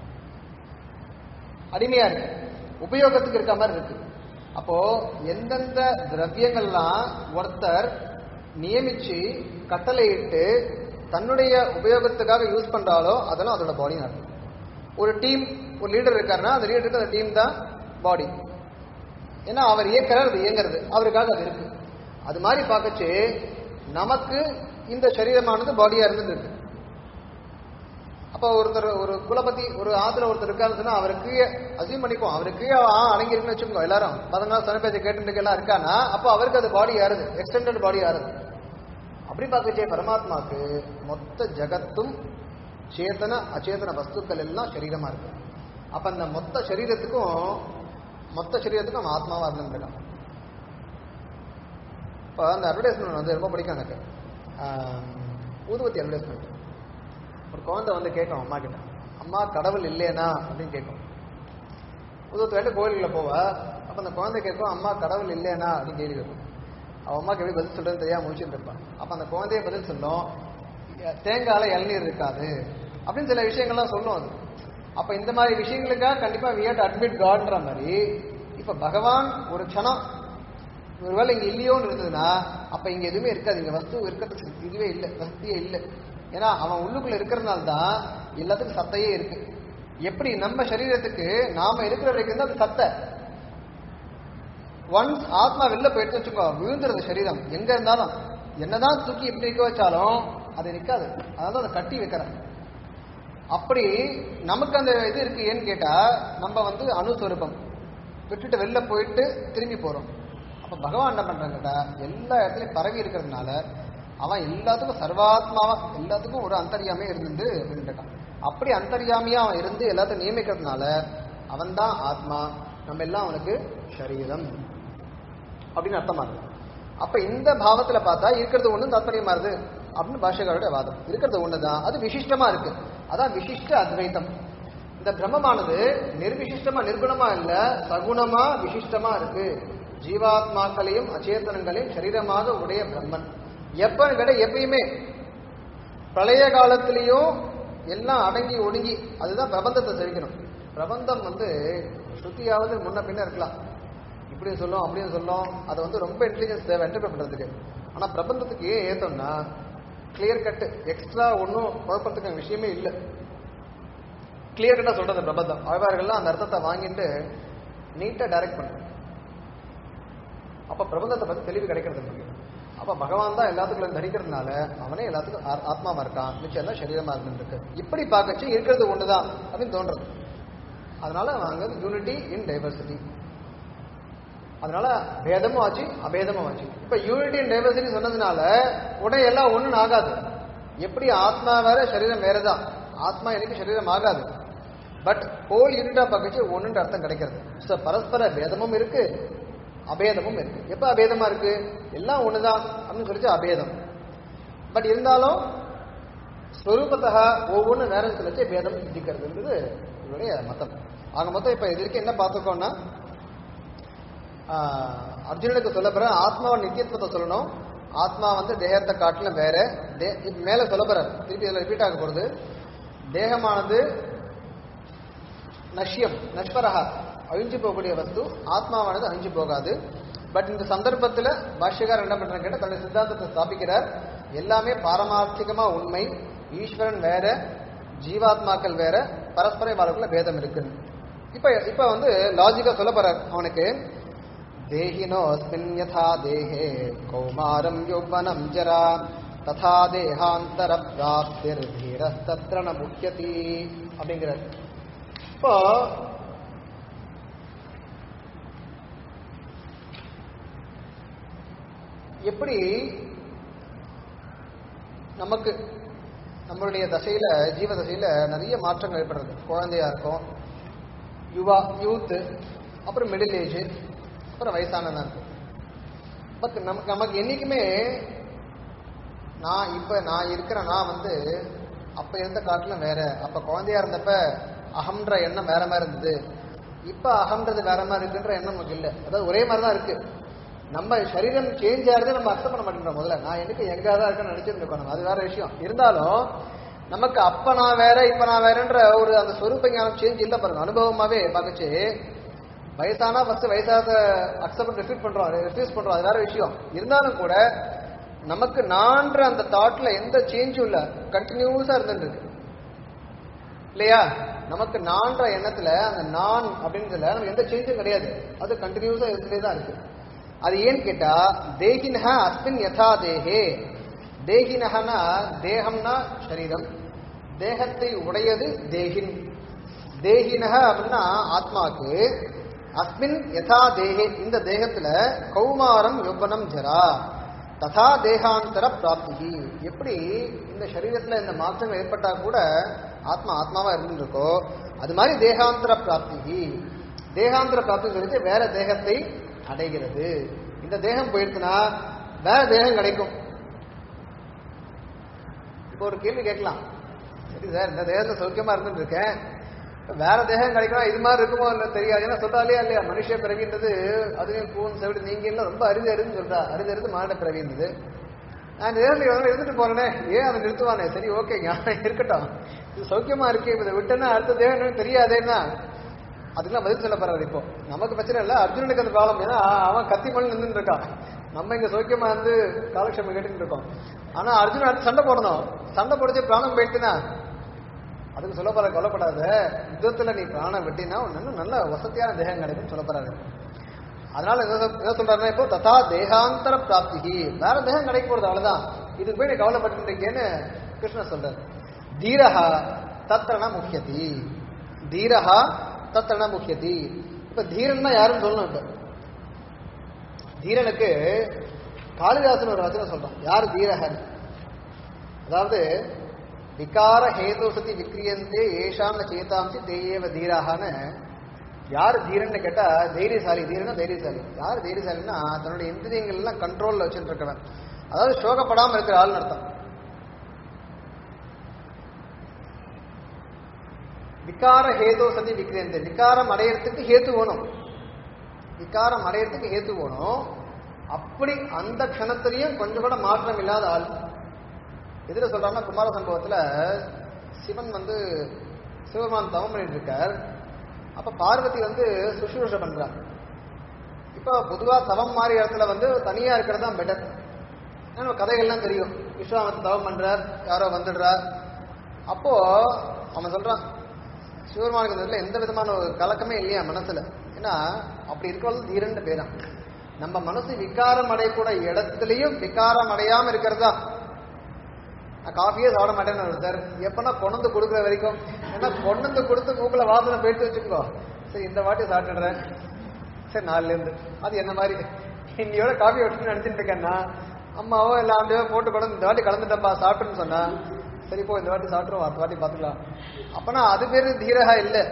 அடிமையா இருக்கு உபயோகத்துக்கு இருக்க மாதிரி இருக்கு அப்போ எந்தெந்த திரவியங்கள்லாம் ஒருத்தர் நியமிச்சு கட்டளையிட்டு தன்னுடைய உபயோகத்துக்காக யூஸ் பண்றாலோ அதெல்லாம் அதோட பாடின்னு அர்த்தம் ஒரு டீம் ஒரு லீடர் இருக்காருன்னா அந்த லீடருக்கு அந்த டீம் தான் பாடி ஏன்னா அவர் இயக்கிறார் அது இயங்குறது அவருக்காக அது இருக்கு அது மாதிரி பார்க்கச்சு நமக்கு இந்த சரீரமானது பாடியா இருந்துட்டு இருக்கு அப்ப ஒருத்தர் ஒரு குலபதி ஒரு ஆத்துல ஒருத்தர் இருக்காருன்னா அவருக்கு அசியூம் பண்ணிக்குவோம் அவருக்கு அடங்கி இருக்குன்னு வச்சுக்கோங்க எல்லாரும் பதினாலு சன பேச்சை கேட்டு எல்லாம் இருக்கானா அப்போ அவருக்கு அது பாடி யாருது எக்ஸ்டெண்டட் பாடி யாருது அப்படி பார்க்கச்சே பரமாத்மாக்கு மொத்த ஜகத்தும் சேதன அச்சேதன வஸ்துக்கள் எல்லாம் சரீரமா இருக்கு அப்ப அந்த மொத்த சரீரத்துக்கும் மொத்த சரீரத்துக்கும் அவன் ஆத்மாவா இருந்துருக்கான் இப்போ அந்த அட்வர்டைஸ்மெண்ட் வந்து ரொம்ப பிடிக்கும் எனக்கு ஆஹ், ஊதுபத்தி அட்வர்டைஸ்மெண்ட் ஒரு குழந்தை வந்து கேட்கும் அம்மா கிட்ட அம்மா கடவுள் இல்லைனா அப்படின்னு கேட்கும் ஊதுபத்தி வேண்ட கோயிலுக்குள்ள போவா அப்ப அந்த குழந்தை கேட்கும் அம்மா கடவுள் இல்லைனா அப்படின்னு கேள்வி கேட்கும் அவன் அம்மாக்கு எப்படி பதில் சொல்றதுன்னு தெரியாம முடிச்சுட்டு இருப்பான் அப்ப அந்த குழந்தைய பதில் சொல்லும் தேங்காயில இளநீர் இருக்காது அப்படின்னு சில விஷயங்கள்லாம் சொல்லும் அது அப்ப இந்த மாதிரி விஷயங்களுக்காக கண்டிப்பா we have to admit காட்ன்ற மாதிரி இப்ப பகவான் ஒரு க்ஷணம் ஒருவேளை இங்க இல்லையோன்னு இருந்ததுன்னா அப்ப இங்க எதுவுமே இருக்காது இங்க வஸ்து இருக்கிறதுக்கு இதுவே இல்லை வசதியே இல்லை ஏன்னா அவன் உள்ளுக்குள்ள இருக்கிறதுனால தான் எல்லாத்துக்கும் சத்தையே இருக்கு எப்படி நம்ம சரீரத்துக்கு நாம இருக்கிற வரைக்கும் தான் அது சத்தை ஒன்ஸ் ஆத்மா வெளில போயிட்டு வச்சுக்கோ விழுந்துருது சரீரம் எங்க இருந்தாலும் என்னதான் தூக்கி எப்படி நிக்க வச்சாலும் அது நிக்காது அதாவது அதை கட்டி வைக்கிறேன் அப்படி நமக்கு அந்த இது இருக்கு ஏன்னு கேட்டா நம்ம வந்து அணுஸ்வரூபம் விட்டுட்டு வெளில போயிட்டு திரும்பி போறோம் அப்ப பகவான் என்ன பண்றான்னு கேட்டா எல்லா இடத்துலயும் பரவி இருக்கிறதுனால அவன் எல்லாத்துக்கும் சர்வாத்மாவா எல்லாத்துக்கும் ஒரு அந்தரியாமே இருந்து இருந்துட்டான் அப்படி அந்தரியாமியா அவன் இருந்து எல்லாத்தையும் நியமிக்கிறதுனால அவன் தான் ஆத்மா நம்ம எல்லாம் அவனுக்கு சரீரம் அப்படின்னு அர்த்தமா இருக்கு அப்ப இந்த பாவத்துல பார்த்தா இருக்கிறது ஒண்ணு தாத்பரியமா இருக்கு அப்படின்னு பாஷகாரோட வாதம் இருக்கிறது ஒண்ணுதான் அது விசிஷ்டமா இருக்கு அதான் விசிஷ்ட அத்வைத்தம் இந்த பிரம்மமானது நிர்விசிஷ்டமா நிர்குணமா இல்ல சகுணமா விசிஷ்டமா இருக்கு ஜீவாத்மாக்களையும் அச்சேதனங்களையும் சரீரமாக உடைய பிரம்மன் எப்ப விட எப்பயுமே பிரளய காலத்திலையும் எல்லாம் அடங்கி ஒடுங்கி அதுதான் பிரபந்தத்தை செவிக்கணும் பிரபந்தம் வந்து ஸ்ருதியாவது முன்ன பின்ன இருக்கலாம் இப்படியும் சொல்லும் அப்படியும் சொல்லும் அது வந்து ரொம்ப இன்டெலிஜென்ஸ் தேவை என்டர்பிரட் பண்றதுக்கு ஆனா பிரபந்தத்துக்கு ஏன் ஏத்தோம்னா கிளியர் கட் எக்ஸ்ட்ரா ஒன்றும் குழப்பத்துக்கு விஷயமே இல்லை கிளியர் கட்டா சொல்றது பிரபந்தம் ஆழ்வார்கள்லாம் அந்த அர்த்தத்தை வாங்கிட்டு நீட்டா டைரக்ட் பண்றாங்க அப்ப பிரபந்தத்தை பத்தி தெளிவு கிடைக்கிறது நமக்கு அப்ப பகவான் தான் எல்லாத்துக்கும் தரிக்கிறதுனால அவனே எல்லாத்துக்கும் ஆ- ஆத்மாவா இருக்கான் மிச்சம் எல்லாம் சரீரமா இருந்துருக்கு இப்படி பார்க்கச்சு இருக்கிறது ஒண்ணுதான் அப்படின்னு தோன்றது அதனால அங்க யூனிட்டி இன் டைவர்சிட்டி அதனால பேதமும் ஆச்சு அபேதமும் ஆச்சு இப்ப யூனிட்டி அண்ட் டைவர்சிட்டி சொன்னதுனால உடனே எல்லாம் ஒண்ணுன்னு ஆகாது எப்படி ஆத்மா வேற சரீரம் வேறதான் ஆத்மா எனக்கு சரீரம் ஆகாது பட் ஹோல் யூனிட்டா பார்க்கச்சு ஒண்ணுன்ற அர்த்தம் கிடைக்கிறது ஸோ பரஸ்பர பேதமும் இருக்கு அபேதமும் இருக்கு எப்ப அபேதமா இருக்கு எல்லாம் ஒண்ணுதான் அப்படின்னு சொல்லிச்சு அபேதம் பட் இருந்தாலும் ஸ்வரூபத்தக ஒவ்வொன்றும் வேற சொல்லிச்சு பேதம் சித்திக்கிறதுன்றது இவருடைய மதம் ஆக மொத்தம் இப்ப இது வரைக்கும் என்ன பார்த்துக்கோன்னா ஆஹ், அர்ஜுனனுக்கு சொல்ல போற ஆத்மாவை நித்தியத்துவத்தை சொல்லணும் ஆத்மா வந்து தேகத்தை காட்டிலும் வேற தே- இப்ப மேல சொல்ல போற திருப்பி இதுல ரிப்பீட் ஆக போறது தேகமானது நஷ்யம் நஷ்பரஹா அழிஞ்சு போகக்கூடிய வஸ்து ஆத்மாவானது அழிஞ்சு போகாது பட் இந்த சந்தர்ப்பத்துல பாஷ்யக்காரர் என்ன பண்றாங்க கேட்டா தன்னுடைய சித்தாந்தத்தை ஸ்தாபிக்கிறார் எல்லாமே பாரமார்த்திகமா உண்மை ஈஸ்வரன் வேற ஜீவாத்மாக்கள் வேற பரஸ்பர வாழ்க்குள்ள பேதம் இருக்கு இப்ப இப்ப வந்து லாஜிக்கா சொல்ல போறார் அவனுக்கு தேகினோஸ்மின் யதா தேகே கௌமாரம் யௌவனம் ஜரா ததா தேகாந்தர பிராப்திர் தீரஸ்தத்ர ந முக்கியதி அப்படிங்கிறார் இப்போ எப்படி நமக்கு நம்மளுடைய தசையில ஜீவ தசையில நிறைய மாற்றங்கள் ஏற்படுறது குழந்தையா இருக்கும் யுவா யூத்து அப்புறம் மிடில் ஏஜ் அப்புறம் வயசானதா இருக்கும் பட் நமக்கு நமக்கு என்னைக்குமே நான் இப்ப நான் இருக்கிற நான் வந்து அப்ப இருந்த காட்டிலும் வேற அப்ப குழந்தையா இருந்தப்ப அகம்ன்ற எண்ணம் வேற மாதிரி இருந்தது இப்ப அகம்ன்றது வேற மாதிரி இருக்குன்ற எண்ணம் நமக்கு இல்லை அதாவது ஒரே மாதிரி தான் இருக்கு நம்ம சரீரம் சேஞ்ச் ஆகிறது நம்ம அர்த்தம் பண்ண மாட்டேங்கிறோம் முதல்ல நான் எனக்கு எங்க தான் இருக்கேன்னு நினைச்சிட்டு இருக்கோம் நம்ம அது வேற விஷயம் இருந்தாலும் நமக்கு அப்ப நான் வேற இப்ப நான் வேறன்ற ஒரு அந்த சொரூப ஞானம் சேஞ்ச் இல்ல பாருங்க அனுபவமாவே பார்க்கச்சு வயசானா ஃபர்ஸ்ட் வயசாத அக்செப்ட் ரிஃப்யூட் பண்றோம் ரிஃப்யூஸ் பண்றோம் அது வேற விஷயம் இருந்தாலும் கூட நமக்கு நான்ற அந்த தாட்ல எந்த சேஞ்சும் இல்ல கண்டினியூஸா இருந்துட்டு இருக்கு இல்லையா நமக்கு நான்ற எண்ணத்துல அந்த நான் அப்படின்றதுல நமக்கு எந்த சேஞ்சும் கிடையாது அது கண்டினியூஸா இருந்துட்டே தான் இருக்கு அது ஏன்னு கேட்டா தேகினஹ அஸ்மின் யதா தேகே தேகினஹனா தேகம்னா சரீரம் தேகத்தை உடையது தேகின் தேகினஹ அப்படின்னா ஆத்மாக்கு அஸ்மின் யதா தேகே இந்த தேகத்துல கௌமாரம் யௌவனம் ஜரா ததா தேகாந்தர பிராப்தி எப்படி இந்த சரீரத்துல இந்த மாற்றங்கள் ஏற்பட்டா கூட ஆத்மா ஆத்மாவா இருந்துருக்கோ அது மாதிரி தேகாந்தர பிராப்தி தேகாந்தர பிராப்தி சொல்லிட்டு வேற தேகத்தை அடைகிறது இந்த தேகம் போயிடுச்சுன்னா வேற தேகம் கிடைக்கும் இப்போ ஒரு கேள்வி கேட்கலாம் சரி சார் இந்த தேகத்துல சௌக்கியமா இருந்துட்டு இருக்கேன் வேற தேகம் கிடைக்கும் இது மாதிரி இருக்குமோ இல்ல தெரியாது ஏன்னா சொல்றாலே இல்லையா மனுஷ பிறவின்றது அதுவும் பூன் செவிடு நீங்க எல்லாம் ரொம்ப அரிது அரிதுன்னு சொல்றா அரிது அரிது மாட பிறவின்றது நான் இந்த தேகத்துல இருந்துட்டு போறேனே ஏன் அதை நிறுத்துவானே சரி ஓகேங்க இருக்கட்டும் இது சௌக்கியமா இருக்கு இதை விட்டேன்னா அடுத்த தேகம் தெரியாதேன்னா அதுக்கெல்லாம் பதில் சொல்ல போறாரு இப்போ நமக்கு பிரச்சனை இல்லை அர்ஜுனனுக்கு அந்த ப்ராப்ளம் ஏன்னா அவன் கத்தி மணி நின்று இருக்கான் நம்ம இங்க சௌக்கியமா இருந்து காலக்ஷேமம் கேட்டுட்டு இருக்கோம் ஆனா அர்ஜுனன் அடுத்து சண்டை போடணும் சண்டை போடுச்சு பிராணம் போயிட்டுனா அதுக்கு சொல்ல போற கொல்லப்படாத யுத்தத்துல நீ பிராணம் வெட்டினா இன்னும் நல்ல வசதியான தேகம் கிடைக்கும் சொல்ல போறாரு அதனால என்ன சொல்- என்ன சொல்றாருன்னா இப்போ ததா தேகாந்தர பிராப்திகி வேற தேகம் கிடைக்க போறது அவ்வளவுதான் இதுக்கு போய் நீ கவலைப்பட்டு இருக்கேன்னு கிருஷ்ணர் சொல்றாரு தீரஹா தத்திரன முக்கியதி தீரஹா தத்திரன முக்கியதி இப்ப தீரன்னா யாருன்னு சொல்லணும் இப்ப தீரனுக்கு காளிதாசன் ஒரு வசனம் சொல்றான் யார் தீரகன் அதாவது விகார ஹேது சதி விக்ரியந்தே ஏஷாம் சேதாம்சி தேயேவ தீராகன்னு யார் தீரன்னு கேட்டா தைரியசாலி தீரனா தைரியசாலி யார் தைரியசாலின்னா தன்னுடைய இந்திரியங்கள் எல்லாம் கண்ட்ரோல்ல வச்சுட்டு இருக்கவன் அதாவது சோகப்படாம இருக்கிற ஆள்னு அர்த்தம் விகார ஹேதோ சதி விக்ரியந்தே விகாரம் அடையறதுக்கு ஹேத்து வேணும் விகாரம் அடையறதுக்கு ஹேத்து வேணும் அப்படி அந்த க்ஷணத்திலையும் கொஞ்சம் கூட மாற்றம் இல்லாத ஆள் எதிர சொல்றாங்கன்னா குமார சம்பவத்துல சிவன் வந்து சிவபெருமான் தவம் பண்ணிட்டு இருக்கார் அப்ப பார்வதி வந்து சுஷ்ரூஷ பண்றாங்க இப்போ பொதுவா தவம் மாதிரி இடத்துல வந்து தனியா இருக்கிறது தான் பெட்டர் ஏன்னா கதைகள்லாம் தெரியும் விஸ்வாமத்து தவம் பண்றார் யாரோ வந்துடுறார் அப்போ அவன் சொல்றான் சிவபெருமானுக்கு இந்த இடத்துல எந்த விதமான ஒரு கலக்கமே இல்லையா மனசுல ஏன்னா அப்படி இருக்கிறது தீரன்னு பேரான் நம்ம மனசு விகாரம் அடையக்கூட இடத்துலயும் விகாரம் அடையாம இருக்கிறதா நான் காஃபியே சாப்பிட மாட்டேன்னு ஒருத்தர் எப்பனா கொண்டு கொடுக்குற வரைக்கும் ஏன்னா கொண்டு கொடுத்து மூக்குல வாசனை போயிட்டு வச்சுக்கோ சரி இந்த வாட்டி சாப்பிட்டுடுறேன் சரி நாலுல இருந்து அது என்ன மாதிரி இன்னையோட காஃபி வச்சுன்னு நினைச்சிட்டு இருக்கேன்னா அம்மாவோ இல்லை ஆண்டையோ போட்டு கொண்டு இந்த வாட்டி கலந்துட்டப்பா சாப்பிட்டுன்னு சொன்னா சரி போ இந்த வாட்டி சாப்பிட்டுருவோம் அடுத்த வாட்டி பார்த்துக்கலாம் அப்பனா அது பேரு தீரகா இல்லை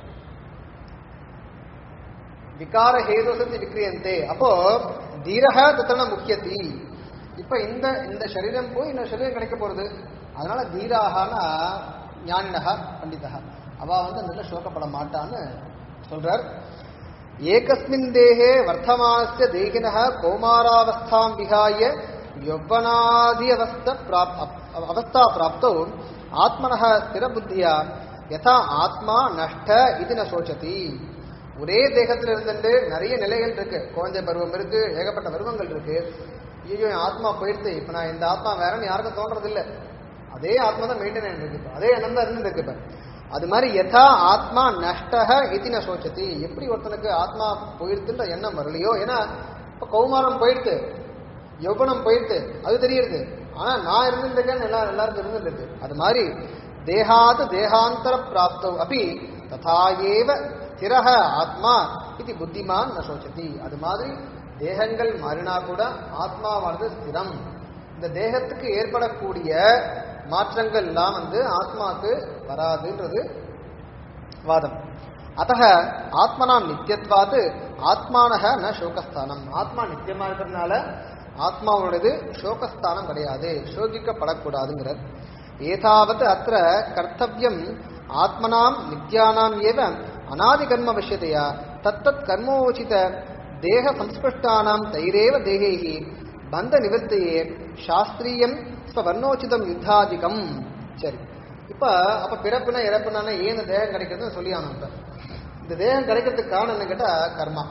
விகார ஹேதுசந்தி விக்ரியந்தே அப்போ தீரக தத்தன முக்கியத்தி இப்ப இந்த இந்த சரீரம் போய் இந்த சரீரம் கிடைக்க போறது அதனால தீராகனா ஞானினகா பண்டிதா அவ வந்து அந்த இடத்துல சோகப்பட மாட்டான்னு சொல்றார் ஏகஸ்மின் தேகே வர்த்தமானஸ்ய தேகினः கௌமாராவஸ்தாம் விகாய யௌவனாதி அவஸ்த பிராப் அப்- அவஸ்தா பிராப்தௌ ஆத்மனः ஸ்திரபுத்தியா யதா ஆத்மா நஷ்ட இது ந சோச்சதி ஒரே தேகத்துல இருந்துட்டு நிறைய நிலைகள் இருக்கு குழந்தை பருவம் இருக்கு ஏகப்பட்ட பருவங்கள் இருக்கு ஐயோ என் ஆத்மா போயிடுது இப்ப நான் இந்த ஆத்மா வேறன்னு யாருக்கும் தோன்றது இல்ல அதே ஆத்மா தான் மெயின்டைன் இருக்கு இப்ப. அதே எண்ணம் தான் இருந்துட்டு இருக்கு இப்ப அது மாதிரி யதா ஆத்மா நஷ்டக இதி ந சோச்சதி எப்படி ஒருத்தனுக்கு ஆத்மா போயிடுதுன்ற எண்ணம் வரலையோ ஏன்னா இப்ப கௌமாரம் போயிடுது யௌவனம் போயிடுது அது தெரியுது ஆனா நான் இருந்துருக்கேன்னு எல்லா எல்லாருக்கும் இருந்துருக்கு அது மாதிரி தேகாது தேகாந்தர பிராப்தோ அப்படி ததாயேவ ஸ்திரக ஆத்மா இது புத்திமான் ந சோச்சதி அது மாதிரி தேகங்கள் மாறினா கூட ஆத்மாவானது ஸ்திரம் இந்த தேகத்துக்கு ஏற்படக்கூடிய மாற்றங்கள் எல்லாம் வந்து ஆத்மாக்கு வராதுன்றது வாதம் அத்தக ஆத்மனாம் நித்தியத்வாது ஆத்மானக ந சோகஸ்தானம் ஆத்மா நித்தியமா இருக்கிறதுனால ஆத்மாவோடது சோகஸ்தானம் கிடையாது சோகிக்கப்படக்கூடாதுங்கிறார் ஏதாவது அத்த கர்த்தவியம் ஆத்மனாம் நித்யானாம் ஏவ அநாதி கர்ம விஷயத்தையா தத்தத் கர்மோச்சித தேக சம்ஸ்பிருஷ்டானாம் தைரேவ தேகைஹி பந்த நிவர்த்தியே சாஸ்திரியம் ஸ்வர்ணோச்சிதம் யுத்தாதிகம் சரி இப்ப அப்ப பிறப்புனா இறப்புனா ஏன் இந்த தேகம் கிடைக்கிறதுன்னு சொல்லி ஆனோம் இப்ப இந்த தேகம் கிடைக்கிறதுக்கு காரணம் என்ன கேட்டா கர்மா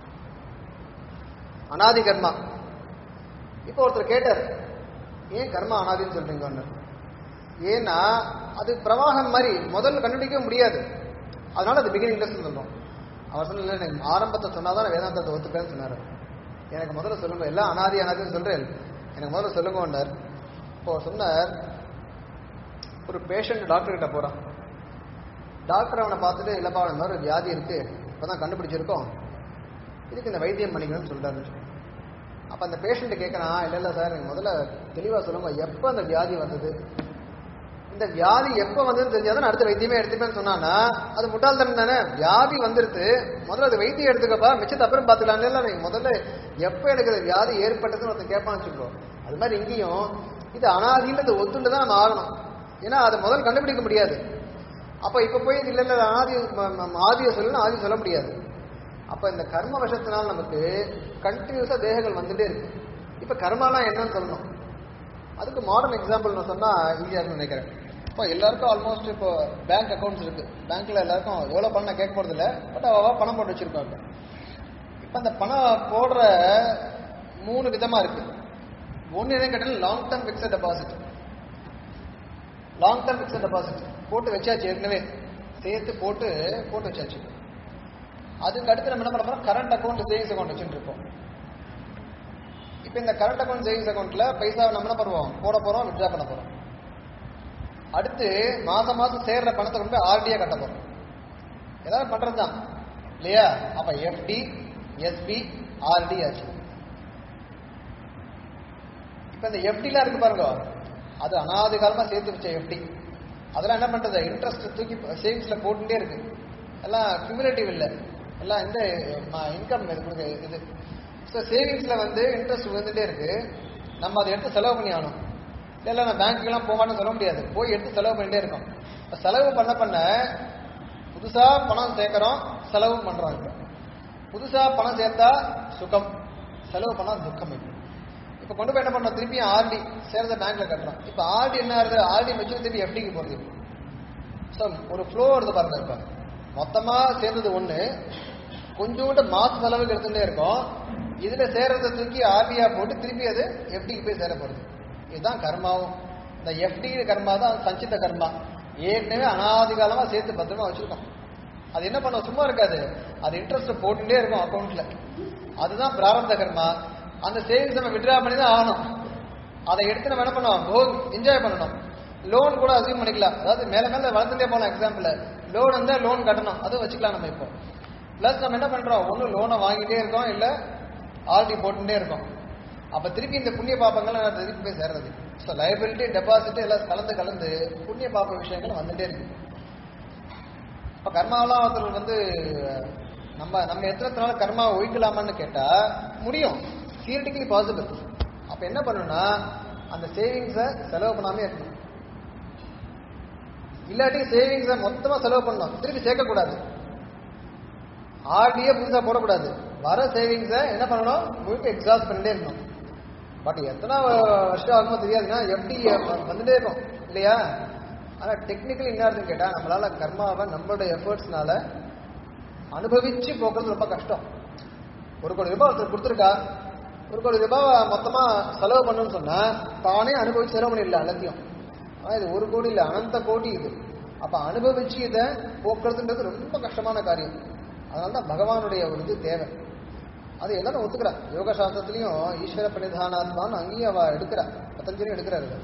அனாதி கர்மா இப்போ ஒருத்தர் கேட்டார் ஏன் கர்மா அனாதின்னு சொல்றீங்கன்னு ஏன்னா அது பிரவாகம் மாதிரி முதல்ல கண்டுபிடிக்க முடியாது அதனால அது பிகினிங்ல சொல்றோம் அவர் சொன்ன எனக்கு ஆரம்பத்தை சொன்னாதான் வேதாந்தத்தை ஒத்துப்பேன்னு சொன்னாரு எனக்கு முதல்ல சொல்லுங்க எல்லாம் அனாதி அனாதின்னு சொல்றேன் எனக்கு முதல்ல சொல்லுங்கன்னார் இப்போ சொன்னார் ஒரு பேஷண்ட் டாக்டர் கிட்ட போறான் டாக்டர் அவனை பார்த்துட்டு இல்லப்பா இந்த மாதிரி ஒரு வியாதி இருக்கு இப்பதான் கண்டுபிடிச்சிருக்கோம் இதுக்கு இந்த வைத்தியம் பண்ணிக்கணும்னு சொல்றாரு அப்ப அந்த பேஷண்ட் கேட்கறான் இல்ல இல்ல சார் எனக்கு முதல்ல தெளிவா சொல்லுங்க எப்ப அந்த வியாதி வந்தது இந்த வியாதி எப்ப வந்ததுன்னு தெரிஞ்சாதான் அடுத்த வைத்தியமே எடுத்துப்பேன்னு சொன்னானா அது முட்டாள்தனம் தானே வியாதி வந்துருது முதல்ல அது வைத்தியம் எடுத்துக்கப்பா மிச்சத்தை அப்புறம் பார்த்துக்கலாம் இல்ல நீங்க முதல்ல எப்ப எனக்கு இந்த வியாதி ஏற்பட்டதுன்னு ஒருத்தன் கேட்பான்னு வச்சுக்கோ அது மாதிரி இங்கேயும் இது அனாதின்றது ஒத்துண்டு தான் நம்ம ஆகணும் ஏன்னா அதை முதல்ல கண்டுபிடிக்க முடியாது அப்ப இப்ப போய் இல்ல இல்ல ஆதி ம- ம- ஆதியை சொல்லணும் ஆதி சொல்ல முடியாது அப்ப இந்த கர்ம வசத்தினால் நமக்கு கண்டினியூஸா தேகங்கள் வந்துட்டே இருக்கு இப்ப கர்மாலாம் என்னன்னு சொல்லணும் அதுக்கு மாடர்ன் எக்ஸாம்பிள் நான் சொன்னா ஈஸியா இருக்கும்னு நினைக்கிறேன் இப்போ எல்லாருக்கும் ஆல்மோஸ்ட் இப்போ பேங்க் அக்கௌண்ட்ஸ் இருக்கு பேங்க்ல எல்லாருக்கும் எவ்வளவு பணம் நான் கேட்க போறது இல்ல பட் அவ பணம் போட்டு வச்சிருக்காங்க இப்போ அந்த பணம் போடுற மூணு விதமா இருக்கு ஒன்னு என்ன கேட்டாலும் long term fixed deposit long term fixed deposit போட்டு வச்சாச்சு ஏற்கனவே சேர்த்து போட்டு போட்டு வச்சாச்சு அதுக்கு அடுத்து நம்ம என்ன பண்ண போறோம் கரண்ட் அக்கௌண்ட் சேவிங்ஸ் அக்கௌண்ட் வச்சுட்டு இருக்கோம் இப்போ இந்த கரண்ட் அக்கௌண்ட் சேவிங்ஸ் அக்கௌண்ட்ல பைசா நம்ம என்ன பண்ணுவோம் போட போறோம் வித்ட்ரா பண்ண போறோம் அடுத்து மாசம் மாசம் சேர்ற பணத்தை கொண்டு போய் ஆர்டியா கட்ட போறோம் ஏதாவது பண்றதுதான் இல்லையா அப்ப எஃப்டி எஸ்பி ஆர்டி ஆச்சு இப்ப இந்த எஃப்டிலாம் இருக்கு பாருங்க அது அனாதி காலமா சேர்த்து வச்ச எஃப்டி அதெல்லாம் என்ன பண்றது இன்ட்ரெஸ்ட் தூக்கி சேவிங்ஸ்ல போட்டுட்டே இருக்கு எல்லாம் கியூமுலேட்டிவ் இல்ல எல்லாம் இந்த இன்கம் இது கொடுக்க இது ஸோ சேவிங்ஸ்ல வந்து இன்ட்ரெஸ்ட் விழுந்துட்டே இருக்கு நம்ம அதை எடுத்து செலவு பண்ணி ஆகணும் இல்ல இல்ல நான் பேங்க்குக்கெல்லாம் போகான்னு சொல்ல முடியாது போய் எடுத்து செலவு பண்ணிட்டே இருக்கோம் இப்ப செலவு பண்ண பண்ண புதுசா பணம் சேர்க்கறோம் செலவும் பண்றோம் இப்ப புதுசா பணம் சேர்த்தா சுகம் செலவு பண்ணா துக்கம் இப்போ இப்ப கொண்டு போய் என்ன பண்றோம் திருப்பி ஆர்டி சேர்ந்த பேங்க்ல கட்டுறோம் இப்ப ஆர்டி என்ன ஆகுது ஆர்டி மெச்சூர் திருப்பி எஃப்டிக்கு போறது இப்போ ஸோ ஒரு ஃப்ளோ வருது பாருங்க இப்ப மொத்தமா சேர்ந்தது ஒண்ணு கொஞ்சோண்டு மாச செலவுக்கு எடுத்துட்டே இருக்கோம் இதுல சேர்றதை தூக்கி ஆர்டியா போட்டு திருப்பி அது எஃப்டிக்கு போய் சேர போறது இதுதான் கர்மாவும் இந்த எஃப்டி கர்மா தான் சஞ்சித கர்மா ஏற்கனவே அனாதி காலமா சேர்த்து பத்திரமா வச்சிருக்கோம் அது என்ன பண்ணும் சும்மா இருக்காது அது இன்ட்ரெஸ்ட் போட்டுட்டே இருக்கும் அக்கௌண்ட்ல அதுதான் பிராரப்த கர்மா அந்த சேவிங்ஸ் நம்ம விட்ரா பண்ணி தான் ஆகணும் அதை எடுத்து நம்ம என்ன பண்ணுவோம் போத் என்ஜாய் பண்ணணும் லோன் கூட அசீவ் பண்ணிக்கலாம் அதாவது மேல மேல வளர்ந்துட்டே போகலாம் எக்ஸாம்பிள் லோன் இருந்தா லோன் கட்டணும் அதுவும் வச்சுக்கலாம் நம்ம இப்போ பிளஸ் நம்ம என்ன பண்றோம் ஒண்ணு லோனை வாங்கிட்டே இருக்கோம் இல்ல ஆர்டி போட்டுட்டே இருக்கோம் அப்ப திருப்பி இந்த புண்ணிய பாப்பங்கள் திருப்பி போய் சேர்றது ஸோ லைபிலிட்டி டெபாசிட் எல்லாம் கலந்து கலந்து புண்ணிய பாப்ப விஷயங்கள் வந்துட்டே இருக்கு இப்ப கர்மாவெல்லாம் ஒருத்தர் வந்து நம்ம நம்ம எத்தனை நாள் கர்மா ஒழிக்கலாமான்னு கேட்டா முடியும் தியரிட்டிக்கலி பாசிபிள் அப்ப என்ன பண்ணணும்னா அந்த சேவிங்ஸை செலவு பண்ணாமே இருக்கணும் இல்லாட்டி சேவிங்ஸை மொத்தமா செலவு பண்ணணும் திருப்பி சேர்க்கக்கூடாது ஆர்டியே புதுசா போடக்கூடாது வர சேவிங்ஸை என்ன பண்ணணும் முழுக்க எக்ஸாஸ்ட் பண்ணிட்டே இருக்கணும் பட் எத்தனை வருஷம் ஆகுமோ தெரியாதுன்னா எப்படி வந்துட்டே இருக்கும் இல்லையா ஆனா டெக்னிக்கலி என்ன இருக்குன்னு கேட்டா நம்மளால கர்மாவை நம்மளோட எஃபர்ட்ஸ்னால அனுபவிச்சு போக்குறது ரொம்ப கஷ்டம் ஒரு கோடி ரூபாய் ஒருத்தர் கொடுத்துருக்கா ஒரு கோடி ரூபாய் மொத்தமா செலவு பண்ணணும்னு சொன்னா தானே அனுபவிச்சு செலவு பண்ணிடல எல்லாத்தையும் ஆனா இது ஒரு கோடி இல்ல அனந்த கோடி இது அப்ப அனுபவிச்சு இதை போக்குறதுன்றது ரொம்ப கஷ்டமான காரியம் அதனால தான் பகவானுடைய ஒரு இது தேவை அது எல்லாரும் ஒத்துக்கிறா யோக சாஸ்திரத்திலையும் ஈஸ்வர பிரணிதானாத்மான்னு அங்கேயும் அவ எடுக்கிறா பத்தஞ்சலியும் எடுக்கிறாரு இதை.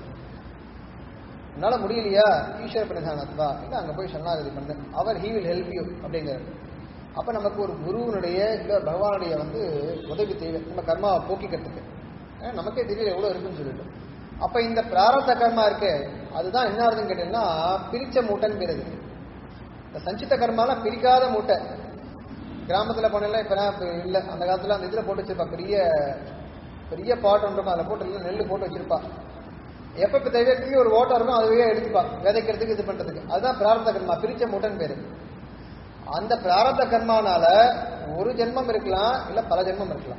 உன்னால முடியலையா ஈஸ்வர பிரணிதானாத்மா இல்லை அங்க போய் சரணாகதி பண்ணு அவர் ஹீ வில் ஹெல்ப் யூ அப்படிங்கிறாரு அப்ப நமக்கு ஒரு குருவனுடைய இல்ல பகவானுடைய வந்து உதவி தேவை நம்ம கர்மாவை போக்கிக்கிறதுக்கு ஏன்னா நமக்கே தெரியல எவ்வளவு இருக்குன்னு சொல்லிட்டு அப்ப இந்த பிராரத்த கர்மா இருக்கு அதுதான் என்ன ஆகுதுன்னு கேட்டீங்கன்னா பிரிச்ச மூட்டைன்னு பேரு இது. இந்த சஞ்சித கர்மாலாம் பிரிக்காத மூட்டை கிராமத்துல போனெல்லாம் இப்ப நான் இப்ப இல்ல அந்த காலத்துல அந்த இதுல போட்டு வச்சிருப்பா பெரிய பெரிய பாட் ஒன்று இருக்கும் அதில் போட்டு இல்ல நெல் போட்டு வச்சிருப்பா எப்ப இப்ப தேவைக்கு ஒரு ஓட்டம் இருக்கும் அதுவே எடுத்துப்பா விதைக்கிறதுக்கு இது பண்றதுக்கு அதுதான் பிராரத்த கர்மா பிரிச்ச மூட்டைன்னு பேரு அந்த பிராரத்த கர்மானால ஒரு ஜென்மம் இருக்கலாம் இல்ல பல ஜென்மம் இருக்கலாம்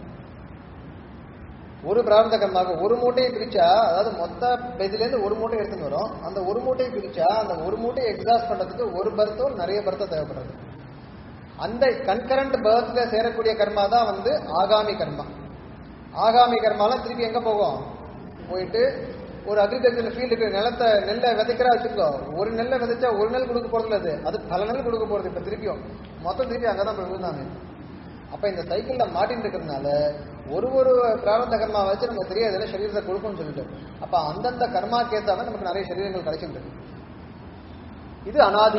ஒரு பிராரத்த கர்மாவுக்கு ஒரு மூட்டையை பிரிச்சா அதாவது மொத்த இதுல இருந்து ஒரு மூட்டை எடுத்துன்னு வரும் அந்த ஒரு மூட்டையை பிரிச்சா அந்த ஒரு மூட்டையை எக்ஸாஸ்ட் பண்றதுக்கு ஒரு பர்த்தோ நிறைய பர்த்தம் தேவைப்படுறது அந்த கன்கரண்ட் பர்த்ல சேரக்கூடிய கர்மா தான் வந்து ஆகாமி கர்மா ஆகாமி கர்மாலாம் திருப்பி எங்க போகும் போயிட்டு ஒரு அக்ரிகல்ச்சர் ஃபீல்டுக்கு நிலத்தை நெல்லை விதைக்கிறா வச்சுக்கோ ஒரு நெல்லை விதைச்சா ஒரு நெல் கொடுக்க போறது அது அது பல நெல் கொடுக்க போறது இப்ப திருப்பியும் மொத்தம் திருப்பி அங்கதான் போய் விழுந்தாங்க அப்ப இந்த சைக்கிள்ல மாட்டின்னு இருக்கிறதுனால ஒரு ஒரு பிராரத்த கர்மா வச்சு நமக்கு தெரியாது சரீரத்தை கொடுக்கும்னு சொல்லிட்டு அப்ப அந்தந்த கர்மாக்கு ஏத்தாம நமக்கு நிறைய சரீரங்கள் கிடைச்சிட்டு இருக்கு இது அனாதி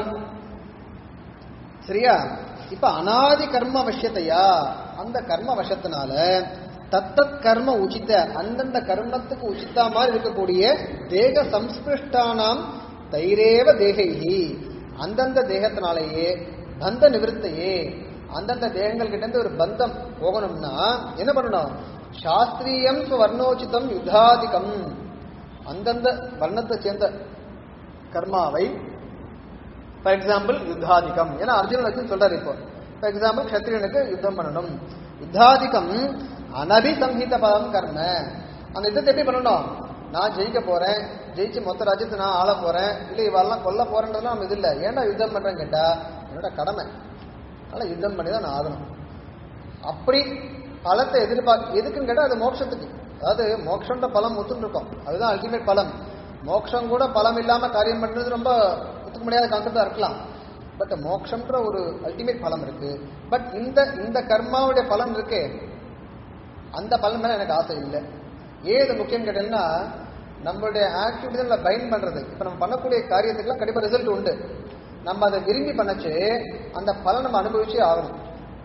சரியா இப்ப அனாதி கர்ம வசியத்தையா அந்த கர்ம வசத்தினால தத்தத் கர்ம உச்சித்த அந்தந்த கர்மத்துக்கு உச்சித்தா மாதிரி இருக்கக்கூடிய தேக சம்ஸ்பிருஷ்டானாம் தைரேவ தேகைஹி அந்தந்த தேகத்தினாலேயே பந்த நிவிருத்தையே அந்தந்த தேகங்கள் கிட்ட இருந்து ஒரு பந்தம் போகணும்னா என்ன பண்ணணும் சாஸ்திரியம் வர்ணோச்சிதம் யுத்தாதிகம் அந்தந்த வர்ணத்தை சேர்ந்த கர்மாவை ஃபார் எக்ஸாம்பிள் யுத்தாதிகம் ஏன்னா அர்ஜுனன் வச்சு சொல்றாரு இப்போ ஃபார் எக்ஸாம்பிள் கத்திரியனுக்கு யுத்தம் பண்ணணும் யுத்தாதிகம் அனபிசம்ஹித பதம் கர்ம அந்த யுத்தத்தை எப்படி பண்ணணும் நான் ஜெயிக்க போறேன் ஜெயிச்சு மொத்த ராஜ்யத்தை நான் ஆள போறேன் இல்ல இவெல்லாம் கொல்ல போறேன்றதுலாம் நம்ம இது இல்ல ஏன்டா யுத்தம் பண்றேன்னு கேட்டா என்னோட கடமை அதனால யுத்தம் பண்ணி தான் நான் ஆகணும் அப்படி பலத்தை எதிர்பார்க்க எதுக்குன்னு கேட்டா அது மோட்சத்துக்கு அதாவது மோட்சம்ன்ற பலம் ஒத்துன்னு இருக்கும் அதுதான் அல்டிமேட் பலம் மோட்சம் கூட பலம் இல்லாம காரியம் பண்றது ரொம்ப ஒத்துக்க முடியாத கான்செப்டா இருக்கலாம் பட் மோட்சம்ன்ற ஒரு அல்டிமேட் பலம் இருக்கு பட் இந்த இந்த கர்மாவுடைய பலன் இருக்கே அந்த பலன் மேல எனக்கு ஆசை இல்லை ஏன் இது முக்கியம் கேட்டீங்கன்னா நம்மளுடைய ஆக்டிவிட்டிகளை பைண்ட் பண்றது இப்ப நம்ம பண்ணக்கூடிய காரியத்துக்குலாம் கண்டிப்பா ரிசல்ட் உண்டு நம்ம அதை விரும்பி பண்ணச்சு அந்த பலன் நம்ம அனுபவிச்சே ஆகணும்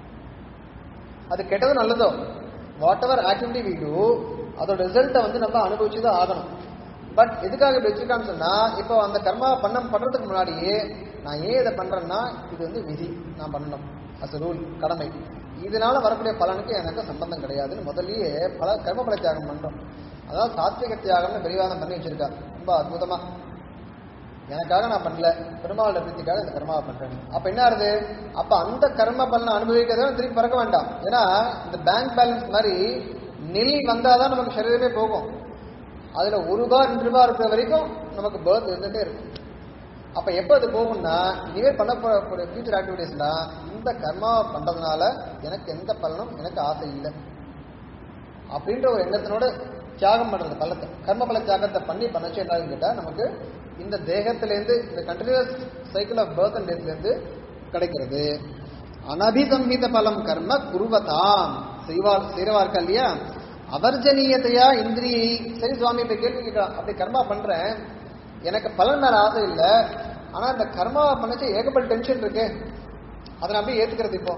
அது கெட்டதோ நல்லதோ whatever activity we do அதோட ரிசல்ட்டை வந்து நம்ம அனுபவிச்சு தான் ஆகணும் பட் எதுக்காக இப்படி வச்சிருக்கான்னு சொன்னா இப்போ அந்த கர்மா பண்ண பண்றதுக்கு முன்னாடியே நான் ஏன் இதை பண்றேன்னா இது வந்து விதி நான் பண்ணணும் அஸ் ரூல் கடமை இதனால வரக்கூடிய பலனுக்கு எனக்கு சம்பந்தம் கிடையாதுன்னு முதல்லயே பல கர்ம பல தியாகம் பண்றோம் அதாவது சாத்விக தியாகம்னு விரிவாதம் பண்ணி வச்சிருக்கா ரொம்ப அற்புதமா எனக்காக நான் பண்ணல பெருமாளோட பிரீத்திக்காக இந்த கர்மாவை பண்றேன் அப்ப என்ன ஆகுது அப்ப அந்த கர்ம பலனை அனுபவிக்கிறத திருப்பி பறக்க வேண்டாம் ஏன்னா இந்த பேங்க் பேலன்ஸ் மாதிரி நில் வந்தாதான் நமக்கு சரீரமே போகும் அதுல ஒரு ரூபாய் ரெண்டு ரூபாய் இருக்கிற வரைக்கும் நமக்கு பேர்த் இருந்துட்டே இருக்கும் அப்ப எப்ப அது போகும்னா இனிமேல் பண்ண போற ஃபியூச்சர் ஆக்டிவிட்டிஸ்ல இந்த கர்மாவை பண்றதுனால எனக்கு எந்த பலனும் எனக்கு ஆசை இல்லை அப்படின்ற ஒரு எண்ணத்தினோட தியாகம் பண்றது பலத்தை கர்ம பல தியாகத்தை பண்ணி பண்ணச்சு என்ன கேட்டா நமக்கு இந்த தேகத்திலேருந்து இந்த continuous cycle of birth and டெத்லேருந்து கிடைக்கிறது அனபிசம்ஹித பலம் கர்ம குருவதாம் செய்வார் செய்வார்கள் இல்லையா அவர்ஜனீயத்தையா இந்திரியை சரி சுவாமி இப்ப கேள்வி கேட்கலாம் அப்படி கர்மா பண்றேன் எனக்கு பலன் மேல ஆசை இல்லை ஆனா இந்த கர்மாவை பண்ணச்சு ஏகப்பட்ட டென்ஷன் இருக்கு அதை நான் அப்படியே ஏத்துக்கிறது இப்போ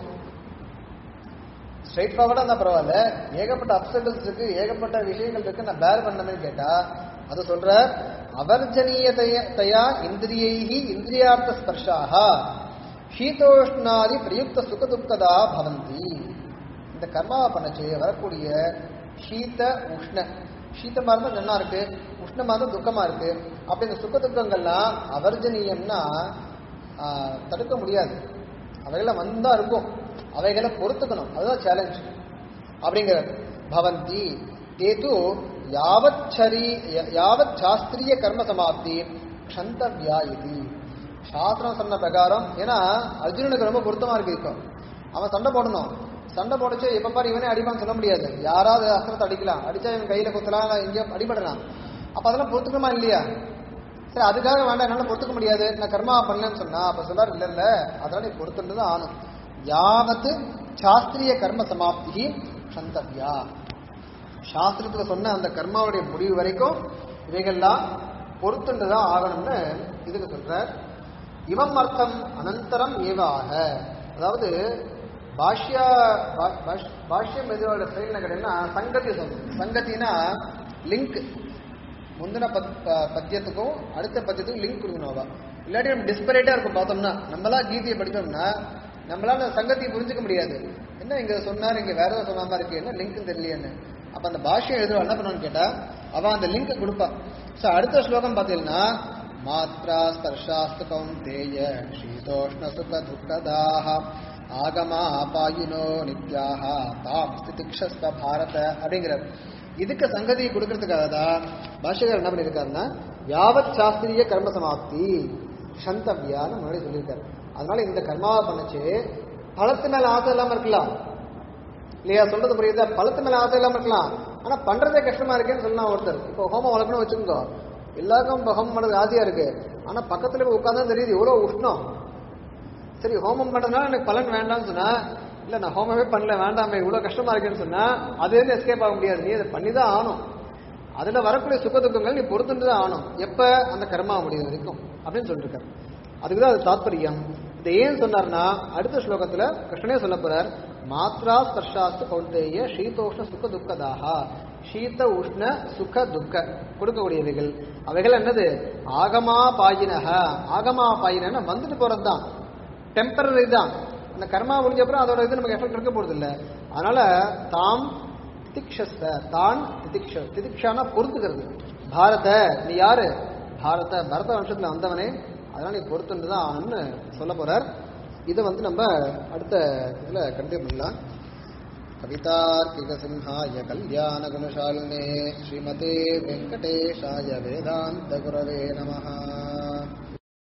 ஸ்ட்ரைட் ஃபார்வர்டா இருந்தா பரவாயில்ல ஏகப்பட்ட அப்சல்ஸ் இருக்கு ஏகப்பட்ட விஷயங்கள் இருக்கு நான் பேர் பண்ணமே கேட்டா அது சொல்ற அவர்ஜனீயதையா இந்திரியைஹி இந்திரியார்த்த ஸ்பர்ஷாக சீதோஷ்ணாதி பிரயுக்த சுக துக்கதா பவந்தி இந்த கர்மாவை பண்ணச்சு வரக்கூடிய சீத உஷ்ண சீத்தமா இருந்தா நல்லா இருக்கு உஷ்ணமா இருந்தா துக்கமா இருக்கு அப்ப இந்த சுக துக்கங்கள்லாம் அவர்ஜனீயம்னா ஆஹ், தடுக்க முடியாது அவைகளை வந்தா இருக்கும் அவைகளை பொறுத்துக்கணும் அதுதான் சேலஞ்ச் அப்படிங்கிறது பவந்தி தேது யாவத் சரி யாவத் சாஸ்திரிய கர்ம சமாப்தி க்ஷந்தவ்யா இது சாஸ்திரம் சொன்ன பிரகாரம் ஏன்னா அர்ஜுனனுக்கு ரொம்ப பொருத்தமா இருக்கு இப்போ அவன் சண்டை போடணும் சண்டை போடச்சு எப்ப பாரு இவனே அடிப்பான்னு சொல்ல முடியாது யாராவது அஸ்திரத்தை அடிக்கலாம் அடிச்சா இவன் கையில குத்தலாம் இல்ல எங்கேயோ அடிபடலாம் அப்ப அதெல்லாம் பொறுத்துக்கணுமா இல்லையா சரி அதுக்காக வேண்டாம் என்னால பொறுத்துக்க முடியாது நான் கர்மா பண்ணலன்னு சொன்னா அப்ப சொல்றாரு இல்ல இல்ல அதெல்லாம் நீ பொறுத்துட்டு தான் ஆனும் யாவத்து சாஸ்திரிய கர்ம சமாப்தி சந்தவ்யா சாஸ்திரத்துல சொன்ன அந்த கர்மாவுடைய முடிவு வரைக்கும் இவைகள்லாம் பொறுத்துண்டு தான் ஆகணும்னு இதுக்கு சொல்றார் இவம் அர்த்தம் அனந்தரம் ஏவாக அதாவது பாஷ்யா பா- பாஷ்- பாஷ்யம் எதிரோட செயல் கேட்டீங்கன்னா சங்கதி சொல்லணும் சங்கத்தினா லிங்க் முந்தின பத் ப- பத்தியத்துக்கும் அடுத்த பத்தியத்துக்கும் லிங்க் கொடுக்கணும் அவ இல்லாட்டி நம்ம டிஸ்பரேட்டா இருக்கும் பார்த்தோம்னா நம்மளா கீதையை படிச்சோம்னா நம்மளால சங்கத்தியை புரிஞ்சுக்க முடியாது என்ன இங்க சொன்னார் இங்க வேற ஏதோ சொன்ன மாதிரி இருக்கு என்ன லிங்க் தெரியலையேன்னு அப்ப அந்த பாஷ்யம் எழுதுவா என்ன பண்ணுவான்னு கேட்டா அவ அந்த லிங்க் கொடுப்பா சோ அடுத்த ஸ்லோகம் பாத்தீங்கன்னா மாத்ரா ஸ்பர்ஷாஸ்து கௌந்தேய சீதோஷ்ண சுக துக்கதாக ஆகமா பாயினோ நித்யாக தாம் ஸ்திதிக்ஷஸ்த பாரத அப்படிங்கிறார் இதுக்கு சங்கதியை கொடுக்கறதுக்காக தான் பாஷகர் என்ன பண்ணியிருக்காருன்னா யாவத் சாஸ்திரிய கர்ம சமாப்தி சந்தவ்யான்னு முன்னாடி சொல்லியிருக்காரு அதனால இந்த கர்மாவை பண்ணுச்சு பழத்து மேல ஆசை இல்லாம இருக்கலாம் இல்லையா சொல்றது புரியுதா பழத்து மேல ஆசை இல்லாம இருக்கலாம் ஆனா பண்றதே கஷ்டமா இருக்கேன்னு சொல்லலாம் ஒருத்தர் இப்போ ஹோமம் வளர்க்கணும் வச்சுக்கோங்க எல்லாருக்கும் இப்போ ஹோமம் பண்றது ஆசையா இருக்கு ஆனா பக்கத்துல போய் உட்கார்ந்தா தெரியுது எவ்வளவு உஷ்ணம் சரி ஹோமம் பண்றதுனால எனக்கு பலன் வேண்டாம்னு சொன்னா இல்ல நான் ஹோமமே பண்ணல வேண்டாமே இவ்வளவு கஷ்டமா இருக்குன்னு சொன்னா அது வந்து எஸ்கேப் ஆக முடியாது நீ அதை பண்ணிதான் ஆகணும் அதுல வரக்கூடிய சுக துக்கங்கள் நீ பொறுத்துட்டு தான் ஆகணும் எப்ப அந்த கர்மா முடியும் வரைக்கும் அப்படின்னு சொல்லிருக்காரு அதுக்குதான் அது தாத்பரியம் இதை ஏன் சொன்னார்னா அடுத்த ஸ்லோகத்துல கிருஷ்ணனே சொல்ல போறார் மாத்ரா ஸ்பர்ஷாஸ்து கௌந்தேய சீதோஷ்ண சுக துக்கதாகா சீத உஷ்ண சுக துக்க கொடுக்கக்கூடியவைகள் அவைகள் என்னது ஆகமா பாயினக ஆகமா பாயினா வந்துட்டு போறதுதான் டெம்பரரி தான் அந்த கர்மா முடிஞ்ச அப்புறம் அதோட இது நமக்கு எஃபெக்ட் இருக்க போறது இல்ல அதனால தாம் திதிக்ஷஸ்த தான் திதிக்ஷ திதிக்ஷானா பொறுத்துக்கிறது பாரத நீ யாரு பாரத பரத வம்சத்துல வந்தவனே அதனால நீ பொறுத்துன்னு தான் ஆகணும்னு சொல்ல போறார் இதை வந்து நம்ம அடுத்த இதுல கண்டினியூ பண்ணலாம் कवितार्किकसिंहाय कल्याणगुणशालिने श्रीमते वेङ्कटेशाय वेदान्तगुरवे नमः